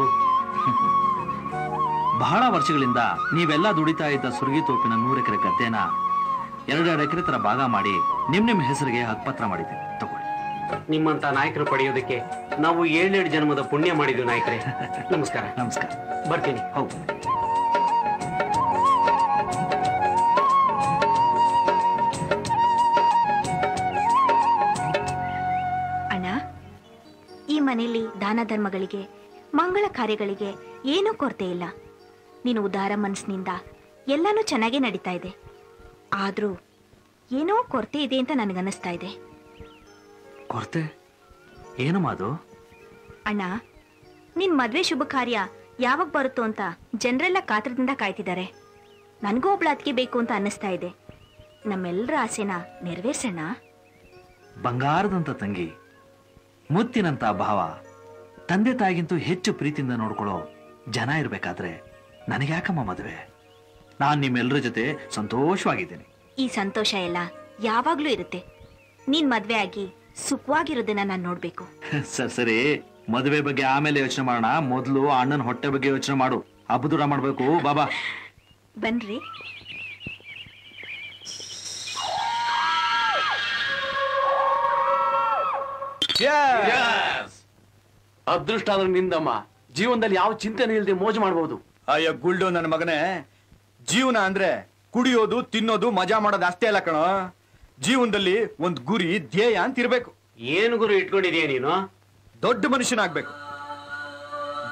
ಬಹಳ ವರ್ಷಗಳಿಂದ ನೀವೆಲ್ಲ ದುಡಿತಾ ಇದ್ದ ಸುರಗಿ ತೋಪಿನ ನೂರು ಎಕರೆ ಗದ್ದೆನ ಎರಡೆರಡು ಎಕರೆ ತರ ಭಾಗ ಮಾಡಿ ನಿಮ್ ನಿಮ್ ಹೆಸರಿಗೆ ಹಕ್ಪತ್ರ ಮಾಡಿದ್ದೀನಿ ತಗೊಳ್ಳಿ ನಿಮ್ಮಂತ ನಾಯಕರು ಪಡೆಯೋದಕ್ಕೆ ನಾವು ಏಳೆರಡು ಜನ್ಮದ ಪುಣ್ಯ ಮಾಡಿದ್ವಿ ನಾಯಕರೇ ನಮಸ್ಕಾರ ನಮಸ್ಕಾರ ಬರ್ತೀನಿ ಹೌದು ಅಣ್ಣ ಈ ಮನೆಯಲ್ಲಿ ದಾನ ಧರ್ಮಗಳಿಗೆ ಮಂಗಳ ಕಾರ್ಯಗಳಿಗೆ ಏನೂ ಕೊರತೆ ಇಲ್ಲ ನೀನು ಉದಾರ ಮನಸ್ಸಿನಿಂದ ಎಲ್ಲಾನು ಚೆನ್ನಾಗೇ ನಡೀತಾ ಇದೆ ಆದ್ರೂ ಏನೋ ಕೊರತೆ ಇದೆ ಅಂತ ನನಗನ್ನಿಸ್ತಾ ಇದೆ ಕೊರತೆ ಏನಮ್ಮ ಅದು ಅಣ್ಣ ನಿನ್ ಮದ್ವೆ ಶುಭ ಕಾರ್ಯ ಯಾವಾಗ ಬರುತ್ತೋ ಅಂತ ಜನರೆಲ್ಲ ಕಾತ್ರದಿಂದ ಕಾಯ್ತಿದ್ದಾರೆ ನನಗೂ ಒಬ್ಳು ಅತ್ತಿಗೆ ಬೇಕು ಅಂತ ಅನ್ನಿಸ್ತಾ ಇದೆ ನಮ್ಮೆಲ್ಲರ ಆಸೆನ ನೆರವೇರ್ಸೋಣ ಬಂಗಾರದಂತ ತಂಗಿ ಮುತ್ತಿನಂತ ಭಾವ ತಂದೆ ತಾಯಿಗಿಂತೂ ಹೆಚ್ಚು ಪ್ರೀತಿಯಿಂದ ನೋಡ್ಕೊಳ್ಳೋ ಜನ ಇರ್ಬೇಕಾದ್ರೆ ನನಗ್ಯಾಕಮ್ಮ ಮದುವೆ ನಾನ್ ನಿಮ್ಮೆಲ್ಲರ ಜೊತೆ ಸಂತೋಷವಾಗಿದ್ದೀನಿ ಈ ಸಂತೋಷ ಎಲ್ಲ ಯಾವಾಗ್ಲೂ ಇರುತ್ತೆ ನೀನ್ ಮದ್ವೆ ಆಗಿ ಸುಖವಾಗಿರೋದನ್ನ ನಾನ್ ನೋಡ್ಬೇಕು ಸರಿ ಸರಿ ಮದುವೆ ಬಗ್ಗೆ ಆಮೇಲೆ ಯೋಚನೆ ಮಾಡೋಣ ಮೊದಲು ಅಣ್ಣನ ಹೊಟ್ಟೆ ಬಗ್ಗೆ ಯೋಚನೆ ಮಾಡು ಹಬ್ಬ ದೂರ ಮಾಡ್ಬೇಕು ಬಾಬಾ ಬನ್ರಿ ಅದೃಷ್ಟ ಆದ್ರೆ ನಿಂದಮ್ಮ ಜೀವನದಲ್ಲಿ ಯಾವ ಚಿಂತೆನೂ ಇಲ್ಲದೆ ಮೋಜು ಮಾಡಬಹುದು ಅಯ್ಯ ಗುಲ್ಡು ನನ್ನ ಮಗನೇ ಜೀವನ ಅಂದ್ರೆ ಕುಡಿಯೋದು ತಿನ್ನೋದು ಮಜಾ ಮಾಡೋದು ಅಷ್ಟೇ ಅಲ್ಲ ಕಣೋ ಜೀವನದಲ್ಲಿ ಒಂದ್ ಗುರಿ ಧ್ಯೇಯ ಅಂತ ಇರ್ಬೇಕು ಏನು ಗುರು ಇಟ್ಕೊಂಡಿದೀಯ ನೀನು ದೊಡ್ಡ ಮನುಷ್ಯನಾಗ್ಬೇಕು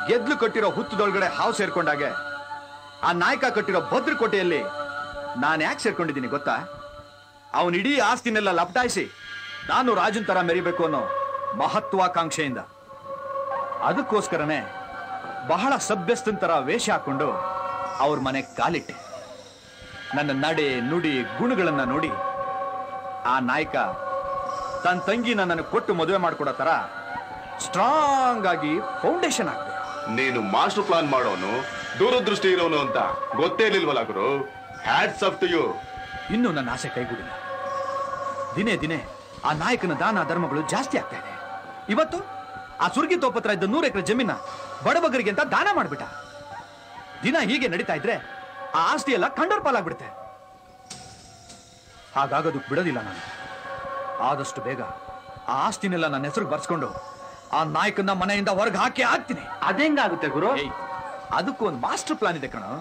ಗೆದ್ಲು ಕಟ್ಟಿರೋ ಹುತ್ತದೊಳಗಡೆ ಹಾವು ಸೇರ್ಕೊಂಡಾಗೆ ಆ ನಾಯಕ ಕಟ್ಟಿರೋ ಭದ್ರಕೋಟೆಯಲ್ಲಿ ನಾನು ಯಾಕೆ ಸೇರ್ಕೊಂಡಿದ್ದೀನಿ ಗೊತ್ತಾ ಅವನ ಇಡೀ ಆಸ್ತಿನೆಲ್ಲ ಲಪಟಾಯಿಸಿ ನಾನು ರಾಜನ್ ತರ ಮೆರಿಬೇಕು ಅನ್ನೋ ಮಹತ್ವಾಕಾಂಕ್ಷೆಯಿಂದ ಅದಕ್ಕೋಸ್ಕರನೇ ಬಹಳ ಸಭ್ಯಸ್ಥನ್ ತರ ವೇಷ ಹಾಕೊಂಡು ಅವ್ರ ಮನೆ ಕಾಲಿಟ್ಟೆ ನನ್ನ ನಡೆ ನುಡಿ ಗುಣಗಳನ್ನ ನೋಡಿ ಆ ನಾಯಕ ತನ್ನ ತಂಗಿನ ನನಗೆ ಕೊಟ್ಟು ಮದುವೆ ಮಾಡ್ಕೊಡೋ ತರ ಸ್ಟ್ರಾಂಗ್ ಆಗಿ ಫೌಂಡೇಶನ್ ಆಗ್ತದೆ ನೀನು ಮಾಸ್ಟರ್ ಪ್ಲಾನ್ ಮಾಡೋನು ದೂರದೃಷ್ಟಿ ಇರೋನು ಅಂತ ಗೊತ್ತೇ ಇರ್ಲಿಲ್ವಲ್ಲ ಗುರು ಹ್ಯಾಟ್ಸ್ ಅಪ್ ಟು ಯು ಇನ್ನು ನನ್ನ ಆಸೆ ಕೈಗೂಡಿಲ್ಲ ದಿನೇ ದಿನೇ ಆ ನಾಯಕನ ದಾನ ಧರ್ಮಗಳು ಜಾಸ್ತಿ ಆಗ್ತಾ ಇದೆ ಇವತ್ತು ಆ ಸುರ್ಗಿ ತೋಪತ್ರ ಇದ್ದ ನೂರು ಎಕರೆ ಜಮೀನ ಬಡಬಗರಿಗೆ ಅಂತ ದಾನ ಮಾಡ್ಬಿಟ್ಟ ದಿನ ಹೀಗೆ ನಡೀತಾ ಇದ್ರೆ ಆ ಆಸ್ತಿ ಎಲ್ಲ ಕಂಡರ್ ಪಾಲಾಗ್ಬಿಡುತ್ತೆ ಹಾಗಾಗೋದಕ್ಕೆ ಬಿಡೋದಿಲ್ಲ ನಾನು ಆದಷ್ಟು ಬೇಗ ಆ ಆಸ್ತಿನೆಲ್ಲ ನನ್ನ ಹೆಸರು ಬರ್ಸ್ಕೊಂಡು ಆ ನಾಯಕನ ಮನೆಯಿಂದ ಹೊರಗೆ ಹಾಕಿ ಹಾಕ್ತೀನಿ ಅದೆಂಗಾಗುತ್ತೆ ಗುರು ಅದಕ್ಕೂ ಒಂದು ಮಾಸ್ಟರ್ ಪ್ಲಾನ್ ಇದೆ ಕಣ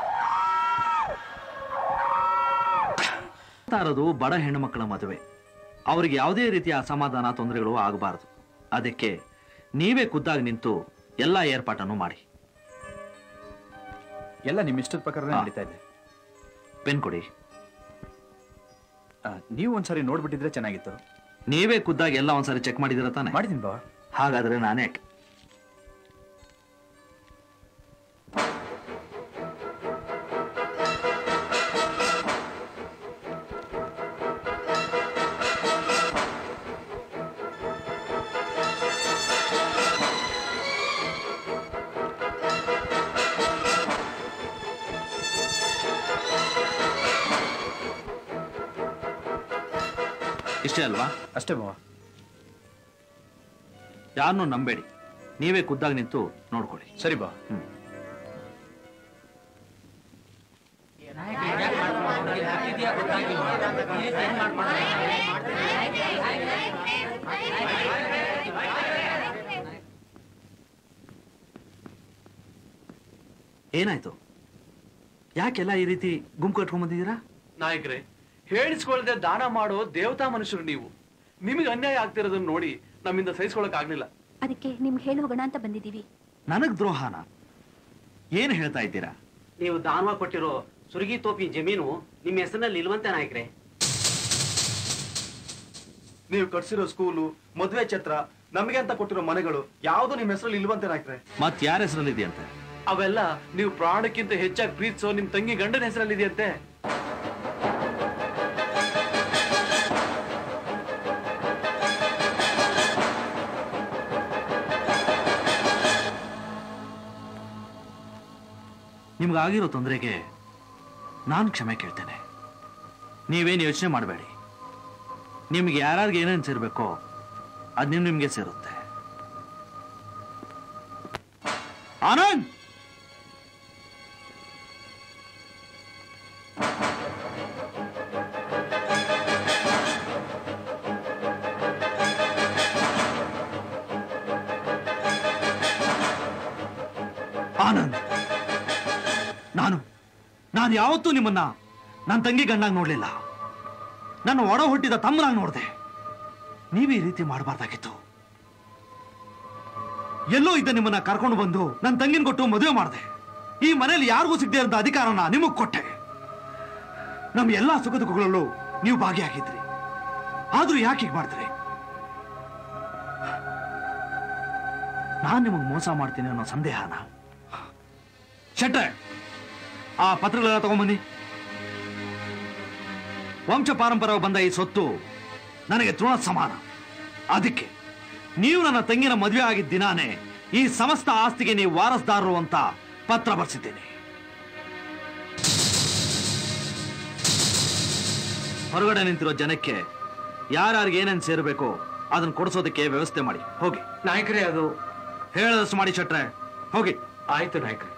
ಆಗ್ತಾ ಇರೋದು ಬಡ ಹೆಣ್ಣುಮಕ್ಕಳ ಮದುವೆ ಅವರಿಗೆ ಯಾವುದೇ ರೀತಿಯ ಅಸಮಾಧಾನ ತೊಂದರೆಗಳು ಆಗಬಾರದು ಅದಕ್ಕೆ ನೀವೇ ಖುದ್ದಾಗಿ ನಿಂತು ಎಲ್ಲ ಏರ್ಪಾಟನ್ನು ಮಾಡಿ ಎಲ್ಲ ನಿಮ್ಮ ಇಷ್ಟದ ಪ್ರಕಾರ ನಡೀತಾ ಇದೆ ಪೆನ್ ಕೊಡಿ ಆ, ನೀವು ಒಂದ್ಸರಿ ನೋಡ್ಬಿಟ್ಟಿದ್ರೆ ಚೆನ್ನಾಗಿತ್ತು ನೀವೇ ಖುದ್ದಾಗಿ ಎಲ್ಲ ಒಂದ್ಸರಿ ಚೆಕ್ ಮಾಡಿದಿರ ತಾನೆ ಮಾಡಿದ್ದೀನಿ ಬಾ ಹಾಗಾದ್ರೆ ನಾನೇ ಇಷ್ಟೇ ಅಲ್ವಾ ಅಷ್ಟೇ ಬಾವ ಯಾರನ್ನೂ ನಂಬೇಡಿ ನೀವೇ ಖುದ್ದಾಗಿ ನಿಂತು ನೋಡ್ಕೊಳ್ಳಿ ಸರಿ ಬಾ ಹ್ಮ್ ಏನಾಯ್ತು ಯಾಕೆಲ್ಲ ಈ ರೀತಿ ಗುಂಪು ಕಟ್ಕೊಂಡ್ ಬಂದಿದ್ದೀರಾ ನಾಯಕರೇ ಹೇಳಿಸ್ಕೊಳ್ಳದೆ ದಾನ ಮಾಡೋ ದೇವತಾ ಮನುಷ್ಯರು ನೀವು ನಿಮಗೆ ಅನ್ಯಾಯ ಆಗ್ತಿರೋದನ್ನ ನೋಡಿ ನಮ್ಮಿಂದ ಸಹಿಸ್ಕೊಳಕ್ ಆಗ್ಲಿಲ್ಲ ಅದಕ್ಕೆ ನಿಮ್ಗೆ ಹೇಳಿ ಹೋಗೋಣ ಅಂತ ಬಂದಿದ್ದೀವಿ ನನಗ್ ದ್ರೋಹನ ಏನ್ ಹೇಳ್ತಾ ಇದ್ದೀರಾ ನೀವು ದಾನವಾಗಿ ಕೊಟ್ಟಿರೋ ಸುರ್ಗಿ ತೋಪಿ ಜಮೀನು ನಿಮ್ಮ ಹೆಸರಿನಲ್ಲಿ ಇಲ್ವಂತೆ ನಾಯಕ್ರೆ ನೀವು ಕಟ್ಸಿರೋ ಸ್ಕೂಲು ಮದುವೆ ಛತ್ರ ನಮಗೆ ಅಂತ ಕೊಟ್ಟಿರೋ ಮನೆಗಳು ಯಾವುದು ನಿಮ್ಮ ಹೆಸರಲ್ಲಿ ಇಲ್ವಂತೆ ನಾಯ್ಕ್ರೆ ಮತ್ ಯಾರ ಹೆಸರಲ್ಲಿದೆಯಂತೆ ಅವೆಲ್ಲ ನೀವು ಪ್ರಾಣಕ್ಕಿಂತ ಹೆಚ್ಚಾಗಿ ಪ್ರೀತಿಸೋ ನಿಮ್ ತಂಗಿ ಗಂಡನ ಹೆಸರಲ್ಲಿದೆಯಂತೆ ನಿಮ್ಗಾಗಿರೋ ತೊಂದರೆಗೆ ನಾನು ಕ್ಷಮೆ ಕೇಳ್ತೇನೆ ನೀವೇನು ಯೋಚನೆ ಮಾಡಬೇಡಿ ನಿಮ್ಗೆ ಯಾರ್ಯಾರಿಗೆ ಏನೇನು ಸೇರ್ಬೇಕೋ ಅದು ನಿಮ್ ನಿಮ್ಗೆ ಸೇರುತ್ತೆ ಆನಂದ್ ಆನಂದ್ ನಾನು ನಾನು ಯಾವತ್ತೂ ನಿಮ್ಮನ್ನ ನನ್ನ ತಂಗಿ ಗಂಡಾಗ್ ನೋಡ್ಲಿಲ್ಲ ನನ್ನ ಒಡ ಹುಟ್ಟಿದ ತಮ್ಮನಾಗ್ ನೋಡ್ದೆ ನೀವೇ ಈ ರೀತಿ ಮಾಡಬಾರ್ದಾಗಿತ್ತು ಎಲ್ಲೋ ಇದ್ದ ನಿಮ್ಮನ್ನ ಕರ್ಕೊಂಡು ಬಂದು ನನ್ನ ತಂಗಿನ ಕೊಟ್ಟು ಮದುವೆ ಮಾಡಿದೆ ಈ ಮನೆಯಲ್ಲಿ ಯಾರಿಗೂ ಸಿಗದೆ ಇರೋ ಅಧಿಕಾರನ ನಿಮಗ್ ಕೊಟ್ಟೆ ನಮ್ಮ ಎಲ್ಲಾ ಸುಖ ದುಃಖಗಳಲ್ಲೂ ನೀವು ಭಾಗಿಯಾಗಿದ್ರಿ ಆದ್ರೂ ಯಾಕೆ ಹೀಗೆ ಮಾಡಿದ್ರಿ ನಾನ್ ನಿಮಗ್ ಮೋಸ ಮಾಡ್ತೀನಿ ಅನ್ನೋ ಸಂದೇಹನ ಶೆಟ್ರೆ ಆ ಪತ್ರಗಳೆಲ್ಲ ತಗೊಂಬನ್ನಿ ವಂಶ ಪಾರಂಪರ್ಯವಾಗಿ ಬಂದ ಈ ಸೊತ್ತು ನನಗೆ ತೃಣ ಸಮಾನ ಅದಕ್ಕೆ ನೀವು ನನ್ನ ತಂಗಿನ ಮದುವೆ ಆಗಿದ್ದ ದಿನಾನೇ ಈ ಸಮಸ್ತ ಆಸ್ತಿಗೆ ನೀವು ವಾರಸ್ದಾರರು ಅಂತ ಪತ್ರ ಬರ್ಸಿದ್ದೇನೆ ಹೊರಗಡೆ ನಿಂತಿರೋ ಜನಕ್ಕೆ ಯಾರ್ಯಾರಿಗೆ ಏನೇನು ಸೇರಬೇಕೋ ಅದನ್ನ ಕೊಡಿಸೋದಕ್ಕೆ ವ್ಯವಸ್ಥೆ ಮಾಡಿ ಹೋಗಿ ನಾಯಕರೇ ಅದು ಹೇಳದಷ್ಟು ಮಾಡಿ ಶೆಟ್ರೆ ಹೋಗಿ ಆಯ್ತು ನಾಯಕರೇ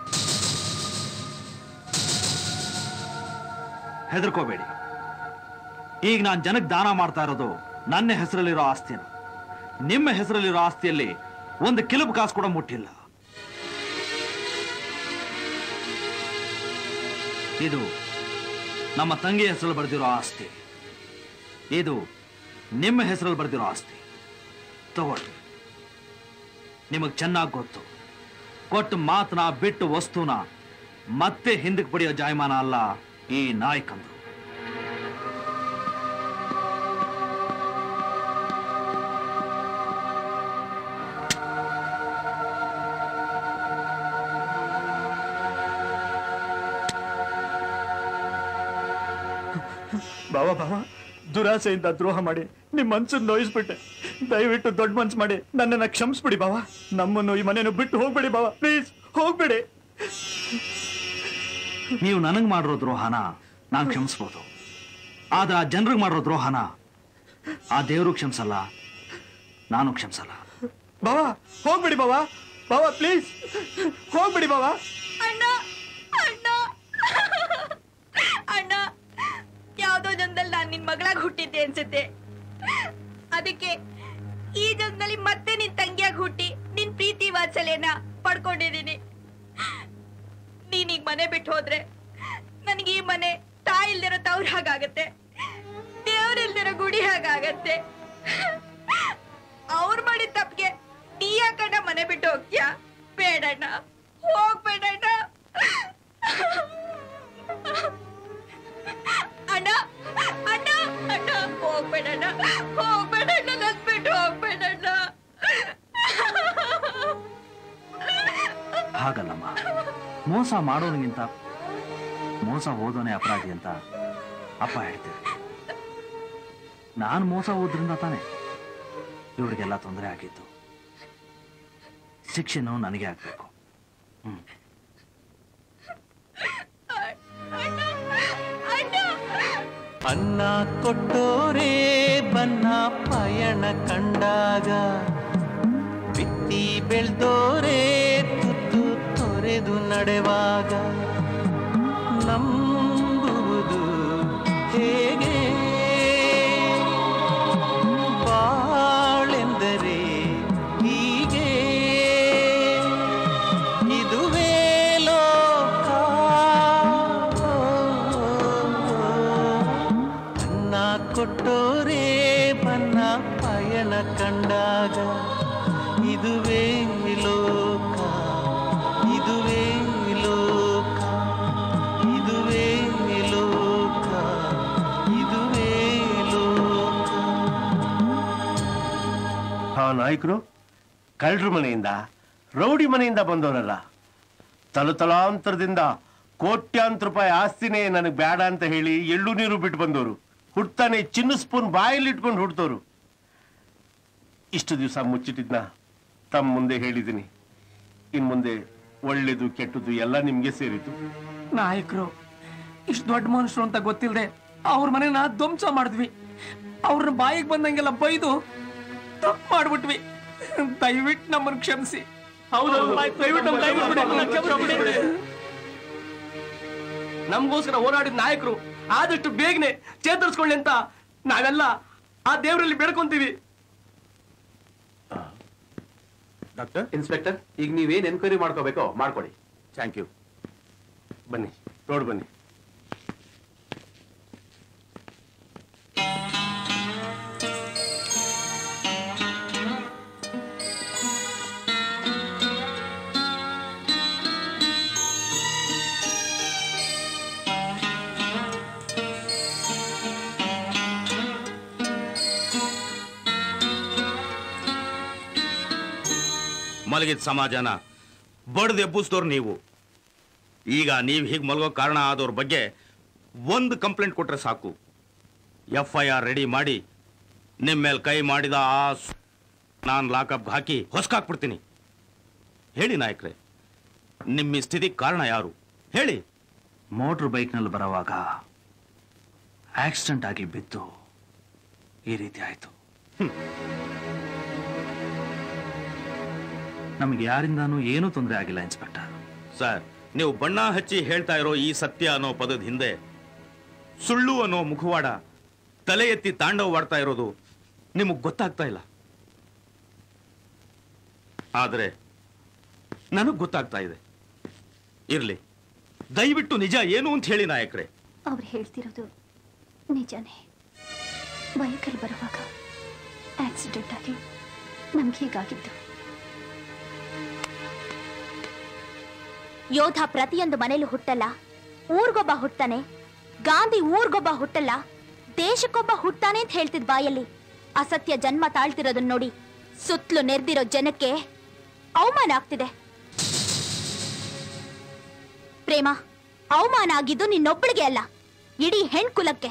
ಹೆದರ್ಕೋಬೇಡಿ ಈಗ ನಾನು ಜನಕ್ಕೆ ದಾನ ಮಾಡ್ತಾ ಇರೋದು ನನ್ನ ಹೆಸರಲ್ಲಿರೋ ಆಸ್ತಿನ ನಿಮ್ಮ ಹೆಸರಲ್ಲಿರೋ ಆಸ್ತಿಯಲ್ಲಿ ಒಂದು ಕಿಲುಬು ಕಾಸು ಕೂಡ ಮುಟ್ಟಿಲ್ಲ ಇದು ನಮ್ಮ ತಂಗಿ ಹೆಸರಲ್ಲಿ ಬರೆದಿರೋ ಆಸ್ತಿ ಇದು ನಿಮ್ಮ ಹೆಸರಲ್ಲಿ ಬರೆದಿರೋ ಆಸ್ತಿ ತಗೊಳ್ಳಿ ನಿಮಗೆ ಚೆನ್ನಾಗಿ ಗೊತ್ತು ಕೊಟ್ಟು ಮಾತನ ಬಿಟ್ಟು ವಸ್ತುನ ಮತ್ತೆ ಹಿಂದಕ್ಕೆ ಪಡೆಯೋ ಜಾಯಮಾನ ಅಲ್ಲ ಈ ನಾಯಕಂದು ಬಾವ ಬಾವ ದುರಾಸೆಯಿಂದ ದ್ರೋಹ ಮಾಡಿ ನಿಮ್ ಮನ್ಸನ್ನ ನೋಯಿಸ್ಬಿಟ್ಟೆ ದಯವಿಟ್ಟು ದೊಡ್ಡ ಮನ್ಸು ಮಾಡಿ ನನ್ನನ್ನ ಕ್ಷಮಿಸ್ಬಿಡಿ ಬಾವ ನಮ್ಮನ್ನು ಈ ಮನೆಯನ್ನು ಬಿಟ್ಟು ಹೋಗ್ಬೇಡಿ ಬಾವ ಪ್ಲೀಸ್ ಹೋಗ್ಬೇಡಿ ನೀವು ನನಗೆ ಮಾಡಿರೋ ದ್ರೋಹನ ನಾನು ಕ್ಷಮಿಸ್ಬೋದು ಆದ್ರೆ ಆ ಜನರಿಗೆ ಮಾಡಿರೋ ದ್ರೋಹನ ಆ ದೇವರು ಕ್ಷಮಿಸಲ್ಲ ನಾನು ಕ್ಷಮಿಸಲ್ಲ ಬಾವ ಹೋಗ್ಬಿಡಿ ಬಾವ ಬಾವ ಪ್ಲೀಸ್ ಹೋಗ್ಬಿಡಿ ಬಾವ ಅಣ್ಣ ಅಣ್ಣ ಅಣ್ಣ ಯಾವ್ದೋ ಜನದಲ್ಲಿ ನಾನ್ ನಿನ್ ಮಗಳಾಗ್ ಹುಟ್ಟಿದ್ದೆ ಅನ್ಸುತ್ತೆ ಅದಕ್ಕೆ ಈ ಜನದಲ್ಲಿ ಮತ್ತೆ ನಿನ್ ತಂಗಿಯಾಗಿ ಹುಟ್ಟಿ ನಿನ್ ಪ್ರೀತಿ ವಾತ್ಸಲ್ಯನ ಪಡ್ಕೊಂಡಿದೀನಿ ನೀನೀಗ ಮನೆ ಬಿಟ್ಟು ಹೋದ್ರೆ ನನಗೆ ಈ ಮನೆ ತಾಯಿ ಇಲ್ದಿರೋ ತವ್ರ ಹಾಗಾಗತ್ತೆ ದೇವ್ರಿಲ್ದಿರೋ ಗುಡಿ ಹಾಗಾಗತ್ತೆ ಅವ್ರು ಮಾಡಿದ ತಪ್ಪಿಗೆ ನೀ ಯಾಕಣ್ಣ ಮನೆ ಬಿಟ್ಟು ಹೋಗ್ತೀಯಾ ಬೇಡಣ್ಣ ಹೋಗ್ಬೇಡಣ್ಣ ಅಣ್ಣ ಅಣ್ಣ ಅಣ್ಣ ಹೋಗ್ಬೇಡಣ್ಣ ಹೋಗ್ಬೇಡಣ್ಣ ನನ್ ಬಿಟ್ಟು ಹೋಗ್ಬೇಡಣ್ಣ ಹಾಗಲ್ಲಮ್ಮ ಮೋಸ ಮಾಡೋನಿಗಿಂತ ಮೋಸ ಹೋದೋನೇ ಅಪರಾಧಿ ಅಂತ ಅಪ್ಪ ಹೇಳ್ತೀವಿ ನಾನು ಮೋಸ ಹೋದ್ರಿಂದ ತಾನೆ ಇವರಿಗೆಲ್ಲ ತೊಂದರೆ ಆಗಿತ್ತು ಶಿಕ್ಷೆನೂ ನನಗೆ ಆಗ್ಬೇಕು ಅನ್ನ ಕೊಟ್ಟೋರೇ ಬನ್ನ ಪಯಣ ಕಂಡಾಗ ಬಿತ್ತಿ ಬೆಳ್ದೋರೇ ತುತ್ತು ತೊರೆದು ನಡೆವಾಗ ನಂಬುವುದು ಹೇಗೆ ಬಾಳೆಂದರೆ ಹೀಗೆ ಇದುವೇ ಲೋಕ ಅನ್ನ ಕೊಟ್ಟೋರೇ ಬನ್ನ ಪಯಣ ಕಂಡಾಗ ಇದುವೇ ಲೋಕ ಇದುವೇ ಲೋಕ ಇದುವೇ ಲೋಕ ಇದುವೇ ಲೋಕ ಆ ನಾಯಕರು ಕಳ್ಳರ ಮನೆಯಿಂದ ರೌಡಿ ಮನೆಯಿಂದ ಬಂದವರಲ್ಲ ತಲತಲಾಂತರದಿಂದ ಕೋಟ್ಯಾಂತರ ರೂಪಾಯಿ ಆಸ್ತಿನೇ ನನಗೆ ಬೇಡ ಅಂತ ಹೇಳಿ ಎಳ್ಳು ನೀರು ಬಿಟ್ಟು ಬಂದವರು ಹುಟ್ತಾನೆ ಚಿನ್ನ ಸ್ಪೂನ್ ಬಾಯಲ್ಲಿ ಇಟ್ಕೊಂಡು ಹುಡ್ತವ್ರು ಇಷ್ಟು ದಿವಸ ಮುಚ್ಚಿಟ್ಟಿದ್ನ ತಮ್ಮ ಮುಂದೆ ಹೇಳಿದ್ದೀನಿ ಇನ್ ಮುಂದೆ ಒಳ್ಳೇದು ಕೆಟ್ಟದ್ದು ಎಲ್ಲ ನಿಮ್ಗೆ ಸೇರಿತು ನಾಯಕರು ಇಷ್ಟು ದೊಡ್ಡ ಮನುಷ್ಯರು ಅಂತ ಗೊತ್ತಿಲ್ಲದೆ ಅವ್ರ ಮನೆನ ಧ್ವಂಸ ಮಾಡಿದ್ವಿ ಅವ್ರನ್ನ ಬಾಯಿಗೆ ಬಂದಂಗೆಲ್ಲ ಬೈದು ತಪ್ಪು ಮಾಡ್ಬಿಟ್ವಿ ದಯವಿಟ್ಟು ನಮ್ಮನ್ನು ಕ್ಷಮಿಸಿ ದಯವಿಟ್ಟು ನಮ್ಮನ್ನ ಕ್ಷಮಿಸ್ಬಿಡಿ. ನಮ್ಗೋಸ್ಕರ ಹೋರಾಡಿದ ನಾಯಕರು ಆದಷ್ಟು ಬೇಗನೆ ಚೇತರಿಸ್ಕೊಳ್ಳಿ ಅಂತ ನಾವೆಲ್ಲ ಆ ದೇವರಲ್ಲಿ ಬೇಡ್ಕೊಂತೀವಿ ಡಾಕ್ಟರ್ ಇನ್ಸ್ಪೆಕ್ಟರ್ ಈಗ ನೀವೇನ್ ಎನ್ಕ್ವೈರಿ ಮಾಡ್ಕೋಬೇಕೋ ಮಾಡ್ಕೊಡಿ ಥ್ಯಾಂಕ್ ಯು ಬನ್ನಿ ನೋಡ್ ಬನ್ನಿ ಮಲಗಿದ ಸಮಾಜನ ಬಡ್ದು ಎಬ್ಬಿಸಿದವ್ರು ನೀವು ಈಗ ನೀವು ಹೀಗೆ ಮಲಗೋ ಕಾರಣ ಆದವ್ರ ಬಗ್ಗೆ ಒಂದು ಕಂಪ್ಲೇಂಟ್ ಕೊಟ್ರೆ ಸಾಕು ಎಫ್ ಐ ಆರ್ ರೆಡಿ ಮಾಡಿ ನಿಮ್ಮ ಮೇಲೆ ಕೈ ಮಾಡಿದ ಆ ನಾನು ಲಾಕಪ್ ಹಾಕಿ ಹೊಸ್ಕಾಕ್ಬಿಡ್ತೀನಿ ಹೇಳಿ ನಾಯಕ್ರೆ ನಿಮ್ಮ ಈ ಸ್ಥಿತಿಗೆ ಕಾರಣ ಯಾರು ಹೇಳಿ ಮೋಟ್ರ್ ಬೈಕ್ನಲ್ಲಿ ಬರುವಾಗ ಆಕ್ಸಿಡೆಂಟ್ ಆಗಿ ಬಿದ್ದು ಈ ರೀತಿ ಆಯ್ತು ನಮಗೆ ಯಾರಿಂದಾನೂ ಏನೂ ತೊಂದರೆ ಆಗಿಲ್ಲ ಇನ್ಸ್ಪೆಕ್ಟರ್ ಸರ್ ನೀವು ಬಣ್ಣ ಹಚ್ಚಿ ಹೇಳ್ತಾ ಇರೋ ಈ ಸತ್ಯ ಅನ್ನೋ ಪದದ ಹಿಂದೆ ಸುಳ್ಳು ಅನ್ನೋ ಮುಖವಾಡ ತಲೆ ಎತ್ತಿ ತಾಂಡವವಾಡ್ತಾ ಇರೋದು ನಿಮಗೆ ಗೊತ್ತಾಗ್ತಾ ಇಲ್ಲ ಆದರೆ ನನಗ್ ಗೊತ್ತಾಗ್ತಾ ಇದೆ ಇರ್ಲಿ ದಯವಿಟ್ಟು ನಿಜ ಏನು ಅಂತ ಹೇಳಿ ನಾಯಕ್ರೆ ಅವ್ರು ಹೇಳ್ತಿರೋದು ನಿಜಾನೇ ಬೈಕಲ್ಲಿ ಬರುವಾಗ ಆಕ್ಸಿಡೆಂಟ್ ಆಗಿ ನಮ್ಗೆ ಹೀಗಾಗಿದ್ದು ಯೋಧ ಪ್ರತಿಯೊಂದು ಮನೇಲೂ ಹುಟ್ಟಲ್ಲ ಊರ್ಗೊಬ್ಬ ಹುಟ್ತಾನೆ ಗಾಂಧಿ ಊರ್ಗೊಬ್ಬ ಹುಟ್ಟಲ್ಲ ದೇಶಕ್ಕೊಬ್ಬ ಹುಟ್ತಾನೆ ಅಂತ ಹೇಳ್ತಿದ್ ಬಾಯಲ್ಲಿ ಅಸತ್ಯ ಜನ್ಮ ತಾಳ್ತಿರೋದನ್ನ ನೋಡಿ ಸುತ್ತಲೂ ನೆರೆದಿರೋ ಜನಕ್ಕೆ ಅವಮಾನ ಆಗ್ತಿದೆ ಪ್ರೇಮ ಅವಮಾನ ಆಗಿದ್ದು ನಿನ್ನೊಬ್ಬಳಿಗೆ ಅಲ್ಲ ಇಡೀ ಹೆಣ್ಕುಲಕ್ಕೆ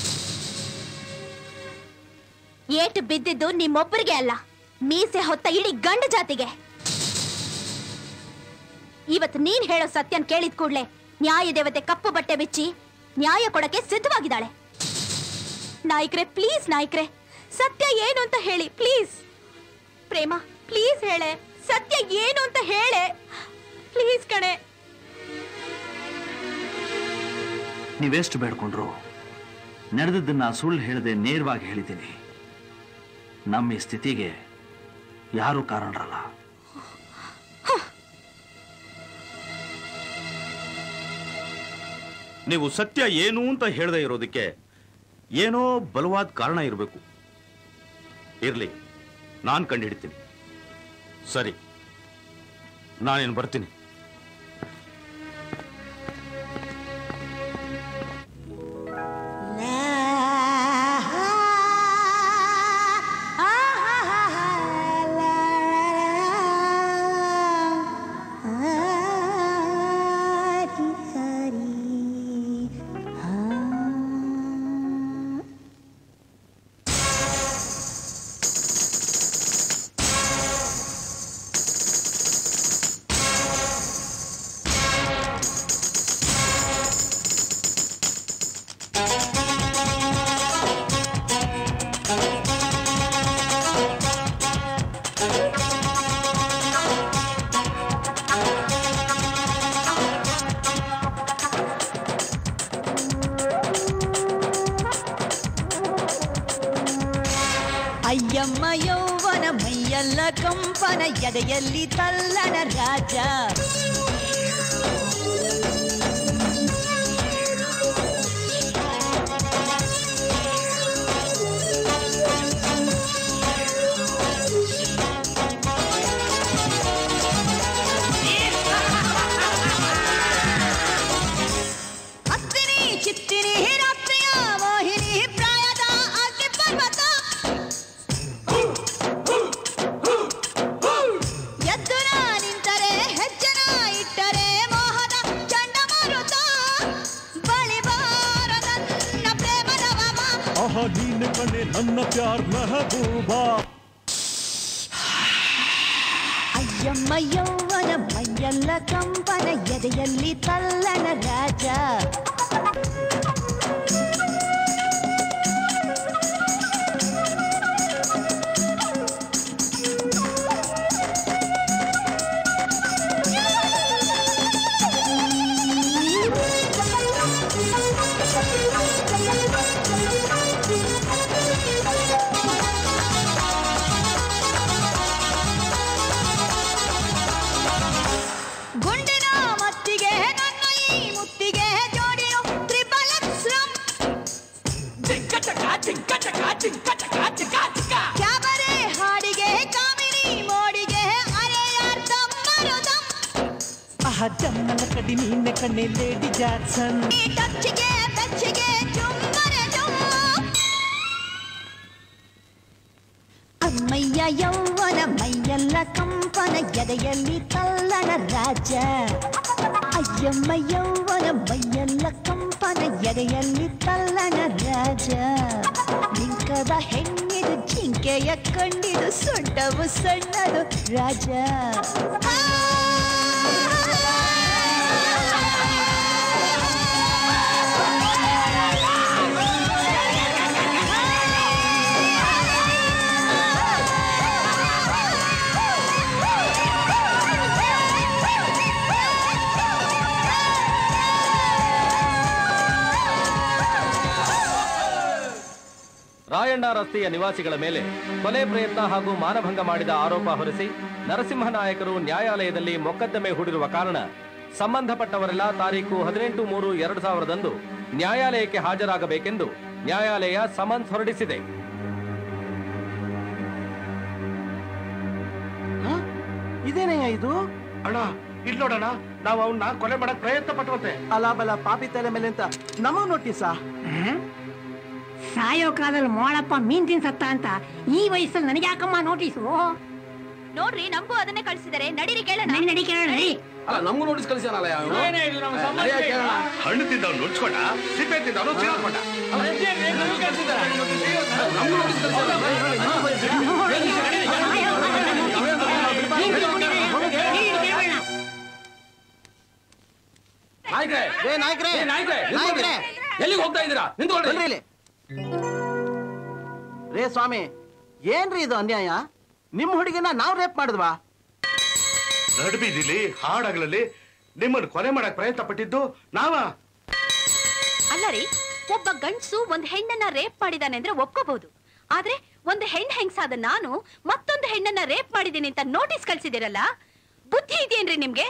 ಏಟು ಬಿದ್ದಿದ್ದು ನಿಮ್ಮೊಬ್ಬರಿಗೆ ಅಲ್ಲ ಮೀಸೆ ಹೊತ್ತ ಇಡೀ ಗಂಡು ಜಾತಿಗೆ ಇವತ್ತು ನೀನ್ ಹೇಳೋ ಸತ್ಯನ್ ಕೇಳಿದ ಕೂಡ್ಲೆ ನ್ಯಾಯ ದೇವತೆ ಕಪ್ಪು ಬಟ್ಟೆ ಬಿಚ್ಚಿ ನ್ಯಾಯ ಕೊಡಕ್ಕೆ ಸಿದ್ಧವಾಗಿದ್ದಾಳೆ ನಾಯ್ಕ್ರೆ ಪ್ಲೀಸ್ ನಾಯ್ಕ್ರೆ ಸತ್ಯ ಏನು ಅಂತ ಹೇಳಿ ಪ್ಲೀಸ್ ಪ್ರೇಮ ಪ್ಲೀಸ್ ಹೇಳೆ ಸತ್ಯ ಏನು ಅಂತ ಹೇಳೆ ಪ್ಲೀಸ್ ಕಣೆ ನೀವೆಷ್ಟು ಬೇಡ್ಕೊಂಡ್ರು ನಡೆದದ್ದನ್ನ ಸುಳ್ಳು ಹೇಳದೆ ನೇರವಾಗಿ ಹೇಳಿದ್ದೀನಿ ನಮ್ಮ ಈ ಸ್ಥಿತಿಗೆ ಯಾರೂ ಕಾರಣರಲ್ಲ ನೀವು ಸತ್ಯ ಏನು ಅಂತ ಹೇಳದೇ ಇರೋದಕ್ಕೆ ಏನೋ ಬಲವಾದ ಕಾರಣ ಇರಬೇಕು ಇರ್ಲಿ ನಾನು ಕಂಡುಹಿಡ್ತೀನಿ ಸರಿ ನಾನೇನು ಬರ್ತೀನಿ ಅಯ್ಯಮ್ಮ ಯೌವನ ಮೈಯೆಲ್ಲ ಕಂಪನ ಎದೆಯಲ್ಲಿ ತಲ್ಲಣ ರಾಜ ಹತ್ತಿನಿ ಚಿತ್ತಿನಿ ರಾತ್ರಿಯ ಮೋಹಿನಿ ಪ್ರಾಯದ ಅಗ್ನಿ ಪರ್ವತ ಎದ್ದು ನಾ ನಿಂತರೆ ಹೆಜ್ಜನ ಇಟ್ಟರೆ ಮೋಹದ ಚಂಡಮಾರುತ ಬಳಿ ಬಾರ ನನ್ನ ಪ್ರೇಮದ ವಮ ಆಹ ನೀನು ಕಣೆ ನನ್ನ ಪ್ಯಾರ್ ಮೆಹಬೂಬಾ ಅಯ್ಯಮ್ಮ ಯೌವನ ಮೈಯೆಲ್ಲ ಕಂಪನ ಎದೆಯಲ್ಲಿ ತಲ್ಲಣ ರಾಜ ಗುಂಡಿನ ಮತ್ತಿಗೆ ನನ್ನ ಈ ಮುತ್ತಿಗೆ ಜೋಡಿಯು ತ್ರಿಬಲಶ್ರಮ್ ಕ್ಯಾಬರೆ ಹಾಡಿಗೆ ಕಾಮಿನಿ ಮೋಡಿಗೆ ಅರೆಯಾರ್ಧಂ ಮರುದಂ ಆಹ ಜಮ್ಮಲ ಕಡಿ ನೀನೆ ಕಣ್ಣೆ ಲೇಡಿ ಜಾಕ್ಸನ್ ಈ ಟಚ್ಚಿಗೆ ಬೆಚ್ಚಿಗೆ ಚುಮ್ಮನೆ ಚುಮ್ಮ ಅಮ್ಮಯ್ಯ ಯೌವನ ಮೈಯೆಲ್ಲ ಕಂಪನ ಎದೆಯಲ್ಲಿ ತಲ್ಲಣ ರಾಜ ಅಯ್ಯಮ್ಮ ಯೌವನ ಮೈಯೆಲ್ಲ ಕಂಪನ ಎದೆಯಲ್ಲಿ ತಲ್ಲಣ ರಾಜ ಬಿಂಕದ ಹೆಣ್ಣಿದು ಜಿಂಕೆಯ ಕಂಡಿದು ಸೊಡ್ಡವು ಸಣ್ಣದು ರಾಜ ರಾಯಣ್ಣ ರಸ್ತೆಯ ನಿವಾಸಿಗಳ ಮೇಲೆ ಕೊಲೆ ಪ್ರಯತ್ನ ಹಾಗೂ ಮಾನಭಂಗ ಮಾಡಿದ ಆರೋಪ ಹೊರಿಸಿ ನರಸಿಂಹ ನಾಯಕರು ನ್ಯಾಯಾಲಯದಲ್ಲಿ ಮೊಕದ್ದಮೆ ಹೂಡಿರುವ ಕಾರಣ ಸಂಬಂಧಪಟ್ಟವರೆಲ್ಲ ತಾರೀಕು ಹದಿನೆಂಟು ಮೂರು ಎರಡು ಸಾವಿರದಂದು ನ್ಯಾಯಾಲಯಕ್ಕೆ ಹಾಜರಾಗಬೇಕೆಂದು ನ್ಯಾಯಾಲಯ ಸಮನ್ಸ್ ಹೊರಡಿಸಿದೆ ಇದೇನಯ್ಯ ಇದು ಅಣ್ಣ ಇಲ್ಲಿ ನೋಡೋಣ ನಾವು ಅವನ್ನ ಕೊಲೆ ಮಾಡಕ್ ಪ್ರಯತ್ನ ಪಟ್ಟವಂತೆ ಅಲ ಬಲ ಪಾಪಿ ತಲೆ ಮೇಲೆ ಅಂತ ನಮಗ್ ನೋಟಿಸಾ ಸಾಯೋ ಕಾಲದಲ್ಲಿ ಮೋಳಪ್ಪ ಮೀನ್ ತಿನ್ಸತ್ತ ಅಂತ ಈ ವಯಸ್ಸಲ್ಲಿ ನನಗೆ ಯಾಕಮ್ಮ ನೋಟಿಸು ನೋಡ್ರಿ ನಮಗೂ ಅದನ್ನೇ ಕಳ್ಸಿದಾರೆ ನಡೀರಿ ಕೇಳೋಣ ನಡಿ ನಡಿ ಕೇಳೋಣ ನಡಿ ಅಲ್ಲ ನಮ್ಗೂ ನೋಟಿಸ್ ಕಳಿಸ್ಯಾನಲ್ಲ ಏನೇ ಇದು ನಮ್ಮ ಸಂಬಂಧ ಈಗ? ಹಣ್ಣು ತಿಂದವ್ ನುಡ್ಸ್ಕೊಂಡ ಸಿಪ್ಪೆ ತಿಂದವನು ಚೀರಾಕೊಂಡ ನಾಯ್ಕ್ರೆ ಏ ನಾಯ್ಕ್ರೆ ಏ, ನಾಯ್ಕ್ರೆ ನಾಯ್ಕ್ರೆ ಎಲ್ಲಿಗೆ ಹೋಗ್ತಾ ಇದ್ದೀರಾ ನಿಂತ್ಕೊಳ್ಳಿ ಬನ್ರಿ ಇಲ್ಲಿ. ರೇ ಸ್ವಾಮಿ ಏನ್ರಿ ಇದು ಅನ್ಯಾಯ ನಿಮ್ ಹುಡುಗಿನ ನಾವ್ ರೇಪ್ ಮಾಡಿದ್ವಾ ನಡುಬೀದಿಲಿ ಹಾಡಗಳಲ್ಲಿ ನಿಮ್ಮನ್ನು ಕೊಲೆ ಮಾಡಕ್ ಪ್ರಯತ್ನ ಪಟ್ಟಿದ್ದು ನಾವ ಅಲ್ಲ ರೀ ಒಬ್ಬ ಗಂಡ್ಸು ಒಂದ್ ಹೆಣ್ಣನ್ನ ರೇಪ್ ಮಾಡಿದಾನೆ ಅಂದ್ರೆ ಒಪ್ಕೋಬಹುದು ಆದ್ರೆ ಒಂದು ಹೆಣ್ ಹೆಂಗ್ಸಾದ ನಾನು ಮತ್ತೊಂದು ಹೆಣ್ಣನ್ನ ರೇಪ್ ಮಾಡಿದ್ದೀನಿ ಅಂತ ನೋಟಿಸ್ ಕಳ್ಸಿದಿರಲ್ಲ ಬುದ್ಧಿ ಇದೆಯೇನ್ರಿ ನಿಮ್ಗೆ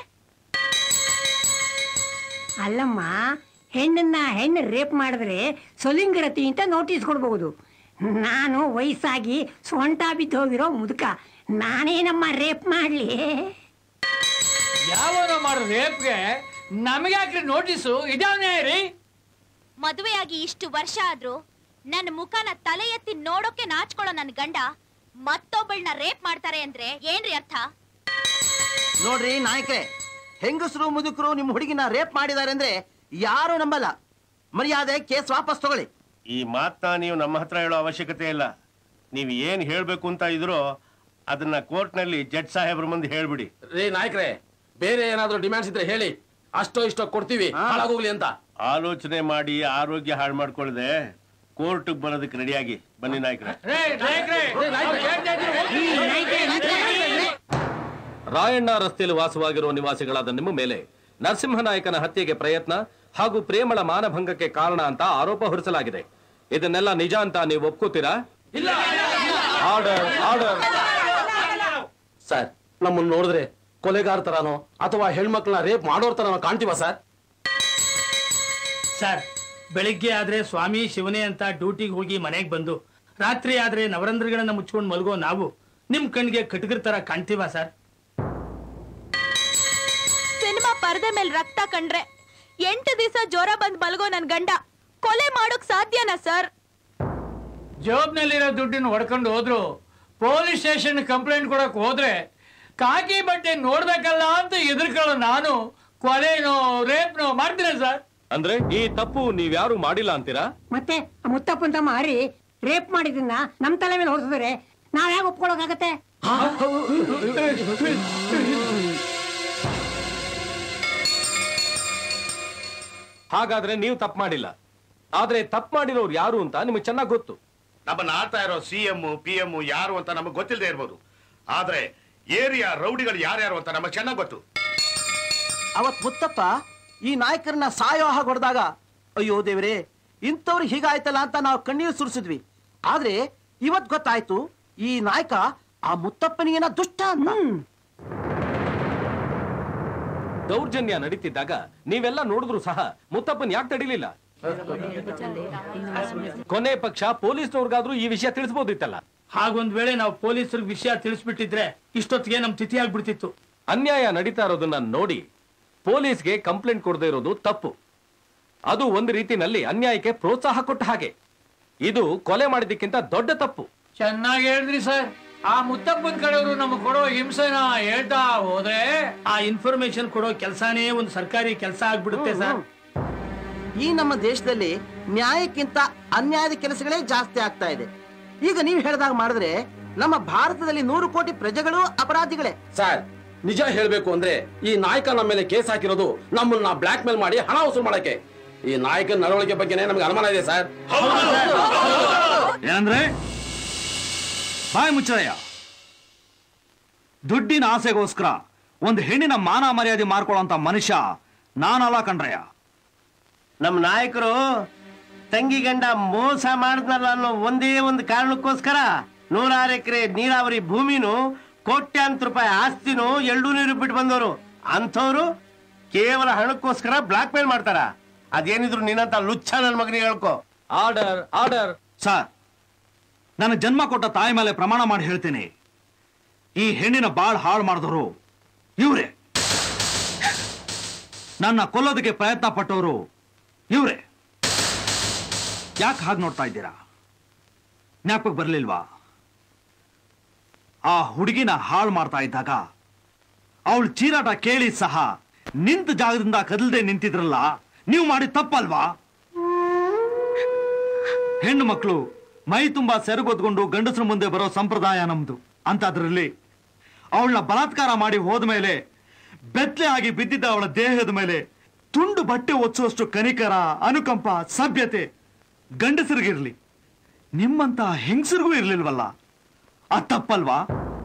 ಅಲ್ಲಮ್ಮ ಹೆಣ್ಣನ್ನ ಹೆಣ್ಣು ರೇಪ್ ಮಾಡಿದ್ರೆ ಸೊಲಿಂಗರತಿ ಅಂತ ನೋಟಿಸ್ ಕೊಡ್ಬಹುದು ನಾನು ವಯಸ್ಸಾಗಿ ಸೊಂಟ ಬಿದ್ದು ಹೋಗಿರೋ ಮುದುಕ ನಾನೇನಮ್ಮ ರೇಪ್ ಮಾಡ್ಲಿ ಯಾವನ ಮಾಡೋ ರೇಪ್ಗೆ ನಮಗೆ ಯಾಕ್ರಿ ನೋಟಿಸು ಇದಾವನೇ ರೀ ಮದುವೆಯಾಗಿ ಇಷ್ಟು ವರ್ಷ ಆದ್ರೂ ನನ್ನ ಮುಖನ ತಲೆ ಎತ್ತಿ ನೋಡೋಕೆ ನಾಚ್ಕೊಳ್ಳೋ ನನ್ ಗಂಡ ಮತ್ತೊಬ್ಬಳನ್ನ ರೇಪ್ ಮಾಡ್ತಾರೆ ಅಂದ್ರೆ ಏನ್ರಿ ಅರ್ಥ ನೋಡ್ರಿ ನಾಯ್ಕ್ರೆ ಹೆಂಗಸರು ಮುದುಕರು ನಿಮ್ ಹುಡುಗಿನ ರೇಪ್ ಮಾಡಿದಾರೆ ಅಂದ್ರೆ ಯಾರು ನಂಬಲ್ಲ ಮರ್ಯಾದೆ ಕೇಸ್ ವಾಪಸ್ ತಗೊಳ್ಳಿ ಈ ಮಾತನ್ನ ನೀವು ನಮ್ಮ ಹತ್ರ ಹೇಳೋ ಅವಶ್ಯಕತೆ ಇಲ್ಲ ನೀವು ಏನ್ ಹೇಳ್ಬೇಕು ಅಂತ ಇದ್ರೋ ಅದನ್ನ ಕೋರ್ಟ್ನಲ್ಲಿ ಜಡ್ಜ್ ಸಾಹೇಬ್ರ ಮುಂದೆ ಹೇಳ್ಬಿಡಿ ರೇ ನಾಯ್ಕ್ರೆ ಬೇರೆ ಏನಾದ್ರೂ ಡಿಮ್ಯಾಂಡ್ಸ್ ಇದ್ರೆ ಹೇಳಿ ಅಷ್ಟೋ ಇಷ್ಟೋ ಕೊಡ್ತೀವಿ ಹಾಳಾಗೋಗ್ಲಿ ಅಂತ ಆಲೋಚನೆ ಮಾಡಿ ಆರೋಗ್ಯ ಹಾಳು ಮಾಡ್ಕೊಳ್ಳದೆ ಕೋರ್ಟ್ ಬರೋದಕ್ಕೆ ರೆಡಿಯಾಗಿ ಬನ್ನಿ ನಾಯ್ಕ್ರೆ ರಾಯಣ್ಣ ರಸ್ತೆಯಲ್ಲಿ ವಾಸವಾಗಿರುವ ನಿವಾಸಿಗಳಾದ ನಿಮ್ಮ ಮೇಲೆ ನರಸಿಂಹನಾಯಕನ ಹತ್ಯೆಗೆ ಪ್ರಯತ್ನ ಹಾಗೂ ಪ್ರೇಮಳ ಮಾನಭಂಗಕ್ಕೆ ಕಾರಣ ಅಂತ ಆರೋಪ ಹೊರಿಸಲಾಗಿದೆ ಇದನ್ನೆಲ್ಲ ನಿಜ ಅಂತ ನೀವು ಒಪ್ಕೋತೀರಾ ಆರ್ಡರ್ ಆರ್ಡರ್ ಸರ್ ನಮ್ಮನ್ನ ನೋಡಿದ್ರೆ ಕೊಲೆಗಾರ ತರಾನೋ ಅಥವಾ ಹೆಣ್ಮಕ್ಳನ್ನ ರೇಪ್ ಮಾಡೋರ್ ತರಾನೋ ಕಾಣ್ತೀವ ಸರ್ ಸರ್ ಬೆಳಿಗ್ಗೆ ಆದ್ರೆ ಸ್ವಾಮಿ ಶಿವನೇ ಅಂತ ಡ್ಯೂಟಿಗೆ ಹೋಗಿ ಮನೆಗೆ ಬಂದು ರಾತ್ರಿ ಆದ್ರೆ ನವರಂಧ್ರಗಳನ್ನ ಮುಚ್ಕೊಂಡು ಮಲ್ಗೋ ನಾವು ನಿಮ್ ಕಣ್ಗೆ ಕಟಗರ್ ತರ ಕಾಣ್ತೀವ ಸರ್ ಸಿನಿಮಾ ಪರದೆ ಮೇಲೆ ರಕ್ತ ಕಂಡ್ರೆ ಎಂಟು ದಿವಸ ಜ್ವರ ಬಂದ್ ಮಲ್ಗೋ ನನ್ ಗಂಡ ಕೊಲೆ ಮಾಡೋಕ್ ಸಾಧ್ಯನಾ ಸರ್ ಜೋಬ್ನಲ್ಲಿರೋ ದುಡ್ಡನ್ನ ಹೊಡ್ಕೊಂಡು ಹೋದ್ರು ಪೊಲೀಸ್ ಸ್ಟೇಷನ್ ಕಂಪ್ಲೇಂಟ್ ಕೊಡಕ್ ಹೋದ್ರೆ ಕಾಕಿ ಬಟ್ಟೆ ನೋಡ್ಬೇಕಲ್ಲ ಅಂತ ಎದುರ್ಕೊಳ್ಳೋ ನಾನು ಕೊಲೆನೋ ರೇಪ್ನೋ ಮಾಡ್ತೀನಿ ಸರ್ ಅಂದ್ರೆ ಈ ತಪ್ಪು ನೀವ್ಯಾರು ಮಾಡಿಲ್ಲ ಅಂತೀರಾ ಮತ್ತೆ ಆ ಮುತ್ತಪ್ಪನ್ ತಮ್ಮ ಹರಿ ರೇಪ್ ಮಾಡಿದ್ದನ್ನ ನಮ್ ತಲೆ ಮೇಲೆ ಹೊರಿಸಿದ್ರೆ ನಾವ್ ಹೇಗೆ ಒಪ್ಕೊಳಕಾಗತ್ತೆ ಹಾಗಾದ್ರೆ ನೀವು ತಪ್ಪು ಮಾಡಿಲ್ಲ ಆದ್ರೆ ತಪ್ಪು ಮಾಡಿರೋರು ಯಾರು ಅಂತ ನಿಮಗೆ ಚೆನ್ನಾಗಿ ಗೊತ್ತು ನಮ್ಮನ್ನ ಆಡ್ತಾ ಇರೋ ಸಿ ಎಂ ಪಿ ಎಂ ಯಾರು ಅಂತ ನಮಗೆ ಗೊತ್ತಿಲ್ಲದೆ ಇರ್ಬೋದು ಆದ್ರೆ ಏರಿಯಾ ರೌಡಿಗಳು ಯಾರ್ಯಾರು ಅಂತ ನಮಗೆ ಚೆನ್ನಾಗಿ ಗೊತ್ತು ಅವತ್ ಮುತ್ತಪ್ಪ ಈ ನಾಯಕರನ್ನ ಸಾಯೋ ಹಾಗೆ ಹೊಡೆದಾಗ ಅಯ್ಯೋ ದೇವ್ರೆ ಇಂಥವ್ರಿಗೆ ಹೀಗಾಯ್ತಲ್ಲ ಅಂತ ನಾವು ಕಣ್ಣೀರು ಸುರಿಸಿದ್ವಿ ಆದ್ರೆ ಇವತ್ ಗೊತ್ತಾಯ್ತು ಈ ನಾಯಕ ಆ ಮುತ್ತಪ್ಪನಿಗೇನ ದುಷ್ಟ ಅಂತ ದೌರ್ಜನ್ಯ ನಡೀತಿದ್ದಾಗ ನೀವೆಲ್ಲ ನೋಡಿದ್ರು ಸಹ ಮುತ್ತಪ್ಪನ್ ಯಾಕೆ ತಡಿಲಿಲ್ಲ ಕೊನೆ ಪಕ್ಷ ಪೊಲೀಸ್ನವ್ರಿಗಾದ್ರೂ ಈ ವಿಷಯ ತಿಳಿಸ್ಬೋದಿತ್ತಲ್ಲ ಹಾಗೊಂದ್ ವೇಳೆ ನಾವು ಪೊಲೀಸರಿಗೆ ವಿಷಯ ತಿಳಿಸ್ಬಿಟ್ಟಿದ್ರೆ ಇಷ್ಟೊತ್ತಿಗೆ ನಮ್ ತಿಥಿ ಆಗ್ಬಿಡ್ತಿತ್ತು ಅನ್ಯಾಯ ನಡೀತಾ ಇರೋದನ್ನ ನೋಡಿ ಪೊಲೀಸ್ಗೆ ಕಂಪ್ಲೇಂಟ್ ಕೊಡದೇ ಇರೋದು ತಪ್ಪು ಅದು ಒಂದು ರೀತಿನಲ್ಲಿ ಅನ್ಯಾಯಕ್ಕೆ ಪ್ರೋತ್ಸಾಹ ಕೊಟ್ಟ ಹಾಗೆ ಇದು ಕೊಲೆ ಮಾಡಿದ್ದಕ್ಕಿಂತ ದೊಡ್ಡ ತಪ್ಪು ಚೆನ್ನಾಗಿ ಹೇಳಿದ್ರಿ ಸರ್ ಆ ಮುತ್ತಪ್ಪನ್ ಕಡೆಯವರು ನಮಗೆ ಕೊಡೋ ಹಿಂಸೆನ ಹೇಳ್ತಾ ಹೋದ್ರೆ ಆ ಇನ್ಫಾರ್ಮೇಶನ್ ಕೊಡೋ ಕೆಲಸನೇ ಒಂದು ಸರ್ಕಾರಿ ಕೆಲಸ ಆಗ್ಬಿಡುತ್ತೆ ಸರ್ ಈ ನಮ್ಮ ದೇಶದಲ್ಲಿ ನ್ಯಾಯಕ್ಕಿಂತ ಅನ್ಯಾಯದ ಕೆಲಸಗಳೇ ಜಾಸ್ತಿ ಆಗ್ತಾ ಇದೆ ಈಗ ನೀವು ಹೇಳಿದಾಗ ಮಾಡಿದ್ರೆ ನಮ್ಮ ಭಾರತದಲ್ಲಿ ನೂರು ಕೋಟಿ ಪ್ರಜೆಗಳು ಅಪರಾಧಿಗಳೇ ಸರ್ ನಿಜ ಹೇಳ್ಬೇಕು ಅಂದ್ರೆ ಈ ನಾಯಕ ನಮ್ಮ ಮೇಲೆ ಕೇಸ್ ಹಾಕಿರೋದು ನಮ್ಮನ್ನ ಬ್ಲಾಕ್ ಮೇಲ್ ಮಾಡಿ ಹಣ ವಸೂಲು ಮಾಡಕ್ಕೆ ಈ ನಾಯಕನ ನಡವಳಿಕೆ ಬಗ್ಗೆನೇ ನಮ್ಗೆ ಅನುಮಾನ ಇದೆ ಸರ್ ಏನಂದ್ರೆ ಬಾಯ್ ಮುಚ್ಚಯ್ಯ ದುಡ್ಡಿನ ಆಸೆಗೋಸ್ಕರ ಒಂದು ಹೆಣ್ಣಿನ ಮಾನ ಮರ್ಯಾದೆ ಮಾರ್ಕೊಳ್ಳೋಂತ ಮನುಷ್ಯ ನಾನಲ್ಲ ಕಣ್ರಯ್ಯ ನಮ್ಮ ನಾಯಕರು ತಂಗಿ ಗಂಡ ಮೋಸ ಮಾಡಿದ್ನಲ್ಲ ಅನ್ನೋ ಒಂದೇ ಒಂದು ಕಾರಣಕ್ಕೋಸ್ಕರ ನೂರಾರು ಎಕರೆ ನೀರಾವರಿ ಭೂಮಿನೂ ಕೋಟ್ಯಾಂತರ ರೂಪಾಯಿ ಆಸ್ತಿನೂ ಎಳ್ಳು ನೀರು ಬಿಟ್ಟು ಬಂದವರು ಅಂಥವ್ರು ಕೇವಲ ಹಣಕ್ಕೋಸ್ಕರ ಬ್ಲಾಕ್ ಮೇಲ್ ಮಾಡ್ತಾರ ಅದೇನಿದ್ರು ನಿನ್ನಂತ ಲುಚ್ಚ ನನ್ನ ಮಗನಿಗೆ ಹೇಳ್ಕೊ ಆರ್ಡರ್ ಆರ್ಡರ್ ಸರ್ ನನ್ನ ಜನ್ಮ ಕೊಟ್ಟ ತಾಯಿ ಮೇಲೆ ಪ್ರಮಾಣ ಮಾಡಿ ಹೇಳ್ತೀನಿ ಈ ಹೆಣ್ಣಿನ ಬಾಳ್ ಹಾಳು ಮಾಡಿದವರು ಇವ್ರೆ ನನ್ನ ಕೊಲ್ಲೋದಕ್ಕೆ ಪ್ರಯತ್ನ ಪಟ್ಟವರು ಇವರೇ ಯಾಕೆ ಹಾಗೆ ನೋಡ್ತಾ ಇದ್ದೀರಾ ಜ್ಞಾಪಕ ಬರಲಿಲ್ವಾ ಆ ಹುಡುಗಿನ ಹಾಳು ಮಾಡ್ತಾ ಇದ್ದಾಗ ಅವಳು ಚೀರಾಟ ಕೇಳಿ ಸಹ ನಿಂತ ಜಾಗದಿಂದ ಕದಲ್ದೆ ನಿಂತಿದ್ರಲ್ಲ ನೀವು ಮಾಡಿ ತಪ್ಪಲ್ವಾ ಹೆಣ್ಣು ಮಕ್ಕಳು ಮೈ ತುಂಬಾ ಸೆರಗೊತ್ಕೊಂಡು ಗಂಡಸರ ಮುಂದೆ ಬರೋ ಸಂಪ್ರದಾಯ ನಮ್ದು ಅಂತದ್ರಲ್ಲಿ ಅವಳನ್ನ ಬಲಾತ್ಕಾರ ಮಾಡಿ ಹೋದ್ಮೇಲೆ ಬೆತ್ತಲೆ ಆಗಿ ಬಿದ್ದಿದ್ದ ಅವಳ ದೇಹದ ಮೇಲೆ ತುಂಡು ಬಟ್ಟೆ ಒಚ್ಚುವಷ್ಟು ಕನಿಕರ ಅನುಕಂಪ ಸಭ್ಯತೆ ಗಂಡಸರಿಗಿರ್ಲಿ ನಿಮ್ಮಂತ ಹೆಂಗಸರಿಗೂ ಇರ್ಲಿಲ್ವಲ್ಲ ಅದ್ ತಪ್ಪಲ್ವಾ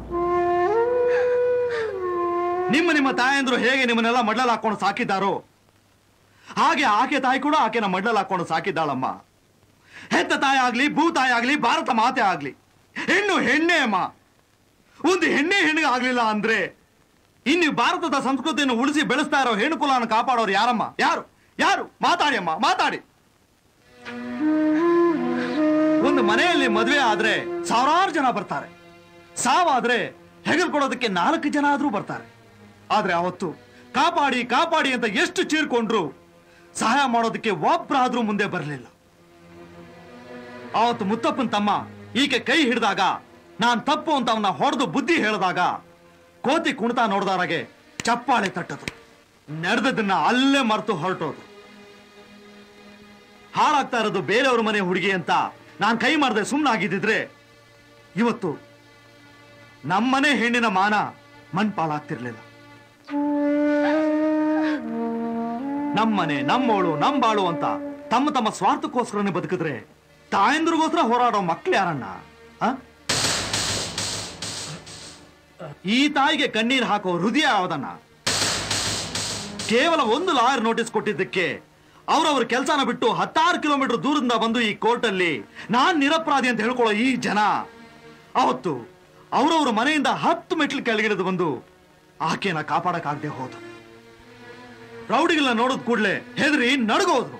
ನಿಮ್ಮ ನಿಮ್ಮ ತಾಯಂದ್ರು ಹೇಗೆ ನಿಮ್ಮನ್ನೆಲ್ಲ ಮಡ್ಲಲ್ಲಿ ಹಾಕೊಂಡು ಸಾಕಿದ್ದಾರೋ ಹಾಗೆ ಆಕೆ ತಾಯಿ ಕೂಡ ಆಕೆನ ಮಡ್ಲಲ್ಲಿ ಹಾಕೊಂಡು ಸಾಕಿದ್ದಾಳಮ್ಮ ಹೆತ್ತ ತಾಯಿ ಆಗ್ಲಿ ಭೂ ತಾಯಿ ಆಗ್ಲಿ ಭಾರತ ಮಾತೆ ಆಗ್ಲಿ ಹೆಣ್ಣು ಹೆಣ್ಣೆ ಅಮ್ಮ ಒಂದು ಹೆಣ್ಣೆ ಹೆಣ್ಣಿಗೆ ಆಗ್ಲಿಲ್ಲ ಅಂದ್ರೆ ಇನ್ನು ಭಾರತದ ಸಂಸ್ಕೃತಿಯನ್ನು ಉಳಿಸಿ ಬೆಳೆಸ್ತಾ ಇರೋ ಹೆಣ್ಣು ಕುಲವನ್ನು ಕಾಪಾಡೋರು ಯಾರಮ್ಮ ಯಾರು ಯಾರು ಮಾತಾಡಿ ಅಮ್ಮ ಮಾತಾಡಿ ಒಂದು ಮನೆಯಲ್ಲಿ ಮದುವೆ ಆದ್ರೆ ಸಾವಿರಾರು ಜನ ಬರ್ತಾರೆ ಸಾವಾದ್ರೆ ಹೆಗಲ್ ಕೊಡೋದಕ್ಕೆ ನಾಲ್ಕು ಜನ ಆದ್ರೂ ಬರ್ತಾರೆ ಆದ್ರೆ ಅವತ್ತು ಕಾಪಾಡಿ ಕಾಪಾಡಿ ಅಂತ ಎಷ್ಟು ಚೀರ್ಕೊಂಡ್ರು ಸಹಾಯ ಮಾಡೋದಕ್ಕೆ ಒಬ್ರಾದ್ರೂ ಮುಂದೆ ಬರಲಿಲ್ಲ ಅವತ್ತು ಮುತ್ತಪ್ಪನ್ ತಮ್ಮ ಈಕೆ ಕೈ ಹಿಡಿದಾಗ ನಾನ್ ತಪ್ಪು ಅಂತ ಅವನ್ನ ಹೊಡೆದು ಬುದ್ಧಿ ಹೇಳಿದಾಗ ಕೋತಿ ಕುಣಿತಾ ನೋಡ್ದಾರಾಗೆ ಚಪ್ಪಾಳೆ ತಟ್ಟದು ನಡೆದದನ್ನ ಅಲ್ಲೇ ಮರೆತು ಹೊರಟೋದು ಹಾಳಾಗ್ತಾ ಇರೋದು ಬೇರೆಯವ್ರ ಮನೆ ಹುಡುಗಿ ಅಂತ ನಾನ್ ಕೈ ಮಾಡದೆ ಸುಮ್ಮನಾಗಿದ್ದಿದ್ರೆ ಇವತ್ತು ನಮ್ಮನೆ ಹೆಣ್ಣಿನ ಮಾನ ಮಣ್ಪಾಳಾಗ್ತಿರ್ಲಿಲ್ಲ ನಮ್ಮನೆ ನಮ್ಮೋಳು ನಂಬಾಳು ಅಂತ ತಮ್ಮ ತಮ್ಮ ಸ್ವಾರ್ಥಕ್ಕೋಸ್ಕರನೇ ಬದುಕಿದ್ರೆ ತಾಯಂದ್ರಿಗೋಸ್ಕರ ಹೋರಾಡೋ ಮಕ್ಳು ಯಾರಣ್ಣ ಆ? ಈ ತಾಯಿಗೆ ಕಣ್ಣೀರ್ ಹಾಕೋ ಹೃದಯ ಯಾವ್ದನ್ನ ಕೇವಲ ಒಂದು ಲಾಯರ್ ನೋಟಿಸ್ ಕೊಟ್ಟಿದ್ದಕ್ಕೆ ಅವ್ರವ್ರ ಕೆಲಸನ ಬಿಟ್ಟು ಹತ್ತಾರು ಕಿಲೋಮೀಟರ್ ದೂರದಿಂದ ಬಂದು ಈ ಕೋರ್ಟಲ್ಲಿ ನಾನ್ ನಿರಪರಾಧಿ ಅಂತ ಹೇಳ್ಕೊಳ್ಳೋ ಈ ಜನ ಅವತ್ತು ಅವ್ರವ್ರ ಮನೆಯಿಂದ ಹತ್ತು ಮೆಟ್ಲು ಕೆಳಗಿಳಿದು ಬಂದು ಆಕೆನ ಕಾಪಾಡಕ್ಕಾಗದೆ ಹೋದ್ರು ರೌಡಿಗಳನ್ನ ನೋಡಿದ ಕೂಡಲೇ ಹೆದರಿ ನಡ್ಗೋದ್ರು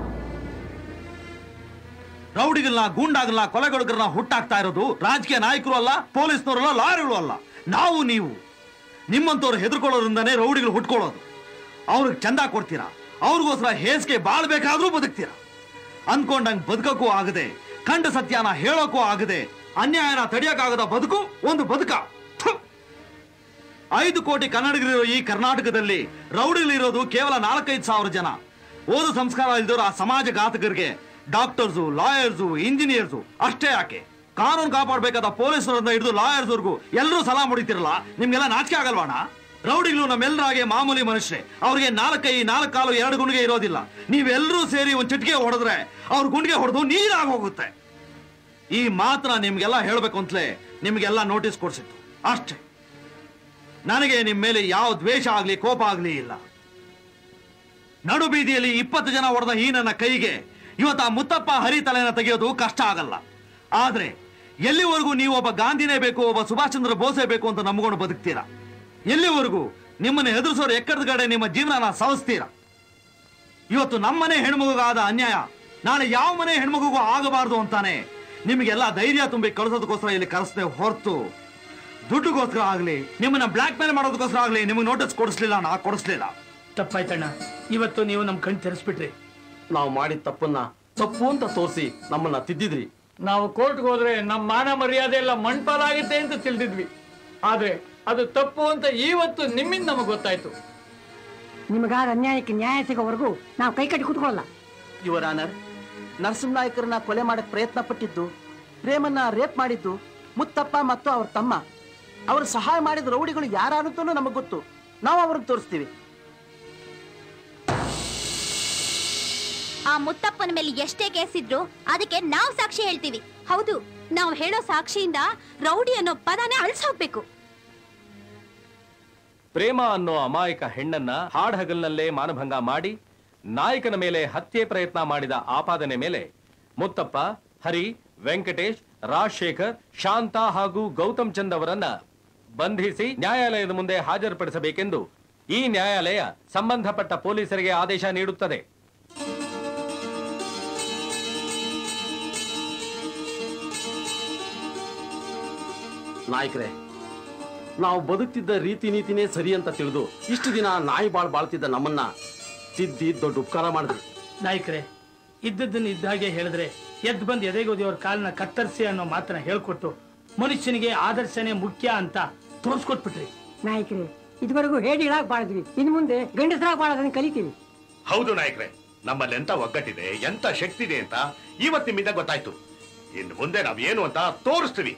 ರೌಡಿಗಳನ್ನ ಗೂಂಡಾಗಳನ್ನ ಕೊಲೆಗೊಳಗರನ್ನ ಹುಟ್ಟಾಕ್ತಾ ಇರೋದು ರಾಜಕೀಯ ನಾಯಕರು ಅಲ್ಲ ಪೊಲೀಸ್ನವರು ಅಲ್ಲ ಲಾಯರ್ಗಳು ಅಲ್ಲ ನಾವು ನೀವು ನಿಮ್ಮಂತವ್ರು ಹೆದರ್ಕೊಳ್ಳೋದ್ರಿಂದಾನೇ ರೌಡಿಗಳು ಹುಟ್ಕೊಳ್ಳೋದು ಅವ್ರಿಗೆ ಚಂದ ಕೊಡ್ತೀರಾ ಅವ್ರಿಗೋಸ್ಕರ ಹೇಸಿಗೆ ಬಾಳ್ಬೇಕಾದ್ರೂ ಬದುಕ್ತೀರಾ ಅನ್ಕೊಂಡಂಗ್ ಬದುಕಕ್ಕೂ ಆಗದೆ ಕಂಡ ಸತ್ಯನ ಹೇಳೋಕ್ಕೂ ಆಗದೆ ಅನ್ಯಾಯನ ತಡೆಯಕ್ಕಾಗದ ಬದುಕು ಒಂದು ಬದುಕ ಥು! ಐದು ಕೋಟಿ ಕನ್ನಡಿಗರಿರೋ ಈ ಕರ್ನಾಟಕದಲ್ಲಿ ರೌಡಿಗಳಿರೋದು ಕೇವಲ ನಾಲ್ಕೈದು ಸಾವಿರ ಜನ ಓದು ಸಂಸ್ಕಾರ ಇಲ್ದಿರೋ ಆ ಸಮಾಜ ಘಾತಕರಿಗೆ ಡಾಕ್ಟರ್ಸು ಲಾಯರ್ಸು ಇಂಜಿನಿಯರ್ಸು ಅಷ್ಟೇ ಯಾಕೆ ಕಾನೂನು ಕಾಪಾಡಬೇಕಾದ ಪೊಲೀಸರನ್ನ ಹಿಡಿದು ಲಾಯರ್ಸ್ವರೆಗೂ ಎಲ್ಲರೂ ಸಲಹಾ ಮುಡಿತಿರಲ್ಲ ನಿಮ್ಗೆಲ್ಲ ನಾಚಿಕೆ ಆಗಲ್ವಾಣ ರೌಡಿಗಳು ನಮ್ಮೆಲ್ಲರಾಗೆ ಮಾಮೂಲಿ ಮನುಷ್ಯರೇ ಅವ್ರಿಗೆ ನಾಲ್ಕೈ ನಾಲ್ಕು ಕಾಲು ಎರಡು ಗುಂಡಿಗೆ ಇರೋದಿಲ್ಲ ನೀವೆಲ್ಲರೂ ಸೇರಿ ಒಂದು ಚಿಟಿಕೆ ಹೊಡೆದ್ರೆ ಅವ್ರ ಗುಂಡಿಗೆ ಹೊಡೆದು ನೀರಾಗಿ ಹೋಗುತ್ತೆ ಈ ಮಾತ್ರ ನಿಮ್ಗೆಲ್ಲ ಹೇಳ್ಬೇಕು ಅಂತಲೇ ನಿಮ್ಗೆಲ್ಲ ನೋಟಿಸ್ ಕೊಡ್ಸಿತ್ತು ಅಷ್ಟೇ ನನಗೆ ನಿಮ್ ಮೇಲೆ ಯಾವ ದ್ವೇಷ ಆಗ್ಲಿ ಕೋಪ ಆಗ್ಲಿ ಇಲ್ಲ ನಡು ಬೀದಿಯಲ್ಲಿ ಇಪ್ಪತ್ತು ಜನ ಹೊಡೆದ ಈ ನನ್ನ ಕೈಗೆ ಇವತ್ತು ಆ ಮುತ್ತಪ್ಪ ಹರಿ ತಲೆನ ತೆಗೆಯೋದು ಕಷ್ಟ ಆಗಲ್ಲ ಆದ್ರೆ ಎಲ್ಲಿವರೆಗೂ ನೀವು ಒಬ್ಬ ಗಾಂಧಿನೇ ಬೇಕು ಒಬ್ಬ ಸುಭಾಷ್ ಚಂದ್ರ ಬೋಸೇ ಬೇಕು ಅಂತ ನಂಬ್ಕೊಂಡು ಬದುಕ್ತೀರಾ ಎಲ್ಲಿವರೆಗೂ ನಿಮ್ಮನ್ನ ಎದುರಿಸೋರು ಎಕ್ಕಡದ ಕಡೆ ನಿಮ್ಮ ಜೀವನನ ಸವಸ್ತೀರಾ ಇವತ್ತು ನಮ್ಮನೆ ಹೆಣ್ಮಗುಗಾದ ಅನ್ಯಾಯ ನಾಳೆ ಯಾವ ಮನೆ ಹೆಣ್ಮಗುಗೂ ಆಗಬಾರದು ಅಂತಾನೆ ನಿಮಗೆಲ್ಲ ಧೈರ್ಯ ತುಂಬಿ ಕಳಿಸೋದಕ್ಕೋಸ್ಕರ ಇಲ್ಲಿ ಕರೆಸ್ದೆ ಹೊರತು ದುಡ್ಡುಗೋಸ್ಕರ ಆಗ್ಲಿ ನಿಮ್ಮನ್ನ ಬ್ಲಾಕ್ ಮೇಲ್ ಮಾಡೋದಕ್ಕೋಸ್ಕರ ಆಗ್ಲಿ ನಿಮಗೆ ನೋಟಿಸ್ ಕೊಡಿಸ್ಲಿಲ್ಲ ನಾ ಕೊಡಿಸ್ಲಿಲ್ಲ ತಪ್ಪಾಯ್ತಣ್ಣ ಇವತ್ತು ನೀವು ನಮ್ ಕಣ್ ತೆರೆಸ್ಬಿಟ್ರಿ ನಾವು ಮಾಡಿದ ತಪ್ಪನ್ನ ತಪ್ಪು ಅಂತ ತೋರಿಸಿ ನಮ್ಮನ್ನ ತಿದ್ದಿದ್ರಿ ನಾವು ಕೋರ್ಟ್ಗೆ ಹೋದ್ರೆ ನಮ್ಮ ಮಾನ ಮರ್ಯಾದೆ ಎಲ್ಲ ಮಣ್ಪಾಲಾಗುತ್ತೆ ಅಂತ ತಿಳಿದಿದ್ವಿ ಆದ್ರೆ ಅದು ತಪ್ಪು ಅಂತ ಇವತ್ತು ನಿಮ್ಮಿಂದ ನಮಗೆ ಗೊತ್ತಾಯ್ತು ನಿಮಗಾದ ಅನ್ಯಾಯಕ್ಕೆ ನ್ಯಾಯ ಸಿಗೋವರೆಗೂ ನಾವು ಕೈ ಕಟ್ಟಿ ಕೂತ್ಕೊಳ್ಳಲ್ಲ ಯುವರ್ ಆನರ್ ನರಸಿಂಹನಾಯಕರನ್ನ ಕೊಲೆ ಮಾಡಕ್ ಪ್ರಯತ್ನ ಪಟ್ಟಿದ್ದು ಪ್ರೇಮನ್ನ ರೇಪ್ ಮಾಡಿದ್ದು ಮುತ್ತಪ್ಪ ಮತ್ತು ಅವ್ರ ತಮ್ಮ ಅವರು ಸಹಾಯ ಮಾಡಿದ ರೌಡಿಗಳು ಯಾರಂತೂ ನಮಗ್ ಗೊತ್ತು ನಾವು ಅವ್ರಿಗೆ ತೋರಿಸ್ತೀವಿ ಆ ಮುತ್ತಪ್ಪನ ಮೇಲೆ ಎಷ್ಟೇ ಕೇಸ್ ಇದ್ರು ಅದಕ್ಕೆ ನಾವ್ ಸಾಕ್ಷಿ ಹೇಳ್ತೀವಿ ಹೌದು ನಾವ್ ಹೇಳೋ ಸಾಕ್ಷಿಯಿಂದ ರೌಡಿ ಅನ್ನೋ ಪದನೇ ಅಳ್ಸೋಗ್ಬೇಕು ಪ್ರೇಮ ಅನ್ನೋ ಅಮಾಯಕ ಹೆಣ್ಣನ್ನ ಹಾಡ್ಹಗಲ್ನಲ್ಲೇ ಮಾನಭಂಗ ಮಾಡಿ ನಾಯಕನ ಮೇಲೆ ಹತ್ಯೆ ಪ್ರಯತ್ನ ಮಾಡಿದ ಆಪಾದನೆ ಮೇಲೆ ಮುತ್ತಪ್ಪ ಹರಿ ವೆಂಕಟೇಶ್ ರಾಜಶೇಖರ್ ಶಾಂತ ಹಾಗೂ ಗೌತಮ್ ಚಂದ್ ಅವರನ್ನ ಬಂಧಿಸಿ ನ್ಯಾಯಾಲಯದ ಮುಂದೆ ಹಾಜರುಪಡಿಸಬೇಕೆಂದು ಈ ನ್ಯಾಯಾಲಯ ಸಂಬಂಧಪಟ್ಟ ಪೊಲೀಸರಿಗೆ ಆದೇಶ ನೀಡುತ್ತದೆ ನಾಯಕರೇ ನಾವು ಬದುಕ್ತಿದ್ದ ರೀತಿ ನೀತಿನೇ ಸರಿ ಅಂತ ತಿಳಿದು ಇಷ್ಟು ದಿನ ನಾಯಿ ಬಾಳ್ ಬಾಳ್ತಿದ್ದ ನಮ್ಮನ್ನ ತಿದ್ದಿ ದೊಡ್ಡ ಉಪಕಾರ ಮಾಡಿದ್ರಿ ನಾಯಕರೇ ಇದ್ದದ್ದನ್ನ ಇದ್ದ ಹಾಗೆ ಹೇಳಿದ್ರೆ ಎದ್ದು ಬಂದು ಎದೆಗೋದಿಯವ್ರ ಕಾಲನ್ನ ಕತ್ತರಿಸಿ ಅನ್ನೋ ಮಾತನ್ನ ಹೇಳ್ಕೊಟ್ಟು ಮನುಷ್ಯನಿಗೆ ಆದರ್ಶನೇ ಮುಖ್ಯ ಅಂತ ತೋರಿಸ್ಕೊಟ್ಬಿಟ್ರಿ ನಾಯಕರೇ ಇದುವರೆಗೂ ಹೇಡಿಗಳಾಗಿ ಬಾಳಿದ್ವಿ ಇನ್ನು ಮುಂದೆ ಗಂಡಸರಾಗಿ ಬಾಳೋದನ್ನ ಕಲಿತೀವಿ ಹೌದು ನಾಯಕ್ರೆ ನಮ್ಮಲ್ಲಿ ಎಂತ ಒಗ್ಗಟ್ಟಿದೆ ಎಂತ ಶಕ್ತಿ ಇದೆ ಅಂತ ಇವತ್ತು ನಿಮ್ಮಿಂದ ಗೊತ್ತಾಯ್ತು ಇನ್ನು ಮುಂದೆ ನಾವ್ ಏನು ಅಂತ ತೋರಿಸ್ತೀವಿ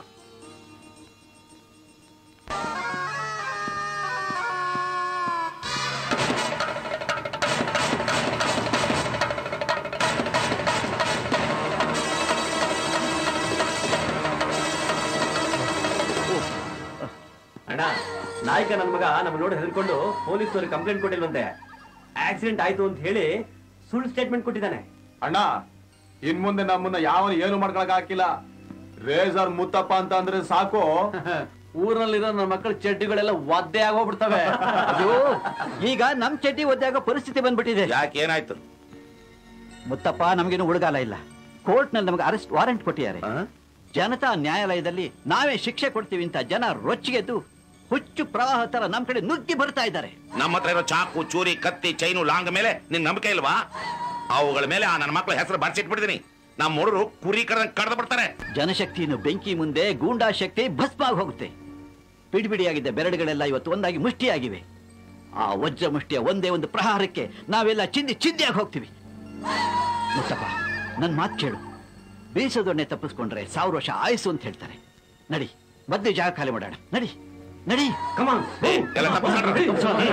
ಅಣ್ಣ ನಾಯಕ ನನ್ನ ಮಗ ನಮ್ಮ ನೋಡಿ ಹೆದರ್ಕೊಂಡು ಪೊಲೀಸರಿಗೆ ಕಂಪ್ಲೇಂಟ್ ಕೊಟ್ಟಿಲ್ವಂತೆ ಆಕ್ಸಿಡೆಂಟ್ ಆಯ್ತು ಅಂತ ಹೇಳಿ ಸುಳ್ಳು ಸ್ಟೇಟ್ಮೆಂಟ್ ಕೊಟ್ಟಿದ್ದಾನೆ ಅಣ್ಣ ಇನ್ ಮುಂದೆ ನಮ್ಮನ್ನ ಯಾವನು ಏನು ಮಾಡ್ಕೊಳಕ್ ಹಾಕಿಲ್ಲ ರೇಸರ್ ಮುತ್ತಪ್ಪ ಅಂತ ಅಂದ್ರೆ ಸಾಕು ಊರಲ್ಲಿರೋ ನನ್ನ ಮಕ್ಕಳ ಚಡ್ಡಿಗಳೆಲ್ಲ ಒದ್ದೆ ಆಗೋಗ್ಬಿಡ್ತವೆ ಅಯ್ಯೋ ಈಗ ನಮ್ ಚಡ್ಡಿ ಒದ್ದಾಗ ಪರಿಸ್ಥಿತಿ ಬಂದ್ಬಿಟ್ಟಿದೆ ಯಾಕೆ ಏನಾಯ್ತು ಮುತ್ತಪ್ಪ ನಮಗೇನು ಉಳುಗಾಲ ಇಲ್ಲ ಕೋರ್ಟ್ ನಲ್ಲಿ ನಮಗೆ ಅರೆಸ್ಟ್ ವಾರೆಂಟ್ ಕೊಟ್ಟಿದ್ದಾರೆ ಜನತಾ ನ್ಯಾಯಾಲಯದಲ್ಲಿ ನಾವೇ ಶಿಕ್ಷೆ ಕೊಡ್ತೀವಿ ಅಂತ ಜನ ರೊಚ್ಚಿಗೆದ್ದು ಹುಚ್ಚು ಪ್ರವಾಹ ತರ ನಮ್ ಕಡೆ ನುಗ್ಗಿ ಬರ್ತಾ ಇದ್ದಾರೆ ನಮ್ಮ ಹತ್ರ ಇರೋ ಚಾಕು ಚೂರಿ ಕತ್ತಿ ಚೈನು ಲಾಂಗ್ ಮೇಲೆ ನಿನ್ ನಂಬಿಕೆ ಇಲ್ವಾ ಅವುಗಳ ಮೇಲೆ ಆ ನನ್ನ ಮಕ್ಕಳ ಹೆಸರು ಬರ್ಸಿಟ್ಬಿಟ್ಟಿದೀನಿ ನಮ್ಮ ಹುಡುಗರು ಕುರಿ ಕಡ ಕಡ್ದು ಬಿಡ್ತಾರೆ ಜನಶಕ್ತಿಯನ್ನು ಬೆಂಕಿ ಮುಂದೆ ಗೂಂಡಾ ಶಕ್ತಿ ಭಸ್ಮ ಆಗಿ ಹೋಗುತ್ತೆ ಬಿಡಿ ಬಿಡಿಯಾಗಿದ್ದ ಬೆರಡುಗಳೆಲ್ಲ ಇವತ್ತು ಒಂದಾಗಿ ಮುಷ್ಟಿಯಾಗಿವೆ ಆ ವಜ್ರ ಮುಷ್ಟಿಯ ಒಂದೇ ಒಂದು ಪ್ರಹಾರಕ್ಕೆ ನಾವೆಲ್ಲ ಚಿಂದಿ ಚಿಂದಿಯಾಗಿ ಹೋಗ್ತೀವಿ ಮುತ್ತಪ್ಪ ನನ್ ಮಾತು ಕೇಳು ಬೀಸದೊಣ್ಣೆ ತಪ್ಪಿಸ್ಕೊಂಡ್ರೆ ಸಾವಿರ ವರ್ಷ ಆಯಸ್ಸು ಅಂತ ಹೇಳ್ತಾರೆ ನಡಿ ಮಧ್ಯೆ ಜಾಗ ಖಾಲಿ ಮಾಡೋಣ ನಡಿ ನಡಿ ಕಮಾನ್ ಎಲ್ಲ ತಪ್ಪಿಸ್ಕೊಂಡ್ರೆ.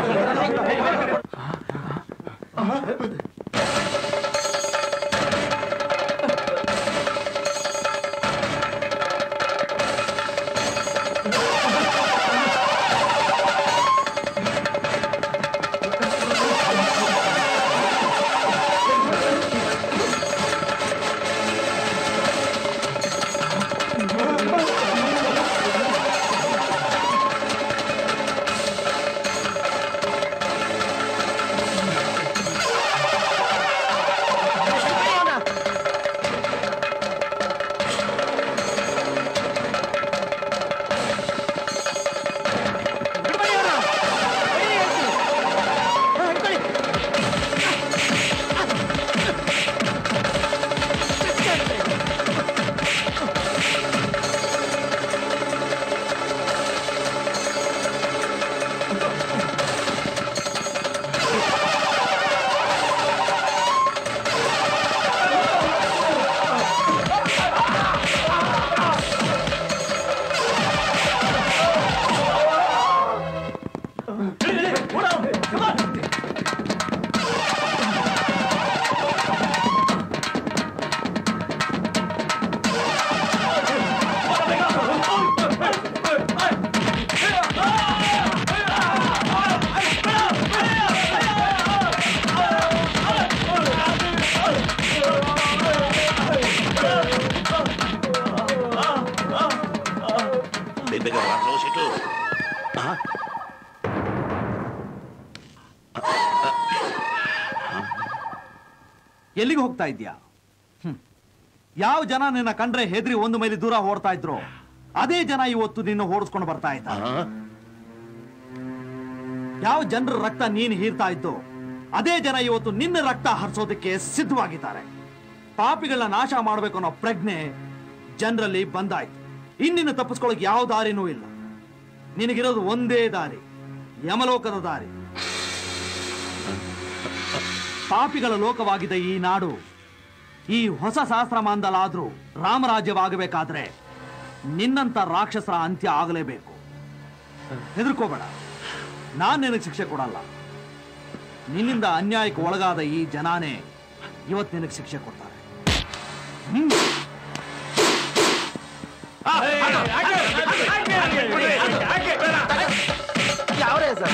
ಬೇಗ ಬೇಗ ವಾಸ ಹೋಗ್ಸಿಟ್ಟು. ಆ? ಎಲ್ಲಿಗೆ ಹೋಗ್ತಾ ಇದ್ಯಾ ಹ್ಮ್. ಯಾವ ಜನ ನಿನ್ನ ಕಂಡ್ರೆ ಹೆದ್ರಿ ಒಂದು ಮೈಲಿ ದೂರ ಓಡ್ತಾ ಇದ್ರು ಅದೇ ಜನ ಇವತ್ತು ನಿನ್ನ ಓಡಿಸ್ಕೊಂಡು ಬರ್ತಾ ಇದ್ದಾರೆ ಯಾವ ಜನರ ರಕ್ತ ನೀನು ಹೀರ್ತಾ ಇದ್ದು ಅದೇ ಜನ ಇವತ್ತು ನಿನ್ನ ರಕ್ತ ಹರಿಸೋದಕ್ಕೆ ಸಿದ್ಧವಾಗಿದ್ದಾರೆ ಪಾಪಿಗಳನ್ನ ನಾಶ ಮಾಡಬೇಕು ಅನ್ನೋ ಪ್ರಜ್ಞೆ ಜನರಲ್ಲಿ ಬಂದಾಯ್ತು ಇನ್ನಿನ್ನು ತಪ್ಪಿಸ್ಕೊಳ್ಳೋಕೆ ಯಾವ ದಾರಿನೂ ಇಲ್ಲ ನಿನಗಿರೋದು ಒಂದೇ ದಾರಿ ಯಮಲೋಕದ ದಾರಿ ಪಾಪಿಗಳ ಲೋಕವಾಗಿದ್ದ ಈ ನಾಡು ಈ ಹೊಸ ಸಹಸ್ರಮಾನದಲ್ಲಾದ್ರೂ ರಾಮರಾಜ್ಯವಾಗಬೇಕಾದ್ರೆ ನಿನ್ನಂತ ರಾಕ್ಷಸರ ಅಂತ್ಯ ಆಗಲೇಬೇಕು ಹೆದರ್ಕೋಬೇಡ ನಾನ್ ನಿನಗೆ ಶಿಕ್ಷೆ ಕೊಡಲ್ಲ ನಿನ್ನಿಂದ ಅನ್ಯಾಯಕ್ಕೆ ಒಳಗಾದ ಈ ಜನಾನೇ ಇವತ್ತು ನಿನಗೆ ಶಿಕ್ಷೆ ಕೊಡ್ತಾರೆ ಹ್ಮ್. ಯಾವ್ರೇ ಸರ್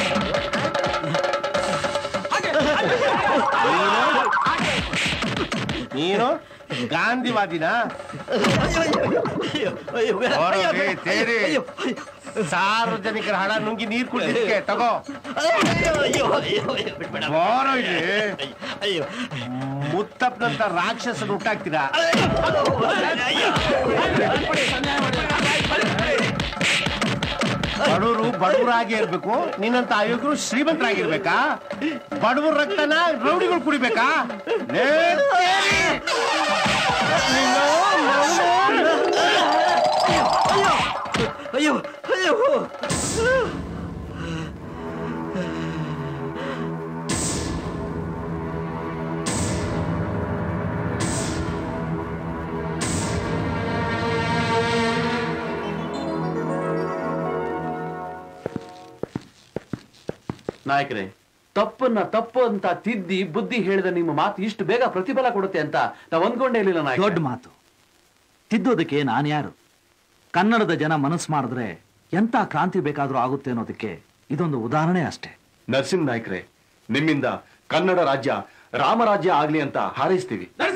ನೀನು ಗಾಂಧಿವಾದಿನ ಹೊರಗೆ ತೇರಿ ಸಾರ್ವಜನಿಕರ ಹಣ ನುಂಗಿ ನೀರು ಕುಡಿದಕ್ಕೆ ತಗೋ ಬಾರೋ ಇಲ್ಲಿ ಮುತ್ತಪ್ಪನಂತ ರಾಕ್ಷಸನ ಹುಟ್ಟಾಕ್ತೀರಾ ಬಡವರು ಬಡವರಾಗಿ ಇರ್ಬೇಕು ನಿನ್ನಂತ ಅಯೋಗ್ಯರು ಶ್ರೀಮಂತರಾಗಿರ್ಬೇಕಾ ಬಡವರ ರಕ್ತನ ರೌಡಿಗಳು ಕುಡಿಬೇಕಾ ಲೇ, ನೀನು ಅಯ್ಯೋ ಅಯ್ಯೋ ನಾಯಕರೇ ತಪ್ಪನ್ನ ತಪ್ಪು ಅಂತ ತಿದ್ದಿ ಬುದ್ಧಿ ಹೇಳಿದ ನಿಮ್ಮ ಮಾತು ಇಷ್ಟು ಬೇಗ ಪ್ರತಿಫಲ ಕೊಡುತ್ತೆ ಅಂತ ನಾವು ಅಂದ್ಕೊಂಡೇ ಇರಲಿಲ್ಲ ನಾಯಕ ದೊಡ್ಡ ಮಾತು ತಿದ್ದೋದಕ್ಕೆ ನಾನು ಯಾರು ಕನ್ನಡದ ಜನ ಮನಸ್ಸು ಮಾಡಿದ್ರೆ ಎಂತ ಕ್ರಾಂತಿ ಬೇಕಾದ್ರೂ ಆಗುತ್ತೆ ಅನ್ನೋದಕ್ಕೆ ಇದೊಂದು ಉದಾಹರಣೆ ಅಷ್ಟೇ ನರಸಿಂಹ ನಾಯ್ಕರೇ ನಿಮ್ಮಿಂದ ಕನ್ನಡ ರಾಜ್ಯ ರಾಮರಾಜ್ಯ ಆಗ್ಲಿ ಅಂತ ಹಾರೈಸ್ತೀವಿ